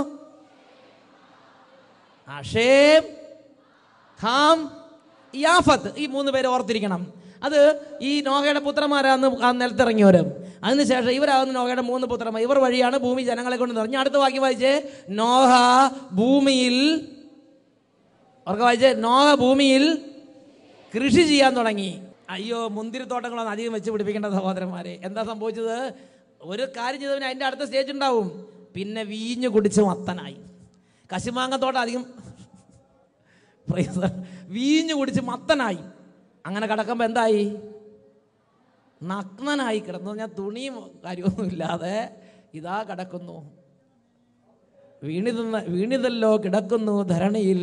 അഷേം ഹാം യാഫത്ത് ഈ മൂന്ന് പേര് ഓർത്തിരിക്കണം അത് ഈ നോഹയുടെ പുത്രന്മാരാന്ന് ആ നിലത്തിറങ്ങിയവര് അതിനുശേഷം ഇവരാകുന്ന നോഹയുടെ മൂന്ന് പുത്രന്മാർ ഇവർ വഴിയാണ് ഭൂമി ജനങ്ങളെ കൊണ്ട് നിറഞ്ഞു അടുത്ത വാക്യം വായിച്ചേ നോഹ ഭൂമിയിൽ അവർക്ക് വായിച്ചേ നോഹ ഭൂമിയിൽ കൃഷി ചെയ്യാൻ തുടങ്ങി അയ്യോ മുന്തിരിത്തോട്ടങ്ങളൊന്നും അധികം വെച്ച് പിടിപ്പിക്കേണ്ട സഹോദരന്മാരെ എന്താ സംഭവിച്ചത് ഒരു കാര്യം ചെയ്തവന് അതിൻ്റെ അടുത്ത സ്റ്റേജ് ഉണ്ടാവും പിന്നെ വീഞ്ഞു കുടിച്ച് മത്തനായി കശുമാങ്ങത്തോട്ടം അധികം Praise the Lord. വീഞ്ഞു കുടിച്ച് മത്തനായി അങ്ങനെ കിടക്കുമ്പോൾ എന്തായി നഗ്നനായി കിടന്നു ഞാൻ തുണിയും കാര്യമൊന്നും ഇല്ലാതെ ഇതാ കിടക്കുന്നു വീണിതെന്ന വീണിതല്ലോ കിടക്കുന്നു ധരണിയിൽ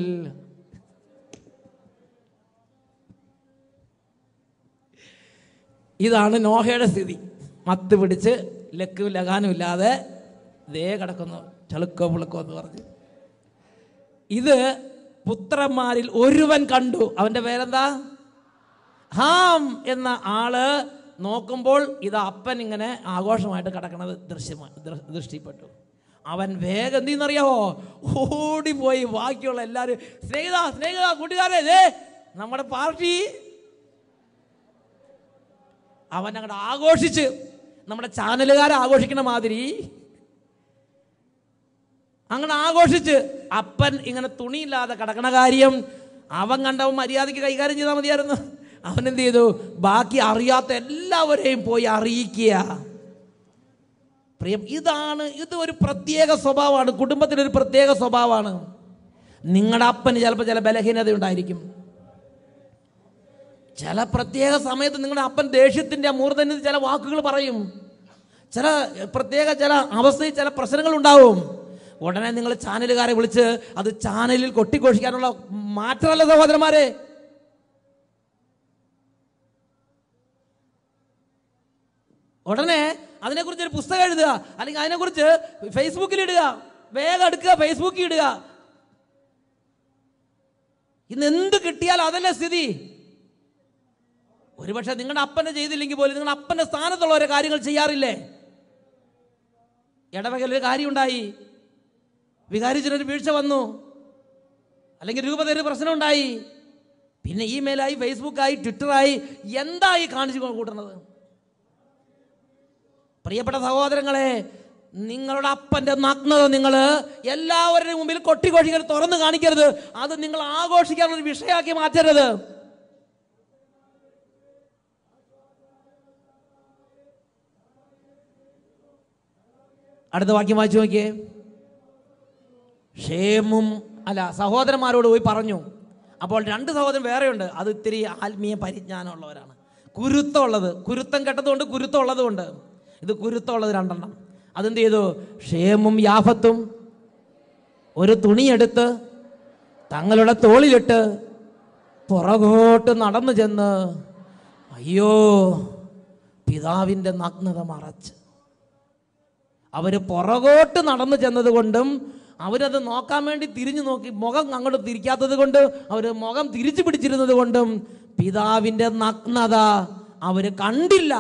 ഇതാണ് നോഹയുടെ സ്ഥിതി മത്ത് പിടിച്ച് ലക്കും ലഗാനും ഇല്ലാതെ ദേ കിടക്കുന്നു ചളുക്കോ പുളുക്കോ എന്ന് പറഞ്ഞ് ഇത് പുത്രന്മാരിൽ ഒരുവൻ കണ്ടു അവന്റെ പേരെന്താ ഹാം എന്ന ആള് നോക്കുമ്പോൾ ഇത് അപ്പൻ ഇങ്ങനെ ആഘോഷമായിട്ട് കിടക്കണത് ദൃശ്യമായി ദൃ- ദൃഷ്ടിപ്പെട്ടു അവൻ വേഗം എന്തെന്നറിയാവോ ഓടിപ്പോയി ബാക്കിയുള്ള എല്ലാവരും സ്നേഹിത സ്നേഹിത കൂട്ടുകാരെ ദേ നമ്മുടെ പാർട്ടി അവൻ അങ്ങോട്ട് ആഘോഷിച്ച് നമ്മുടെ ചാനലുകാരെ ആഘോഷിക്കണ മാതിരി അങ്ങനെ ആഘോഷിച്ച് അപ്പൻ ഇങ്ങനെ തുണിയില്ലാതെ കിടക്കണ കാര്യം അവൻ കണ്ടവൻ മര്യാദയ്ക്ക് കൈകാര്യം ചെയ്താൽ മതിയായിരുന്നു അവൻ എന്ത് ചെയ്തു ബാക്കി അറിയാത്ത എല്ലാവരെയും പോയി അറിയിക്കുക പ്രിയം ഇതാണ് ഇത് ഒരു പ്രത്യേക സ്വഭാവമാണ് കുടുംബത്തിനൊരു പ്രത്യേക സ്വഭാവമാണ് നിങ്ങളുടെ അപ്പന് ചിലപ്പോൾ ചില ബലഹീനത ഉണ്ടായിരിക്കും ചില പ്രത്യേക സമയത്ത് നിങ്ങളുടെ അപ്പൻ ദേഷ്യത്തിൻ്റെ മൂർധന്യത്തിൽ ചില വാക്കുകൾ പറയും ചില പ്രത്യേക ചില അവസ്ഥയിൽ ചില പ്രശ്നങ്ങൾ ഉണ്ടാവും ഉടനെ നിങ്ങൾ ചാനലുകാരെ വിളിച്ച് അത് ചാനലിൽ കൊട്ടിഘോഷിക്കാനുള്ള മാറ്റമല്ല സഹോദരന്മാരെ ഉടനെ അതിനെക്കുറിച്ച് ഒരു പുസ്തകം എഴുതുക അല്ലെങ്കിൽ അതിനെക്കുറിച്ച് ഫേസ്ബുക്കിൽ ഇടുക വേഗം എടുക്കുക ഫേസ്ബുക്കിൽ ഇടുക ഇന്ന് എന്ത് കിട്ടിയാലും അതല്ലേ സ്ഥിതി ഒരുപക്ഷെ നിങ്ങളുടെ അപ്പനെ ചെയ്തില്ലെങ്കിൽ പോലും നിങ്ങളുടെ അപ്പന്റെ സ്ഥാനത്തുള്ളവരെ കാര്യങ്ങൾ ചെയ്യാറില്ലേ ഇടവകയിൽ ഒരു കാര്യമുണ്ടായി വികാരിച്ചിനൊരു വീഴ്ച വന്നു അല്ലെങ്കിൽ രൂപതയിൽ പ്രശ്നം ഉണ്ടായി പിന്നെ ഇമെയിലായി ഫേസ്ബുക്കായി ട്വിറ്ററായി എന്തായി കാണിച്ചു കൂട്ടുന്നത് പ്രിയപ്പെട്ട സഹോദരങ്ങളെ നിങ്ങളുടെ അപ്പന്റെ നഗ്നത നിങ്ങൾ എല്ലാവരുടെയും മുമ്പിൽ കൊട്ടിഘോഷിക്കരുത് തുറന്നു കാണിക്കരുത് അത് നിങ്ങൾ ആഘോഷിക്കാനുള്ള ഒരു വിഷയമാക്കി മാറ്റരുത് അടുത്ത വാക്യം വായിച്ചു നോക്കിയേ ക്ഷേമും അല്ല സഹോദരന്മാരോട് പോയി പറഞ്ഞു അപ്പോൾ രണ്ട് സഹോദരൻ വേറെയുണ്ട് അത് ഇത്തിരി ആത്മീയ പരിജ്ഞാനമുള്ളവരാണ് കുരുത്തമുള്ളത് കുരുത്തം കെട്ടതുകൊണ്ട് കുരുത്തമുള്ളതുകൊണ്ട് ഇത് കുരുത്തമുള്ളത് രണ്ടെണ്ണം അതെന്ത് ചെയ്തു ക്ഷേമും യാഫത്തും ഒരു തുണിയെടുത്ത് തങ്ങളുടെ തോളിലിട്ട് പുറകോട്ട് നടന്നു ചെന്ന് അയ്യോ പിതാവിൻ്റെ നഗ്നത മറച്ച് അവർ പുറകോട്ട് നടന്നു ചെന്നതുകൊണ്ടും അവരത് നോക്കാൻ വേണ്ടി തിരിഞ്ഞു നോക്കി മുഖം അങ്ങോട്ട് തിരിക്കാത്തത് കൊണ്ട് അവർ മുഖം തിരിച്ചു പിടിച്ചിരുന്നത് കൊണ്ടും പിതാവിൻ്റെ നഗ്നത അവർ കണ്ടില്ല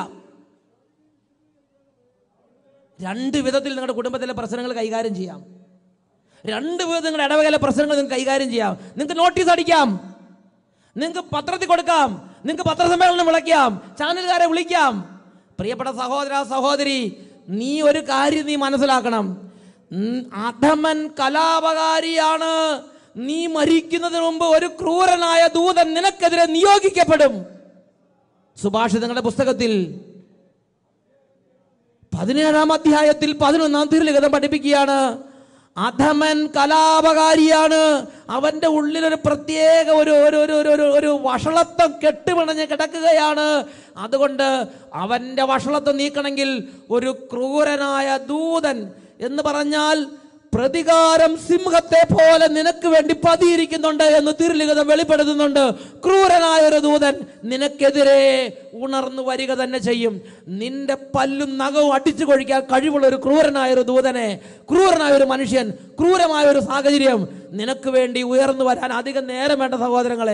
രണ്ട് വിധത്തിൽ നിങ്ങളുടെ കുടുംബത്തിലെ പ്രശ്നങ്ങൾ കൈകാര്യം ചെയ്യാം രണ്ട് വിധത്തിൽ നിങ്ങളുടെ ഇടവകയിലെ പ്രശ്നങ്ങൾ നിങ്ങൾക്ക് കൈകാര്യം ചെയ്യാം നിങ്ങൾക്ക് നോട്ടീസ് അടിക്കാം നിങ്ങൾക്ക് പത്രത്തിൽ കൊടുക്കാം നിങ്ങൾക്ക് പത്രസമ്മേളനം വിളിക്കാം ചാനലുകാരെ വിളിക്കാം പ്രിയപ്പെട്ട സഹോദര സഹോദരി നീ ഒരു കാര്യം നീ മനസ്സിലാക്കണം ഉം, അധമൻ കലാപകാരിയാണ് നീ മരിക്കുന്നതിന് മുമ്പ് ഒരു ക്രൂരനായ ദൂതൻ നിനക്കെതിരെ നിയോഗിക്കപ്പെടും സുഭാഷിതങ്ങളുടെ പുസ്തകത്തിൽ പതിനേഴാം അധ്യായത്തിൽ പതിനൊന്നാം തിരുലിഖിതം പഠിപ്പിക്കുകയാണ് അധമൻ കലാപകാരിയാണ് അവന്റെ ഉള്ളിലൊരു പ്രത്യേക ഒരു ഒരു ഒരു ഒരു ഒരു ഒരു വഷളത്വം കെട്ടുപിണഞ്ഞ് കിടക്കുകയാണ് അതുകൊണ്ട് അവന്റെ വഷളത്വം നീക്കണമെങ്കിൽ ഒരു ക്രൂരനായ ദൂതൻ എന്ന് പറഞ്ഞാൽ പ്രതികാരം സിംഹത്തെ പോലെ നിനക്ക് വേണ്ടി പതിയിരിക്കുന്നുണ്ട് എന്ന് തിരുലിഖിതം വെളിപ്പെടുത്തുന്നുണ്ട് ക്രൂരനായ ഒരു ദൂതൻ നിനക്കെതിരെ ഉണർന്നു വരിക തന്നെ ചെയ്യും നിന്റെ പല്ലും നഖവും അടിച്ചു കൊഴിക്കാൻ കഴിവുള്ള ഒരു ക്രൂരനായ ഒരു ദൂതനെ ക്രൂരനായ ഒരു മനുഷ്യൻ ക്രൂരമായ ഒരു സാഹചര്യം നിനക്ക് വേണ്ടി ഉയർന്നു വരാൻ അധികം നേരം വേണ്ട സഹോദരങ്ങളെ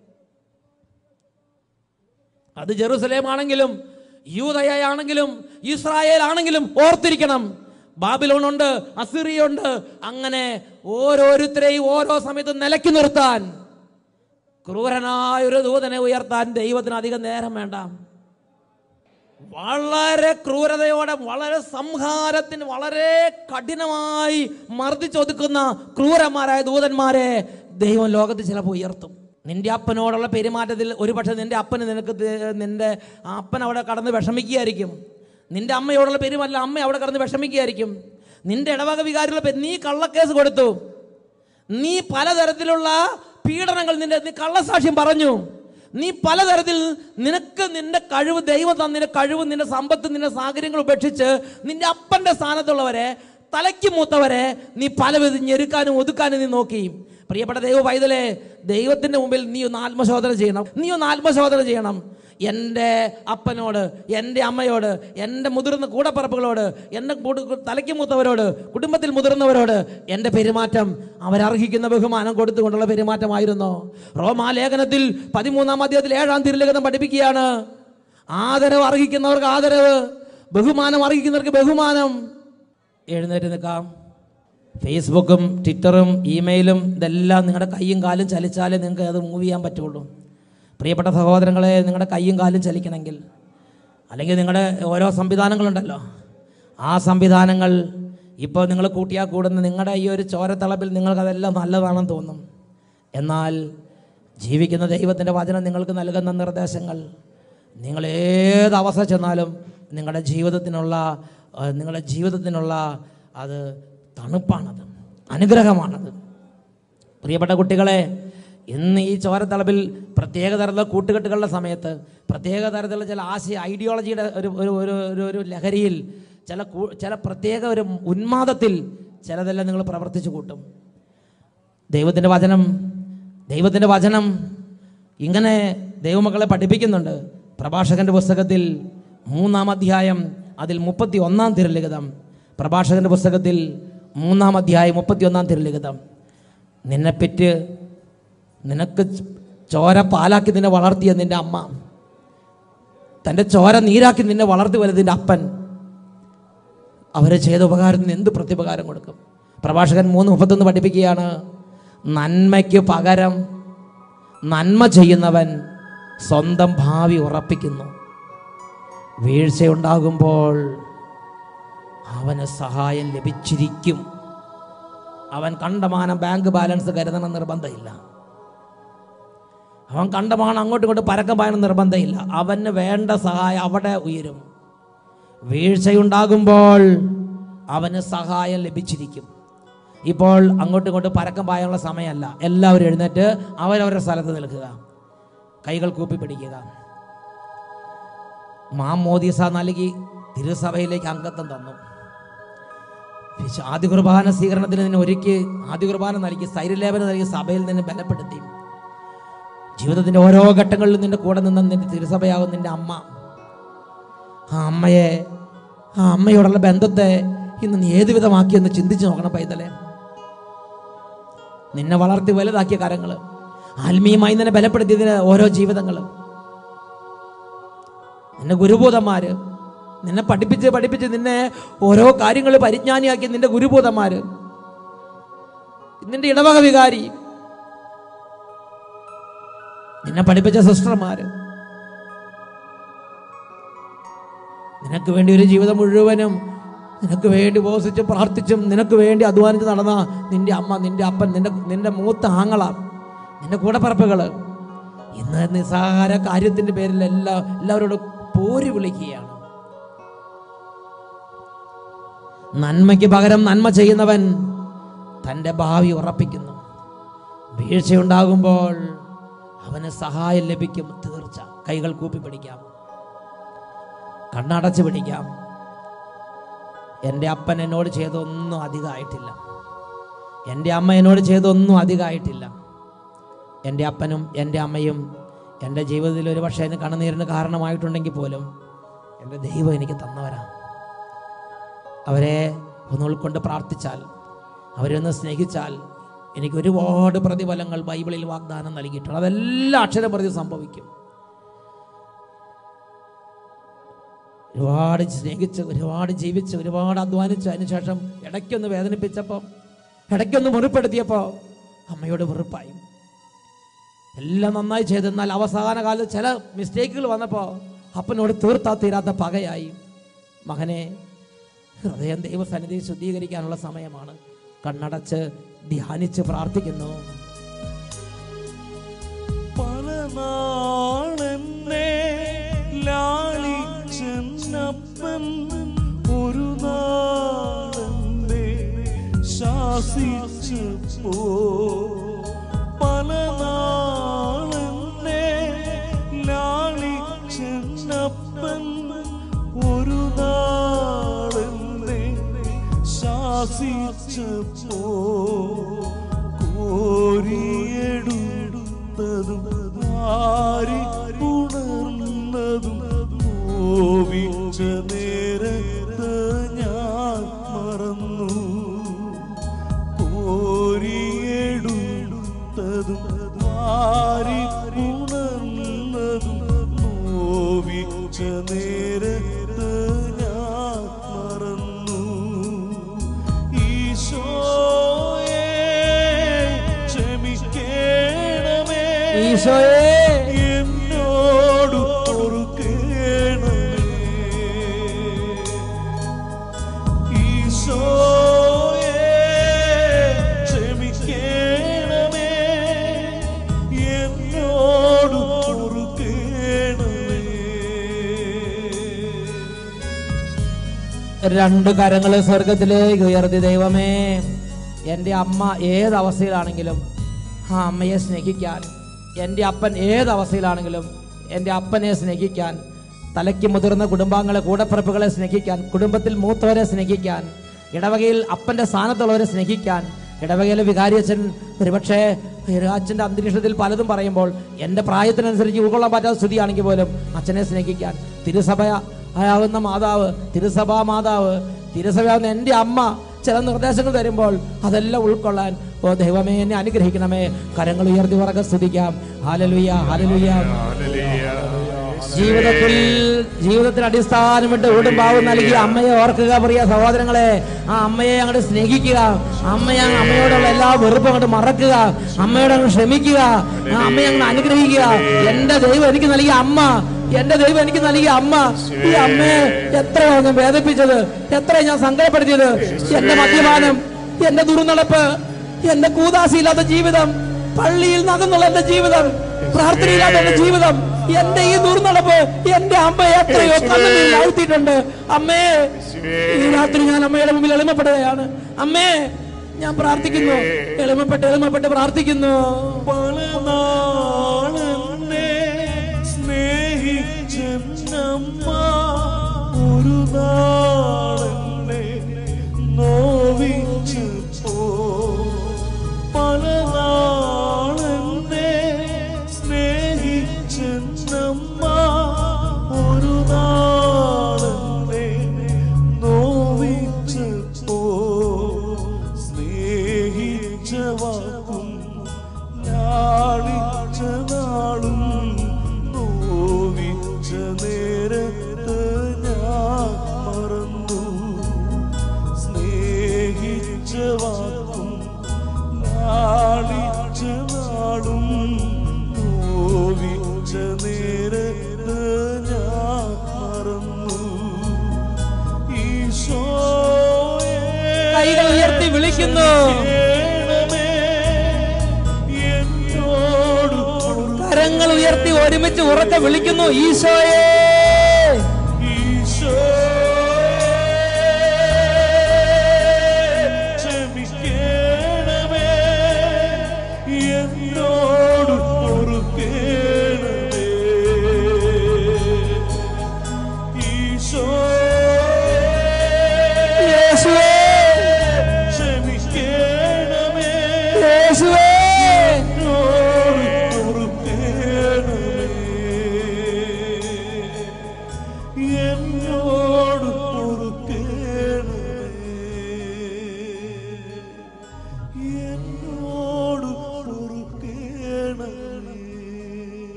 അത് ജെറുസലേം ആണെങ്കിലും യൂതയാണെങ്കിലും ഇസ്രായേൽ ആണെങ്കിലും ഓർത്തിരിക്കണം ബാബിലോൺ ഉണ്ട് അസിറിയ ഉണ്ട് അങ്ങനെ ഓരോരുത്തരെയും ഓരോ സമയത്ത് നിലയ്ക്ക് നിർത്താൻ ക്രൂരനായ ഒരു ദൂതനെ ഉയർത്താൻ ദൈവത്തിന് അധികം നേരം വേണ്ട വളരെ ക്രൂരതയോടെ വളരെ സംഹാരത്തിന് വളരെ കഠിനമായി മർദ്ദിച്ചൊതുക്കുന്ന ക്രൂരന്മാരായ ദൂതന്മാരെ ദൈവം ലോകത്ത് ചിലപ്പോൾ ഉയർത്തും നിന്റെ അപ്പനോടുള്ള പെരുമാറ്റത്തിൽ ഒരുപക്ഷെ നിന്റെ അപ്പന് നിനക്ക് ത- നിന്റെ ആ അപ്പൻ അവിടെ കടന്ന് വിഷമിക്കുകയായിരിക്കും നിന്റെ അമ്മയോടുള്ള പെരുമല്ല അമ്മ അവിടെ കടന്ന് വിഷമിക്കുകയായിരിക്കും നിന്റെ ഇടവക വികാരിയുള്ള പെ- നീ കള്ളക്കേസ് കൊടുത്തു നീ പലതരത്തിലുള്ള പീഡനങ്ങൾ നിന്റെ നീ കള്ളസാക്ഷ്യം പറഞ്ഞു നീ പലതരത്തിൽ നിനക്ക് നിന്റെ കഴിവ് ദൈവം തന്നിന്റെ കഴിവ് നിന്റെ സമ്പത്ത് നിന്റെ സാഹചര്യങ്ങൾ ഉപേക്ഷിച്ച് നിന്റെ അപ്പന്റെ സ്ഥാനത്തുള്ളവരെ തലയ്ക്ക് മൂത്തവരെ നീ പലവിധം ഞെരുക്കാനും ഒതുക്കാനും നീ നോക്കി പ്രിയപ്പെട്ട ദൈവ പൈതലെ ദൈവത്തിന്റെ മുമ്പിൽ നീ ഒന്ന് ആത്മശോധന ചെയ്യണം നീ ഒന്ന് ആത്മശോധന ചെയ്യണം എൻ്റെ അപ്പനോട് എൻ്റെ അമ്മയോട് എൻ്റെ മുതിർന്ന കൂടപ്പറപ്പുകളോട് എൻ്റെ കൂട്- തലയ്ക്ക് മൂത്തവരോട് കുടുംബത്തിൽ മുതിർന്നവരോട് എൻ്റെ പെരുമാറ്റം അവരർഹിക്കുന്ന ബഹുമാനം കൊടുത്തുകൊണ്ടുള്ള പെരുമാറ്റമായിരുന്നോ റോമാലേഖനത്തിൽ പതിമൂന്നാം അധ്യായത്തിൽ ഏഴാം തിരുലേഖനം പഠിപ്പിക്കുകയാണ് ആദരവ് അർഹിക്കുന്നവർക്ക് ആദരവ് ബഹുമാനം അർഹിക്കുന്നവർക്ക് ബഹുമാനം എഴുന്നേറ്റ് നിൽക്കാം ഫേസ്ബുക്കും ട്വിറ്ററും ഇമെയിലും ഇതെല്ലാം നിങ്ങളുടെ കൈയും കാലും ചലിച്ചാലേ നിങ്ങൾക്ക് അത് മൂവ് ചെയ്യാൻ പറ്റുള്ളൂ പ്രിയപ്പെട്ട സഹോദരങ്ങളെ നിങ്ങളുടെ കൈയും കാലും ചലിക്കണമെങ്കിൽ അല്ലെങ്കിൽ നിങ്ങളുടെ ഓരോ സംവിധാനങ്ങളുണ്ടല്ലോ ആ സംവിധാനങ്ങൾ ഇപ്പോൾ നിങ്ങൾ കൂട്ടിയാൽ കൂടുന്ന നിങ്ങളുടെ ഈ ഒരു ചോരത്തളപ്പിൽ നിങ്ങൾക്കതെല്ലാം നല്ലതാണെന്ന് തോന്നും എന്നാൽ ജീവിക്കുന്ന ദൈവത്തിൻ്റെ വചനം നിങ്ങൾക്ക് നൽകുന്ന നിർദ്ദേശങ്ങൾ നിങ്ങൾ ഏത് അവസ്ഥ ചെന്നാലും നിങ്ങളുടെ ജീവിതത്തിനുള്ള ആ, നിങ്ങളുടെ ജീവിതത്തിനുള്ള അത് തണുപ്പാണത് അനുഗ്രഹമാണത് പ്രിയപ്പെട്ട കുട്ടികളെ ഇന്ന് ഈ ചോരത്തളവിൽ പ്രത്യേക തരത്തിലുള്ള കൂട്ടുകെട്ടുകളുടെ സമയത്ത് പ്രത്യേക തരത്തിലുള്ള ചില ആശയ ഐഡിയോളജിയുടെ ഒരു ഒരു ഒരു ഒരു ഒരു ലഹരിയിൽ ചില കൂ- ചില പ്രത്യേക ഒരു ഉന്മാദത്തിൽ ചിലതെല്ലാം നിങ്ങൾ പ്രവർത്തിച്ചു കൂട്ടും ദൈവത്തിൻ്റെ വചനം ദൈവത്തിൻ്റെ വചനം ഇങ്ങനെ ദൈവമക്കളെ പഠിപ്പിക്കുന്നുണ്ട് പ്രഭാഷകന്റെ പുസ്തകത്തിൽ മൂന്നാം അധ്യായം അതിൽ മുപ്പത്തി ഒന്നാം തിരുലിഖിതം പ്രഭാഷകന്റെ പുസ്തകത്തിൽ മൂന്നാം അധ്യായം മുപ്പത്തി ഒന്നാം തിരുലിഖിതം നിന്നെപ്പറ്റ് നിനക്ക് ചോര പാലാക്കി നിന്നെ വളർത്തിയ നിന്റെ അമ്മ തൻ്റെ ചോര നീരാക്കി നിന്നെ വളർത്തി വലുതിൻ്റെ അപ്പൻ അവരെ ചെയ്ത ഉപകാരത്തിന് എന്ത് പ്രത്യുപകാരം കൊടുക്കും പ്രഭാഷകൻ മൂന്ന് മുപ്പത്തൊന്ന് പഠിപ്പിക്കുകയാണ് നന്മയ്ക്ക് പകരം നന്മ ചെയ്യുന്നവൻ സ്വന്തം ഭാവി ഉറപ്പിക്കുന്നു വീഴ്ചയുണ്ടാകുമ്പോൾ അവന് സഹായം ലഭിച്ചിരിക്കും അവൻ കണ്ടമാനം ബാങ്ക് ബാലൻസ് കരുതണം നിർബന്ധമില്ല അവൻ കണ്ടമാനം അങ്ങോട്ടും ഇങ്ങോട്ടും പരക്കം പായണം നിർബന്ധമില്ല അവന് വേണ്ട സഹായം അവിടെ ഉയരും വീഴ്ചയുണ്ടാകുമ്പോൾ അവന് സഹായം ലഭിച്ചിരിക്കും ഇപ്പോൾ അങ്ങോട്ടും ഇങ്ങോട്ടും പരക്കം പായാനുള്ള സമയമല്ല എല്ലാവരും എഴുന്നേറ്റ് അവരവരുടെ സ്ഥലത്ത് നിൽക്കുക കൈകൾ കൂപ്പി പിടിക്കുക മാമോദീസ നൽകി തിരുസഭയിലേക്ക് അംഗത്വം തന്നു വിശ- ആദ്യ കുർബാന സ്വീകരണത്തിന് നിന്നെ ഒരുക്കി ആദ്യ കുർബാന നൽകി സ്ഥൈര്യലേപനം നൽകി സഭയിൽ നിന്ന് ബലപ്പെടുത്തി ജീവിതത്തിന്റെ ഓരോ ഘട്ടങ്ങളിലും നിന്റെ കൂടെ നിന്ന നിന്റെ തിരുസഭയാകും നിന്റെ അമ്മ ആ അമ്മയെ ആ അമ്മയോടുള്ള ബന്ധത്തെ ഇന്ന് നീ ഏത് വിധമാക്കിയെന്ന് ചിന്തിച്ചു നോക്കണം പൈതലെ നിന്നെ വളർത്തി വലുതാക്കിയ കാര്യങ്ങൾ ആത്മീയമായി നിന്നെ ബലപ്പെടുത്തിയതിന് ഓരോ ജീവിതങ്ങൾ നിന്നെ ഗുരുഭൂതന്മാര് നിന്നെ പഠിപ്പിച്ച് പഠിപ്പിച്ച് നിന്നെ ഓരോ കാര്യങ്ങൾ പരിജ്ഞാനിയാക്കിയ നിന്റെ ഗുരുഭൂതന്മാര് നിന്റെ ഇടവക വികാരി നിന്നെ പഠിപ്പിച്ച സിസ്റ്റർമാര് നിനക്ക് വേണ്ടി ഒരു ജീവിതം മുഴുവനും നിനക്ക് വേണ്ടി ഉപവസിച്ചും പ്രാർത്ഥിച്ചും നിനക്ക് വേണ്ടി അധ്വാനിച്ച് നടന്ന നിന്റെ അമ്മ നിന്റെ അപ്പൻ നിന്റെ നിന്റെ മൂത്ത ആങ്ങള നിന്റെ കൂടപ്പറപ്പുകൾ ഇന്ന് നിസ്സാര കാര്യത്തിന്റെ പേരിൽ എല്ലാ എല്ലാവരോടും പോരി വിളിക്കുകയാണ് നന്മയ്ക്ക് പകരം നന്മ ചെയ്യുന്നവൻ തൻ്റെ ഭാവി ഉറപ്പിക്കുന്നു വീഴ്ചയുണ്ടാകുമ്പോൾ അവന് സഹായം ലഭിക്കും തീർച്ച കൈകൾ കൂപ്പി പിടിക്കാം കണ്ണടച്ച് പിടിക്കാം എൻ്റെ അപ്പൻ എന്നോട് ചെയ്തൊന്നും അധികമായിട്ടില്ല എൻ്റെ അമ്മ എന്നോട് ചെയ്തൊന്നും അധികമായിട്ടില്ല എൻ്റെ അപ്പനും എൻ്റെ അമ്മയും എൻ്റെ ജീവിതത്തിൽ ഒരു പക്ഷേ അതിന് കണ്ണുനീരിന് കാരണമായിട്ടുണ്ടെങ്കിൽ പോലും എൻ്റെ ദൈവം എനിക്ക് തന്നവരാ അവരെ ഒന്ന് ഉൾക്കൊണ്ട് പ്രാർത്ഥിച്ചാൽ അവരെ ഒന്ന് സ്നേഹിച്ചാൽ എനിക്ക് ഒരുപാട് പ്രതിഫലങ്ങൾ ബൈബിളിൽ വാഗ്ദാനം നൽകിയിട്ടുണ്ട് അതെല്ലാം അക്ഷരം പ്രതി സംഭവിക്കും ഒരുപാട് സ്നേഹിച്ച് ഒരുപാട് ജീവിച്ച് ഒരുപാട് അധ്വാനിച്ച് അതിനുശേഷം ഇടയ്ക്കൊന്ന് വേദനിപ്പിച്ചപ്പോൾ ഇടയ്ക്കൊന്ന് മുറിപ്പെടുത്തിയപ്പോൾ അമ്മയോട് വെറുപ്പായി എല്ലാം നന്നായി ചെയ്തെന്നാൽ അവസാന കാലത്ത് ചില മിസ്റ്റേക്കുകൾ വന്നപ്പോൾ അപ്പനോട് തീർത്താ തീരാത്ത പകയായി മകനെ ഹൃദയം ദൈവസന്നിധി ശുദ്ധീകരിക്കാനുള്ള സമയമാണ് കണ്ണടച്ച് ധ്യാനിച്ച് പ്രാർത്ഥിക്കുന്നു പല നാളെന്നെ ലാളിച്ചെന്നപ്പൻ ഒരു നാളെന്നെ ശാസിച്ചപ്പോ പല നാളെന്നെ ലാളിച്ചെന്നപ്പൻ ഒരു നാളെന്നെ ശാസിച്ചപ്പോ കോരിയെടുത്തതും ആരി ഉണർന്നതും നോവിച്ച നേരത്ത് ഞാൻ മറന്നു കോരിയെടുത്തതും ആരി ഉണർന്നതും നോവിച്ച നേരത്ത് ഞാൻ മറന്നു ഈശോയെ ക്ഷമിക്കണമേ ഈശോയെ എന്നോട് പൊറുക്കണമേ ഈശോയെ ക്ഷമിക്കണമേ എന്നോട് രണ്ട് കരങ്ങൾ സ്വർഗത്തിലേക്ക് ഉയർത്തി ദൈവമേ എൻ്റെ അമ്മ ഏത് അവസ്ഥയിലാണെങ്കിലും ആ അമ്മയെ സ്നേഹിക്കാൻ എൻ്റെ അപ്പൻ ഏത് അവസ്ഥയിലാണെങ്കിലും എൻ്റെ അപ്പനെ സ്നേഹിക്കാൻ തലയ്ക്ക് മുതിർന്ന കുടുംബാംഗങ്ങളെ കൂടപ്പിറപ്പുകളെ സ്നേഹിക്കാൻ കുടുംബത്തിൽ മൂത്തവരെ സ്നേഹിക്കാൻ ഇടവകയിൽ അപ്പൻ്റെ സ്ഥാനത്തുള്ളവരെ സ്നേഹിക്കാൻ ഇടവകയിലെ വികാരിയച്ഛൻ ഒരുപക്ഷേ അച്ഛൻ്റെ അന്തരീക്ഷത്തിൽ പലതും പറയുമ്പോൾ എൻ്റെ പ്രായത്തിനനുസരിച്ച് ഉൾക്കൊള്ളാൻ പറ്റാത്ത സ്ഥിതിയാണെങ്കിൽ പോലും അച്ഛനെ സ്നേഹിക്കാൻ തിരുസഭ ആയാവുന്ന മാതാവ് തിരുസഭാ മാതാവ് തിരുസഭയാവുന്ന എൻ്റെ അമ്മ ചില നിർദ്ദേശങ്ങൾ തരുമ്പോൾ അതെല്ലാം ഉൾക്കൊള്ളാൻ ഓ ദൈവമേ എന്നെ അനുഗ്രഹിക്കണമേ കരങ്ങൾ ഉയർത്തി പറക സ്തുതിക്കാം ഹാലലുയ ഹാലലുയ ജീവിതത്തിൽ ജീവിതത്തിന് അടിസ്ഥാനമിട്ട് വീടുംപാവും നൽകിയ അമ്മയെ ഓർക്കുക പ്രിയ സഹോദരങ്ങളെ ആ അമ്മയെ അങ്ങോട്ട് സ്നേഹിക്കുക അമ്മയെ അങ്ങ് അമ്മയോടുള്ള എല്ലാ വെറുപ്പും അങ്ങോട്ട് മറക്കുക അമ്മയോട് അങ്ങ് ക്ഷമിക്കുക ആ അമ്മയെ അങ്ങ് അനുഗ്രഹിക്കുക എന്റെ ദൈവം എനിക്ക് നൽകിയ അമ്മ എന്റെ ദൈവം എനിക്ക് നൽകിയ അമ്മ ഈ അമ്മയെ എത്രയോ ഞാൻ വേദനിപ്പിച്ചത് എത്രയോ ഞാൻ സങ്കടപ്പെടുത്തിയത് എന്റെ മദ്യപാനം എന്റെ ദുർനടപ്പ് എന്റെ കൂതാശിയില്ലാത്ത ജീവിതം പള്ളിയിൽ നടന്നുള്ള എന്റെ ജീവിതം പ്രാർത്ഥനയില്ലാത്ത എന്റെ ജീവിതം എന്റെ ഈ ദുർനടപ്പ് എന്റെ അമ്മ എത്രയോ കണ്ണുനീരിൽ ആഴ്ത്തിയിട്ടുണ്ട് അമ്മേ ഈ രാത്രി ഞാൻ അമ്മയുടെ മുമ്പിൽ എളിമപ്പെടുകയാണ് അമ്മേ ഞാൻ പ്രാർത്ഥിക്കുന്നു എളിമപ്പെട്ട് എളിമപ്പെട്ട് പ്രാർത്ഥിക്കുന്നു പല നാളെന്നെ സ്നേഹിച്ചമ്മ ഒരു നാളെന്നെ നോവിച്ചു പോ പല നാളെന്നെ സ്നേഹിച്ചമ്മ ഒരു നാളെന്നെ നോവിച്ചു പോ സ്നേഹിച്ച വാക്കും ലാളിച്ച നാളും നോവിച്ച നേരത്ത് ഞാൻ മറന്നു സ്നേഹിച്ച വാക്കും ലാളിച്ച നാളും നോവിച്ച നേരത്ത് ഞാൻ മറന്നു ഈശോയേ കൈകൾ ഉയർത്തി വിളിക്കുന്നു ചെയ്യണമേ, എന്നോട് കരങ്ങൾ ഉയർത്തി ഒരുമിച്ച് ഉറക്കെ വിളിക്കുന്നു ഈശോയെ